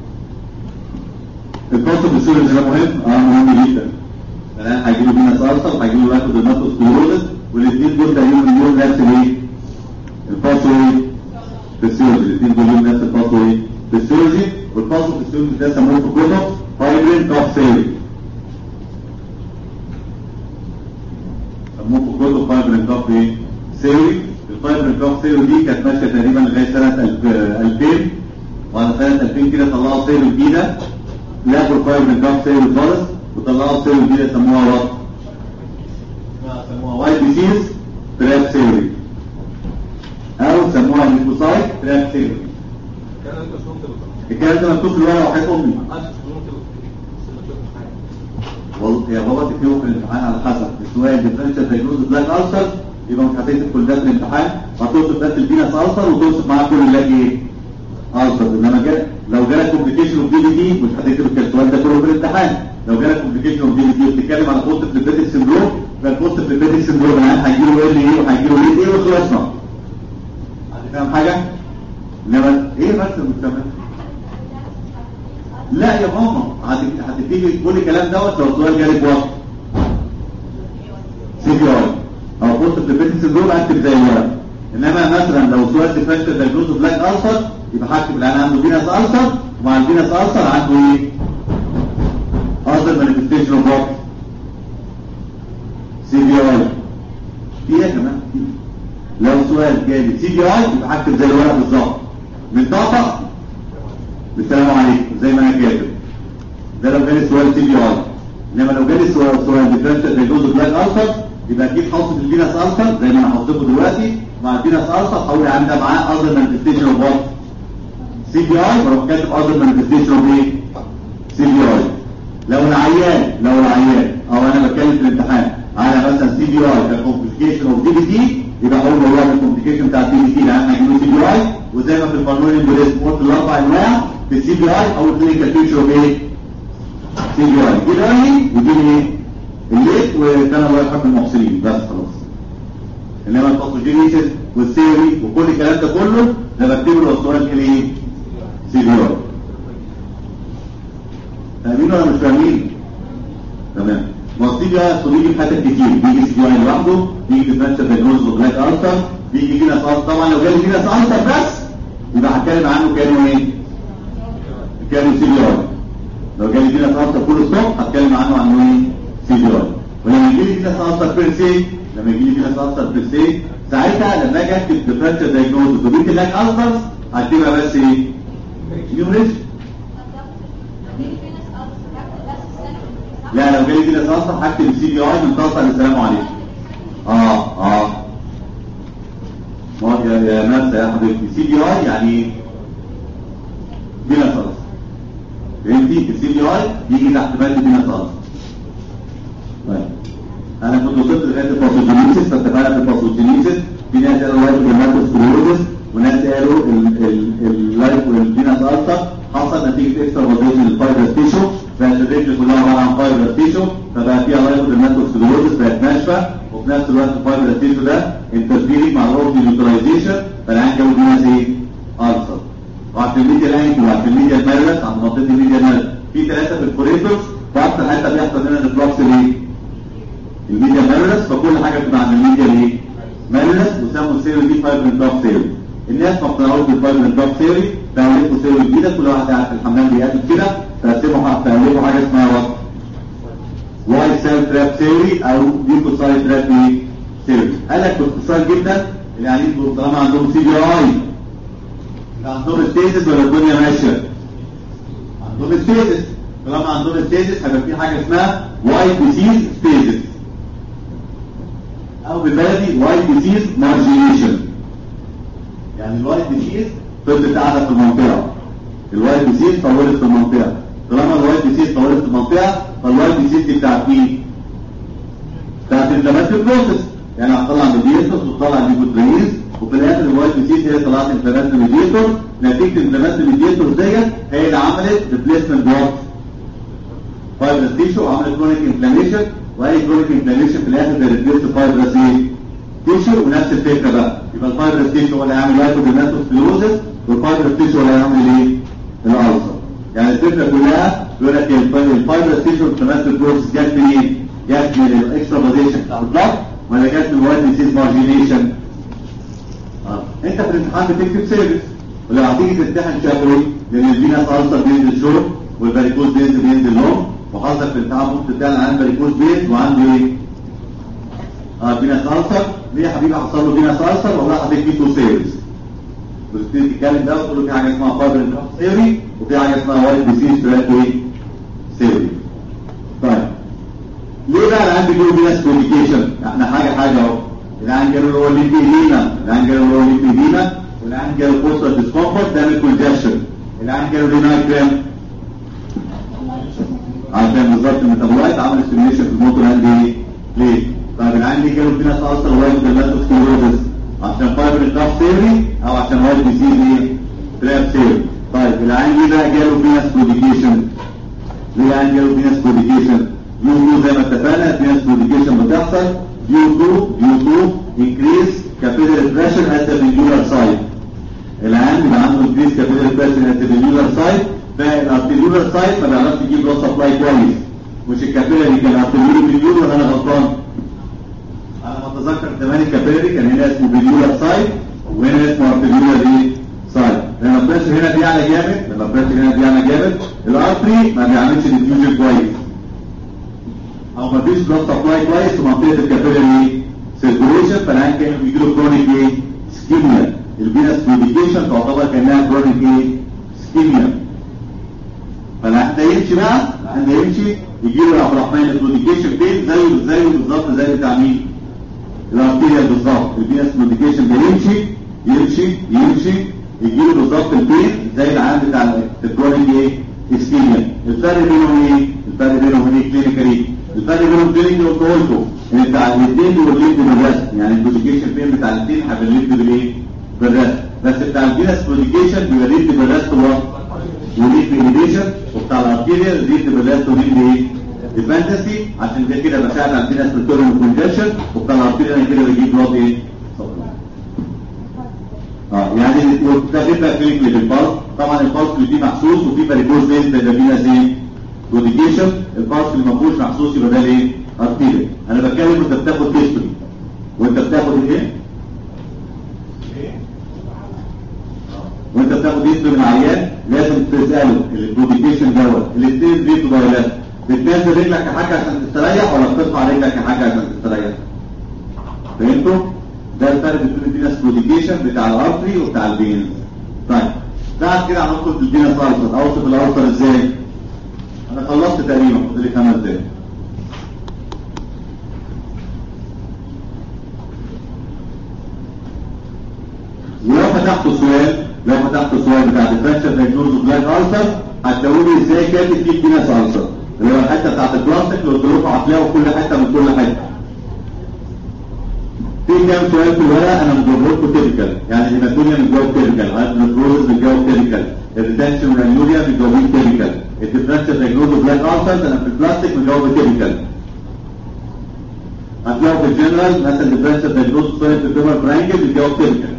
[SPEAKER 2] الكونسبت السيريز ده مهم اه مهم جدا الان هيجي له فينا صار وهيجي له لايكو ديرماتوسكليروزس والاثنين دول تقريبا ليهم نفس الايه؟ الباثوي فيسيولوجي الاثنين دول ليهم نفس الباثوي فيسيولوجي والباثو فيسيولوجي ده سموه في الكتب فايبرين كاف ثيوري سموه في الكتب فايبرين كاف ايه؟ ثيوري الفايبرين كاف ثيوري دي كانت ماشيه تقريبا لغايه سنه 2000 وعلى سنه 2000 كده طلعوا ثيوري جديده لغوا الفايبرين كاف ثيوري خالص وطلعوا ثيوري جديده سموها وات؟ سموها واي ديزيز تراب ثيوري او سموها ليكوسايت تراب ثيوري
[SPEAKER 4] كان انت شو ممكن
[SPEAKER 2] الكلام ده مكتوب في الورقه وحياه امي والله يا بابا تكتبه في الامتحان على حسب السؤال ديفرنشال دايجنوز بلاك السر يبقى مش هتكتب كل ده في الامتحان هتوصف بس الفينس السر وتوصف معاه كل اللي ايه السر انما جا لو جالك كومبليكيشن اوف دي بي دي مش هتكتب السؤال ده كله في الامتحان لو جالك كومبليكيشن اوف دي بي دي وبتتكلم على بوست فليبيتك سندروم يبقى البوست فليبيتك سندروم العيان هيجي له ال ايه وهيجي له ايه وخلصنا هتفهم حاجه؟ انما ايه بس المجتمع لا يا ماما هت- هتبتدي تقولي الكلام دوت لو السؤال جالك وقت سي بي اي او بوست فليبيتك سندروم اكتب زي الورق انما مثلا لو سؤال ديفرنشال دايجنوز بلاك السر يبقى هكتب العيان عنده فينس السر ومع الفينس السر عنده ايه؟ other manifestation of what? سي بي اي في ايه يا جماعه؟ في. لو سؤال جالي سي بي اي يبقى هكتب زي الورق بالظبط من طاقه بالسلام عليكم زي ما انا كاتب ده لو جالي سؤال سي بي اي انما لو جالي سؤال سؤال ديفرنشال دايجنوز بلاك السر يبقى اكيد هوصف الفينس السر زي ما انا هوصفه دلوقتي مع الفينس السر هقول عندها معاه other manifestation of what? سي بي اي واروح كاتب other manifestation of ايه؟ سي بي اي لو العيان لو العيان او انا بتكلم في الامتحان على مثلا سي بي اي ككومبليكيشن اوف دي بي تي يبقى اقول له هو الكومبليكيشن بتاع الدي بي تي العيان هيجيله سي بي اي وزي ما في البالمونري امبوليزم قلت الاربع انواع في السي بي اي او الكلينيكال فيتشر اوف ايه؟ سي بي اي دي الاولي ودي الايه؟ الليت وكان الله يرحم المحسنين بس خلاص انما الباثوجينيسيس والثيوري وكل الكلام ده كله ده بكتبه له السؤال كده ايه؟ سي بي اي فاهمين ولا مش فاهمين؟ تمام مصدي بقى بيجي في حتت كتير بيجي سي واحد لوحده بيجي ديفرنشال دايجنوز بلاك السر بيجي فينا صار طبعا لو جالي فينا السر بس يبقى هتكلم عنه كانه ايه؟ كانه سي بي اي لو جالي فينا السر كل الصبح هتكلم عنه عنه ايه؟ سي بي اي ولما يجي لي فينا السر بير سي لما يجي لي فينا السر بير سي ساعتها لما اجي اكتب ديفرنشال دايجنوز وبيجي بلاك السر هكتبها بس ايه؟ نيومريشن لا لو جالي كده صلصه هكتب السي بي اي من طاسه للسلام عليكم اه اه ما هو يا يا نفسه يا حبيبتي سي بي اي يعني ايه؟ بلا صلصه فهمتي السي بي اي يجي تحت بند بلا صلصه طيب انا كنت وصلت لغايه الباثوجينيسيس فاتفقنا في الباثوجينيسيس في ناس قالوا لايف والماتوسكلوروزس وناس قالوا اللايف والفينس السر حصل نتيجه اكسترا بوزيشن للفايبر تيشو بقت الرجل كلها عباره عن فايبر تيشو فبقى فيها لايف والماتوسكلوروزس بقت ناشفه وفي نفس الوقت الفايبر تيشو ده انترفيرنج مع الاورتي نيوترايزيشن فالعين جو فينس ايه؟ السر وعند الميديا لانك وعند الميديا الميرلس عند منطقه الميديا الميرلس في ثلاثه في الكوريتورز واكثر حته بيحصل هنا البلوكس الايه؟ الميديا ميرلس فكل حاجه بتبقى عند الميديا ايه؟ ميرلس وسموا الثيوري دي فايبر دوك ثيوري الناس ما اقتنعوش بالفايبر دوك ثيوري فالفوا ثيوري جديده كل واحد قاعد في الحمام بيقابل كده فقسموا فالفوا حاجه اسمها وات وايت سيل تراب ثيوري او ليوكوسايت تراب ايه؟ ثيوري قال لك باختصار جدا يعني انتوا طالما عندهم سي بي اي عندهم ستيتس ولا الدنيا ماشيه؟ عندهم ستيتس طالما عندهم ستيتس هيبقى في حاجه اسمها وايت ديزيز ستيتس او بالبلدي وايت ديزيز مارجينيشن يعني الوايت ديزيز فضلت قاعده في المنطقه الوايت ديزيز طولت في المنطقه طالما الوايت ديزيز طولت في المنطقه فالواي بي سي دي بتاعت مين؟ بتاعت الانفلاماتوري بروسس يعني هتطلع ميديتور وتطلع ليكوتريز وفي الاخر الواي بي سي هي طلعت انفلاماتوري ميديتور نتيجه الانفلاماتوري ميديتور ديت هي اللي عملت ريبليسمنت بلوك فايبرس تيشو وعملت كرونيك انفلاميشن واي كرونيك انفلاميشن في الاخر ده ريبليس فايبرس ايه؟ تيشو ونفس الفكره بقى يبقى الفايبرس تيشو هو اللي هيعمل لايكوبيناتوسكليروزس والفايبرس تيشو هو اللي هيعمل ايه؟ الالسر يعني الفكره كلها بيقول لك الفايبرس تيشو انفلاماتوري بروسس جت منين؟ جت من الاكسترا بوزيشن بتاع البلاد ولا جت من الوايت ديسيز مارجينيشن؟ اه انت في الامتحان بتكتب سيرفيس ولو هتيجي تمتحن شفوي لان الفينس السر بينزل شورت والباريكوز بينزل بينزل لون وحظك في الامتحان ممكن تعمل عن باريكوز بيز وعنده ايه؟ اه فينس السر ليه يا حبيبي حصل له فينس السر والله هتديك تو سيرفيس وتبتدي تتكلم ده وتقول له في حاجه اسمها فايبر ثيوري وفي حاجه اسمها وايت ديسيز تراك ايه؟ ثيوري طيب ليه بقى العيان بيجيله فينس كوميونيكيشن؟ احنا حاجه حاجه اهو العيان جاله اللي هو الليمفيديما العيان جاله اللي هو الليمفيديما والعيان جاله بوستر ديسكومفورت تعمل كونجكشن العيان جاله ريناي كرام عشان بالظبط الميتابولايت عمل ستيميوليشن في الموتور عندي ايه؟ ليه؟ طيب العيان دي جاله فينس اصلا وايت ديرماتوسكليروزس عشان فايبر كاف ثيوري او عشان وايت ديزيز ايه؟ تراب ثيوري طيب العيان دي بقى جاله فينس كوديكيشن ليه العيان جاله فينس كوديكيشن؟ يو يو زي ما اتفقنا فينس كوديكيشن بتحصل due to due to increase capillary pressure at the vendular side العيان بيبقى عنده increase capillary pressure at the vendular side فالارتيولار سايد ما بيعرفش يجيب بلاد سبلاي كويس مش الكابيلاري كان ارتيولار فينيول ولا انا غلطان انا ما اتذكر زمان الكابيلاري كان هنا اسمه فينيولار سايد وهنا اسمه ارتيولار ايه سايد لما البريشر هنا بيعلى جامد لما البريشر هنا بيعلى جامد الارتري ما بيعملش ديفيوجن كويس او ما فيش بلاد سبلاي كويس في منطقه الكابيلاري سيركوليشن فالعيان كان بيجي له كرونيك ايه سكيميا الفينس كوديكيشن تعتبر كانها كرونيك ايه سكيميا فالعيان ده يمشي بقى العيان ده يمشي يجي له عبد الرحمن الكوديكيشن فين زيه زيه بالظبط زي بتاع مين الارتيريا بالظبط الفينس كوديكيشن ده يمشي يمشي يمشي يجي له بالظبط البين زي العيان بتاع الكرونيك ايه اسكيميا الفرق بينهم ايه الفرق بينهم ايه كلينيكالي الفرق بينهم كلينيكالي وكولتو ان بتاع الاثنين دول ليد بالرسم يعني الكوديكيشن فين بتاع الاثنين هيبقى ليد بالايه بالرسم بس بتاع الفينس كوديكيشن بيبقى ليد بالرسم هو وليد بالانيبيشن وبتاع الارتيريا ليد بالرسم وليد بايه ديبندنسي عشان ده كده بساعد على الفينس ريتورن كونجكشن وبتاع الارتيريا كده بيجيب بلاد ايه اه يعني ده بيبقى كلينيكلي بالبلس طبعا البلس اللي فيه محسوس وفيه فاريكوز بيز ده فينا زي كوديكيشن البلس اللي ما فيهوش محسوس يبقى ده ايه ارتيريا انا بتكلم وانت بتاخد هيستوري وانت بتاخد ايه وانت بتاخد هيستوري من عيان لازم تساله الكوديكيشن دوت الاثنين دي تغيرات بتنزل رجلك يا حاجه عشان تستريح ولا بترفع رجلك يا حاجه عشان تستريح فهمتوا ده الفرق بين الفينس كوديكيشن بتاع الارتري وبتاع الفينس طيب بعد كده هندخل في الفينس الالسر اوصف الالسر ازاي انا خلصت تقريبا فاضل لي خمس دقايق ولو فتحت السؤال لو فتحت السؤال بتاع الفراكشر دايجنوز بلاك السر هتقولوا لي ازاي كانت في فينس السر اللي هو الحته بتاعت البلاستيك اللي قلت لكم هتلاقوا كل حته من كل حته في كام سؤال في الورقه انا مجاوب لكم تيبيكال يعني الهيماتوريا بنجاوب تيبيكال النكروز بنجاوب تيبيكال الريتنشن والانيوريا بنجاوبين تيبيكال الديفرنشال دايجنوز بلاك السر انا في البلاستيك بنجاوب تيبيكال هتلاقوا في الجنرال مثلا الديفرنشال دايجنوز سويل في الفيبر براينجل بنجاوب تيبيكال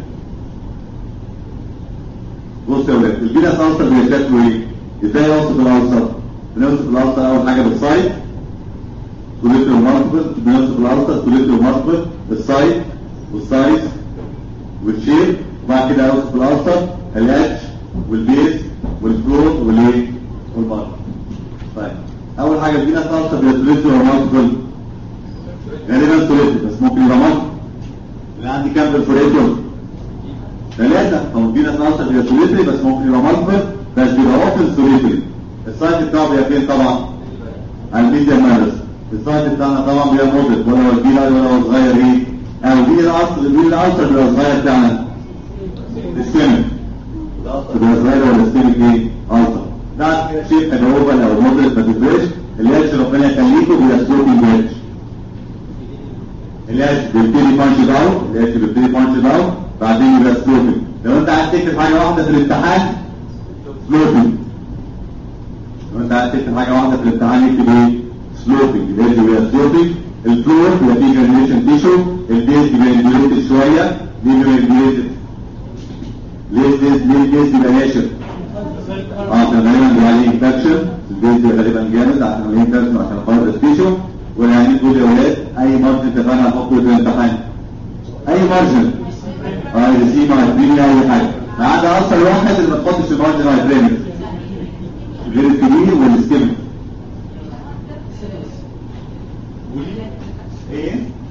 [SPEAKER 2] بص يا ولاد الفينس السر هي شكله ايه؟ ازاي اوصف الالسر؟ بنوصف الالسر اول حاجه بالسايد سوليتر ماركبل بنوصف الالسر سوليتر ماركبل السايد والسايز والشيب وبعد كده اوصف الالسر الاتش والبيز والفلور والايه والمارك طيب اول حاجه الفينس السر هي سوليتر ماركبل غالبا سوليتر بس ممكن يبقى ماركبل اللي عندي كام بالفوريتور ثلاثة أو فينس السر هي سوليتري بس ممكن يبقى ماركبل بس بيبقى اوبن سوليتري السايز بتاعه بيبقى فين طبعا على الميديا مارس السايز بتاعنا طبعا بيبقى مودريت ولا هو كبير ولا هو صغير ايه او مين العصر مين العصر بيبقى صغير بتاعنا السمك بيبقى صغير ولا السمك ايه عصر ده شيء اجاوبا او مودريت ما تفرقش الاتش ربنا يخليكم بيبقى سلوبنج اتش الاتش بيبتدي بانش داون الاتش بيبتدي بانش داون بعدين يبقى سلوبنج لو انت عايز تكتب حاجه واحده في الامتحان سلوبنج لو انت عايز تكتب حاجه واحده في الامتحان يكتب ايه؟ سلوبنج الاتش بيبقى سلوبنج الفلور بيبقى فيه جرانيشن تيشو البيز بيبقى انجليتد شويه ليه بيبقى انجليتد؟ ليه ليه ليه البيز بيبقى ناشف؟ اه كان غالبا بيبقى عليه انفكشن البيز بيبقى غالبا جامد عشان عليه انفكشن وعشان خاطر التيشو والعيانين دول يا ولاد اي مارجن اتفقنا هنحطه في الامتحان اي مارجن اه ريسيما هتبني اي حاجه ما عدا اصل واحد اللي ما تحطش المارجن هيترمي غير الكبير والسكيمك ايه؟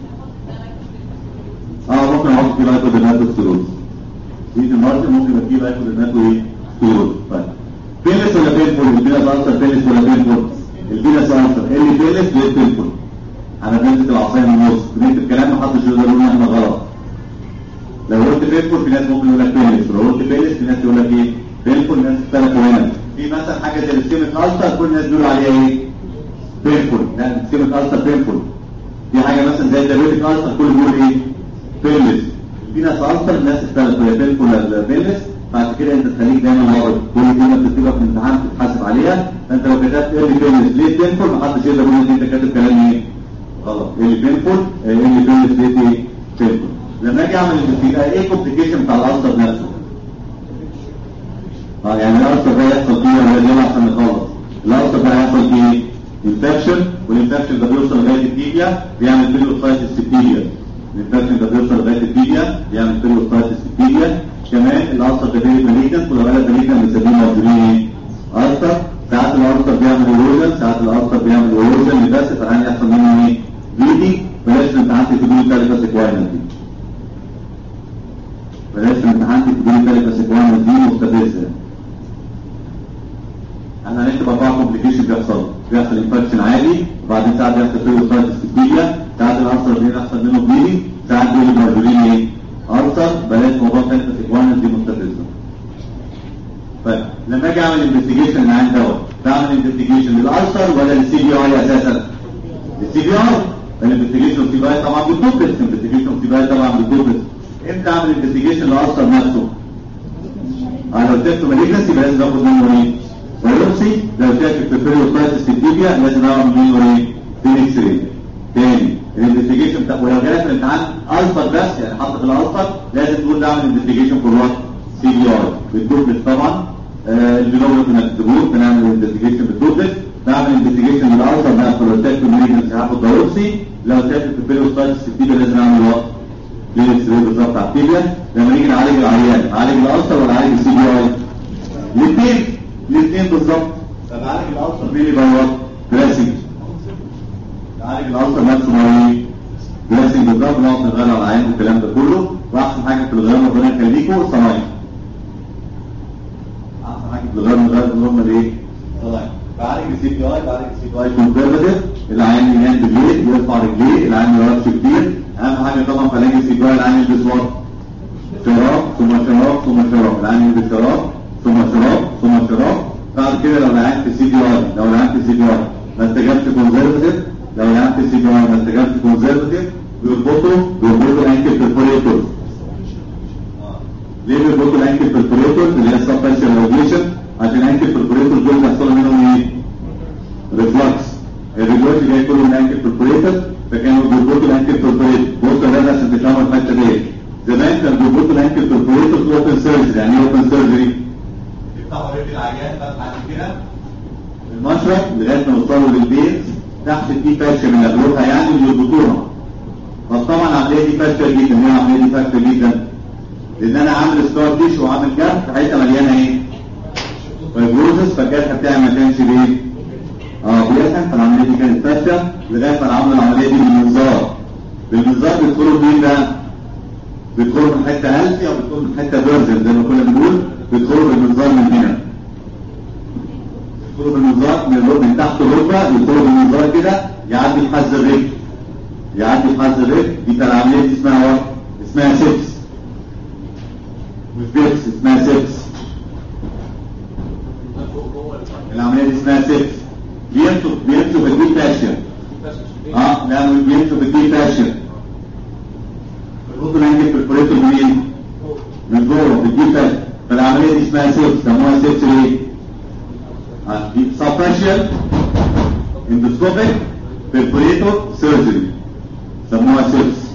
[SPEAKER 2] اه ممكن احط فيه لايكوديناتوستيروز دي في المارجن ممكن يبقى فيه لايكوديناتو ايه؟ ستيروز طيب بيلس ولا بينفول؟ البيلس انسر بيلس ولا بينفول؟ البيلس انسر ايه اللي بيلس ليه بينفول؟ انا بمسك العصايه من النص بنكتب الكلام محدش يقدر يقول ان احنا غلط لو قلت بينفول في ناس ممكن يقول لك بيلس لو قلت بيلس في ناس يقول لك ايه؟ بينفول ناس اختلفوا هنا في مثلا حاجه زي السكيميك السر كل الناس بيقولوا عليها ايه؟ بينفول لا السكيميك السر بينفول في حاجه مثلا زي الدايبيتيك السر كل بيقول ايه؟ بيلس في ناس السر الناس اختلفوا يا بينفول ولا بيلس بعد كده انت تخليك دايما واضح كل كلمه بتكتبها في الامتحان تتحاسب عليها فانت لو كتبت ايه اللي بيلس ليه بينفول محدش يقدر يقول ان انت كاتب كلام ايه؟ غلط ايه اللي بينفول ايه اللي بيلس ليه ايه؟ بينفول لما اجي اعمل انفستيجيشن ايه الكومبليكيشن بتاع الالسر نفسه؟ اه يعني الالسر ده يحصل فيه ولا يلا عشان نخلص الالسر ده هيحصل فيه انفكشن والانفكشن ده بيوصل لغايه التيبيا بيعمل بيلوسايتس التيبيا الانفكشن ده بيوصل لغايه التيبيا بيعمل بيلوسايتس التيبيا كمان الالسر ده بيبقى ماليجنت ولو قال ماليجنت بنسميه مارجرين السر ساعات الالسر بيعمل ايروجن ساعات الالسر بيعمل ايروجن بس فالعين يحصل منه ايه؟ بليدنج بلاش الامتحان تكتبوا لي ثالثه سيكواينال دي بلاش الامتحان تكتبوا لي ثالثه سيكواينال دي مستفزه احنا هنكتب اربعه كومبليكيشن بيحصل بيحصل انفكشن عادي وبعدين ساعات بيحصل فيروسايتس كتيريا ساعات الالسر بيحصل منه بليدنج ساعات بيقول مارجرين ايه؟ السر بلاش موضوع ثالثه سيكواينال دي مستفزه طيب لما اجي اعمل انفستيجيشن اللي عندي دوت بعمل انفستيجيشن للالسر ولا للسي بي اي اساسا؟ السي بي اي الانفستيجيشن سي بي اي طبعا بالكوبس الانفستيجيشن سي بي اي طبعا بالكوبس امتى اعمل انفستيجيشن للالسر نفسه؟ انا لو شفت مالجنسي لازم اخد منه ايه؟ بايوبسي لو شاكك في فيروسايتس في التيبيا لازم اعمل منه ايه؟ فينكس ري تاني الانفستيجيشن بتاع ولو جالك في الامتحان الفر بس يعني حط في الالفر لازم تقول ده اعمل انفستيجيشن فور وات؟ سي بي ار بالكوبس طبعا الجلوبس بنكتبوه بنعمل انفستيجيشن بالكوبس بعمل انفستيجيشن للالسر نفسه لو شاكك في مالجنسي هاخد بايوبسي لو شاكك في فيروسايتس في التيبيا لازم اعمل وات؟ فينكس ري بالظبط على التيبيا لما نيجي نعالج العيان نعالج الالسر ولا نعالج السي بي اي؟ الاثنين الاثنين بالظبط طب عالج الالسر مين يبقى هو دراسنج عالج الالسر نفسه هو ايه دراسنج بالظبط نقعد نغير على العين والكلام ده كله واحسن حاجه في الغيار ربنا يخليكم صنايع احسن حاجه في الغيار نغير اللي هم الايه صنايع بعالج السي بي اي بعالج السي بي اي كونسرفتيف العين ينام بالليل يرفع رجليه العين ما يقفش كتير اهم حاجه طبعا في علاج السي بي اي العين يلبس وات شراب ثم شراب ثم شراب العين يلبس شراب ثم شراب ثم شراب بعد كده لو لعبت سي بي اي لو لعبت سي بي اي ما استجبت كونزرفتيف لو لعبت سي بي اي ما استجبت كونزرفتيف بيربطوا بيربطوا الانكل برفوريتور ليه بيربطوا الانكل برفوريتور اللي هي السب فاشيال روبيشن عشان الانكل برفوريتور دول بيحصل منهم ايه؟ ريفلكس الريفلكس جاي كله من الانكل برفوريتور فكانوا بيربطوا الانكل برفوريتور بصوا ده عشان تفهموا الحته ديت زمان كان بيربطوا الانكل برفوريتور في اوبن سيرجري يعني ايه اوبن سيرجري؟ يفتحوا رجل العيان فتحه كده المشرق لغايه ما يوصلوا للبيت تحت في فاشيه من اغلبها يعني ويربطوها بس طبعا العمليه دي فاشيه جدا هي العمليه دي فاشيه جدا لان انا عامل ستار تيشو وعامل جرح في حته مليانه ايه؟ فايبروزس فالجرح بتاعي ما كانش بايه؟ اه بيسخن فالعمليه دي كانت فاشيه لغايه ما عملوا العمليه دي بالمنظار بالمنظار بيدخلوا فين بقى؟ بيدخلوا من حته هلسي او بيدخلوا من حته فيرجن زي ما كنا بنقول بيدخلوا بالمنظار من هنا يدخلوا بالمنظار من من تحت الركبه يدخلوا بالمنظار كده يعدي في حز الرجل يعدي في حز الرجل دي العمليه دي اسمها ايه؟ اسمها سيبس مش بيبس اسمها سيبس العمليه دي اسمها سيبس بيمشوا بيمشوا في الديب فاشيا اه لا مش بيمشوا في الديب فاشيا الرطل عندك في البريتو منين؟ من جوه في الديب فاشيا فالعمليه دي اسمها سيبس سموها سيبس ليه؟ اه دي سبفاشيال اندوسكوبيك بريتو سيرجري سموها سيبس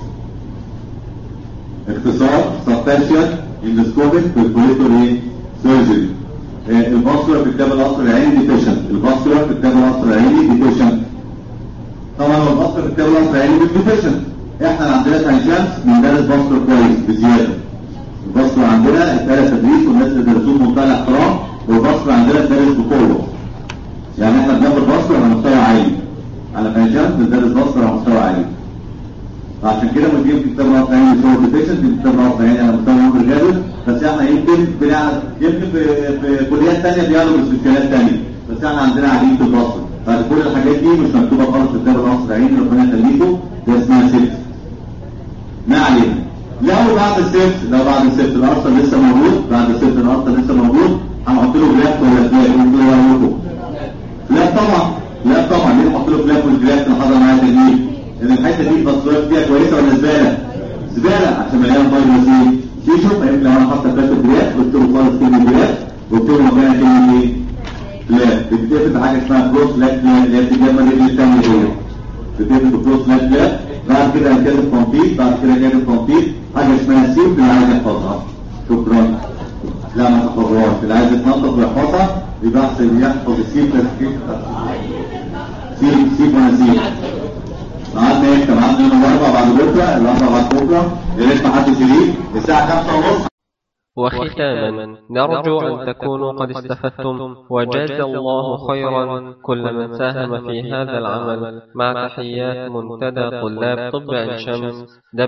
[SPEAKER 2] اختصار سبفاشيال اندوسكوبيك بريتو سيرجري الباسكولار في الكتاب القصر العيني ديفيشنت الباسكولار في الكتاب القصر العيني ديفيشنت طبعا هو الباسكولار في الكتاب القصر العيني مش ديفيشنت احنا عندنا عين شمس بندرس باسكولار كويس بزياده الباسكولار عندنا اتدرس تدريس والناس اللي درسوه بمنتهى الاحترام والباسكولار عندنا اتدرس بقوه يعني احنا بناخد باسكولار على مستوى عالي على عين شمس بندرس باسكولار على مستوى عالي عشان كده مدير في كتاب القصر العيني بيصور ديفيشنت في كتاب القصر العيني على مستوى عمر جابر بس احنا يمكن بنعرف يمكن في, في كليات ثانيه بيعملوا سبيشالات ثانيه بس احنا عندنا عديد في البصر بعد كل الحاجات دي مش مكتوبه خالص في كتاب القصر العيني ربنا يخليكم ده اسمها سيبس ما علينا لو بعد السيبس لو بعد السيبس الارثر لسه موجود بعد السيبس الارثر لسه موجود هنحط له جراف ولا فلاك انتوا ايه رايكم؟ فلاك طبعا لا طبعا ليه نحط له فلاك والجراف اللي حصل معايا تجميل ان الحته دي التصويرات فيها كويسه ولا زباله؟ زباله عشان مليان فيروس ايه؟ شيشو فيمكن لو انا حاطط فلاك الجراف قلت له خالص كلمه جراف قلت له مكانها كلمه ايه؟ فلاك بتتقفل بحاجه اسمها كروس فلاك فلاك اللي هي بتتجمع الرجل الثانيه دي بتتقفل بكروس فلاك فلاك بعد كده كاتب كومبيت بعد كده كاتب كومبيت حاجه اسمها سيف اللي عايز يحفظها شكرا لا ما تحفظهاش اللي عايز يتنطط ويحفظها يبقى احسن يحفظ السيف كيف سيف سيف وانا سيف قعدنا امتى قعدنا يوم الاربعاء بعد بكره الاربعاء بعد بكره يا ريت ما حدش يجيب الساعه 5 ونص
[SPEAKER 1] وختاما نرجو أن تكونوا قد استفدتم وجاز الله خيرا كل من ساهم في هذا العمل مع تحيات منتدى طلاب طب عين شمس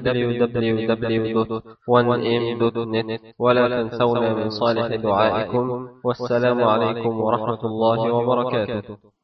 [SPEAKER 1] www.1m.net ولا تنسونا من صالح دعائكم والسلام عليكم ورحمة الله وبركاته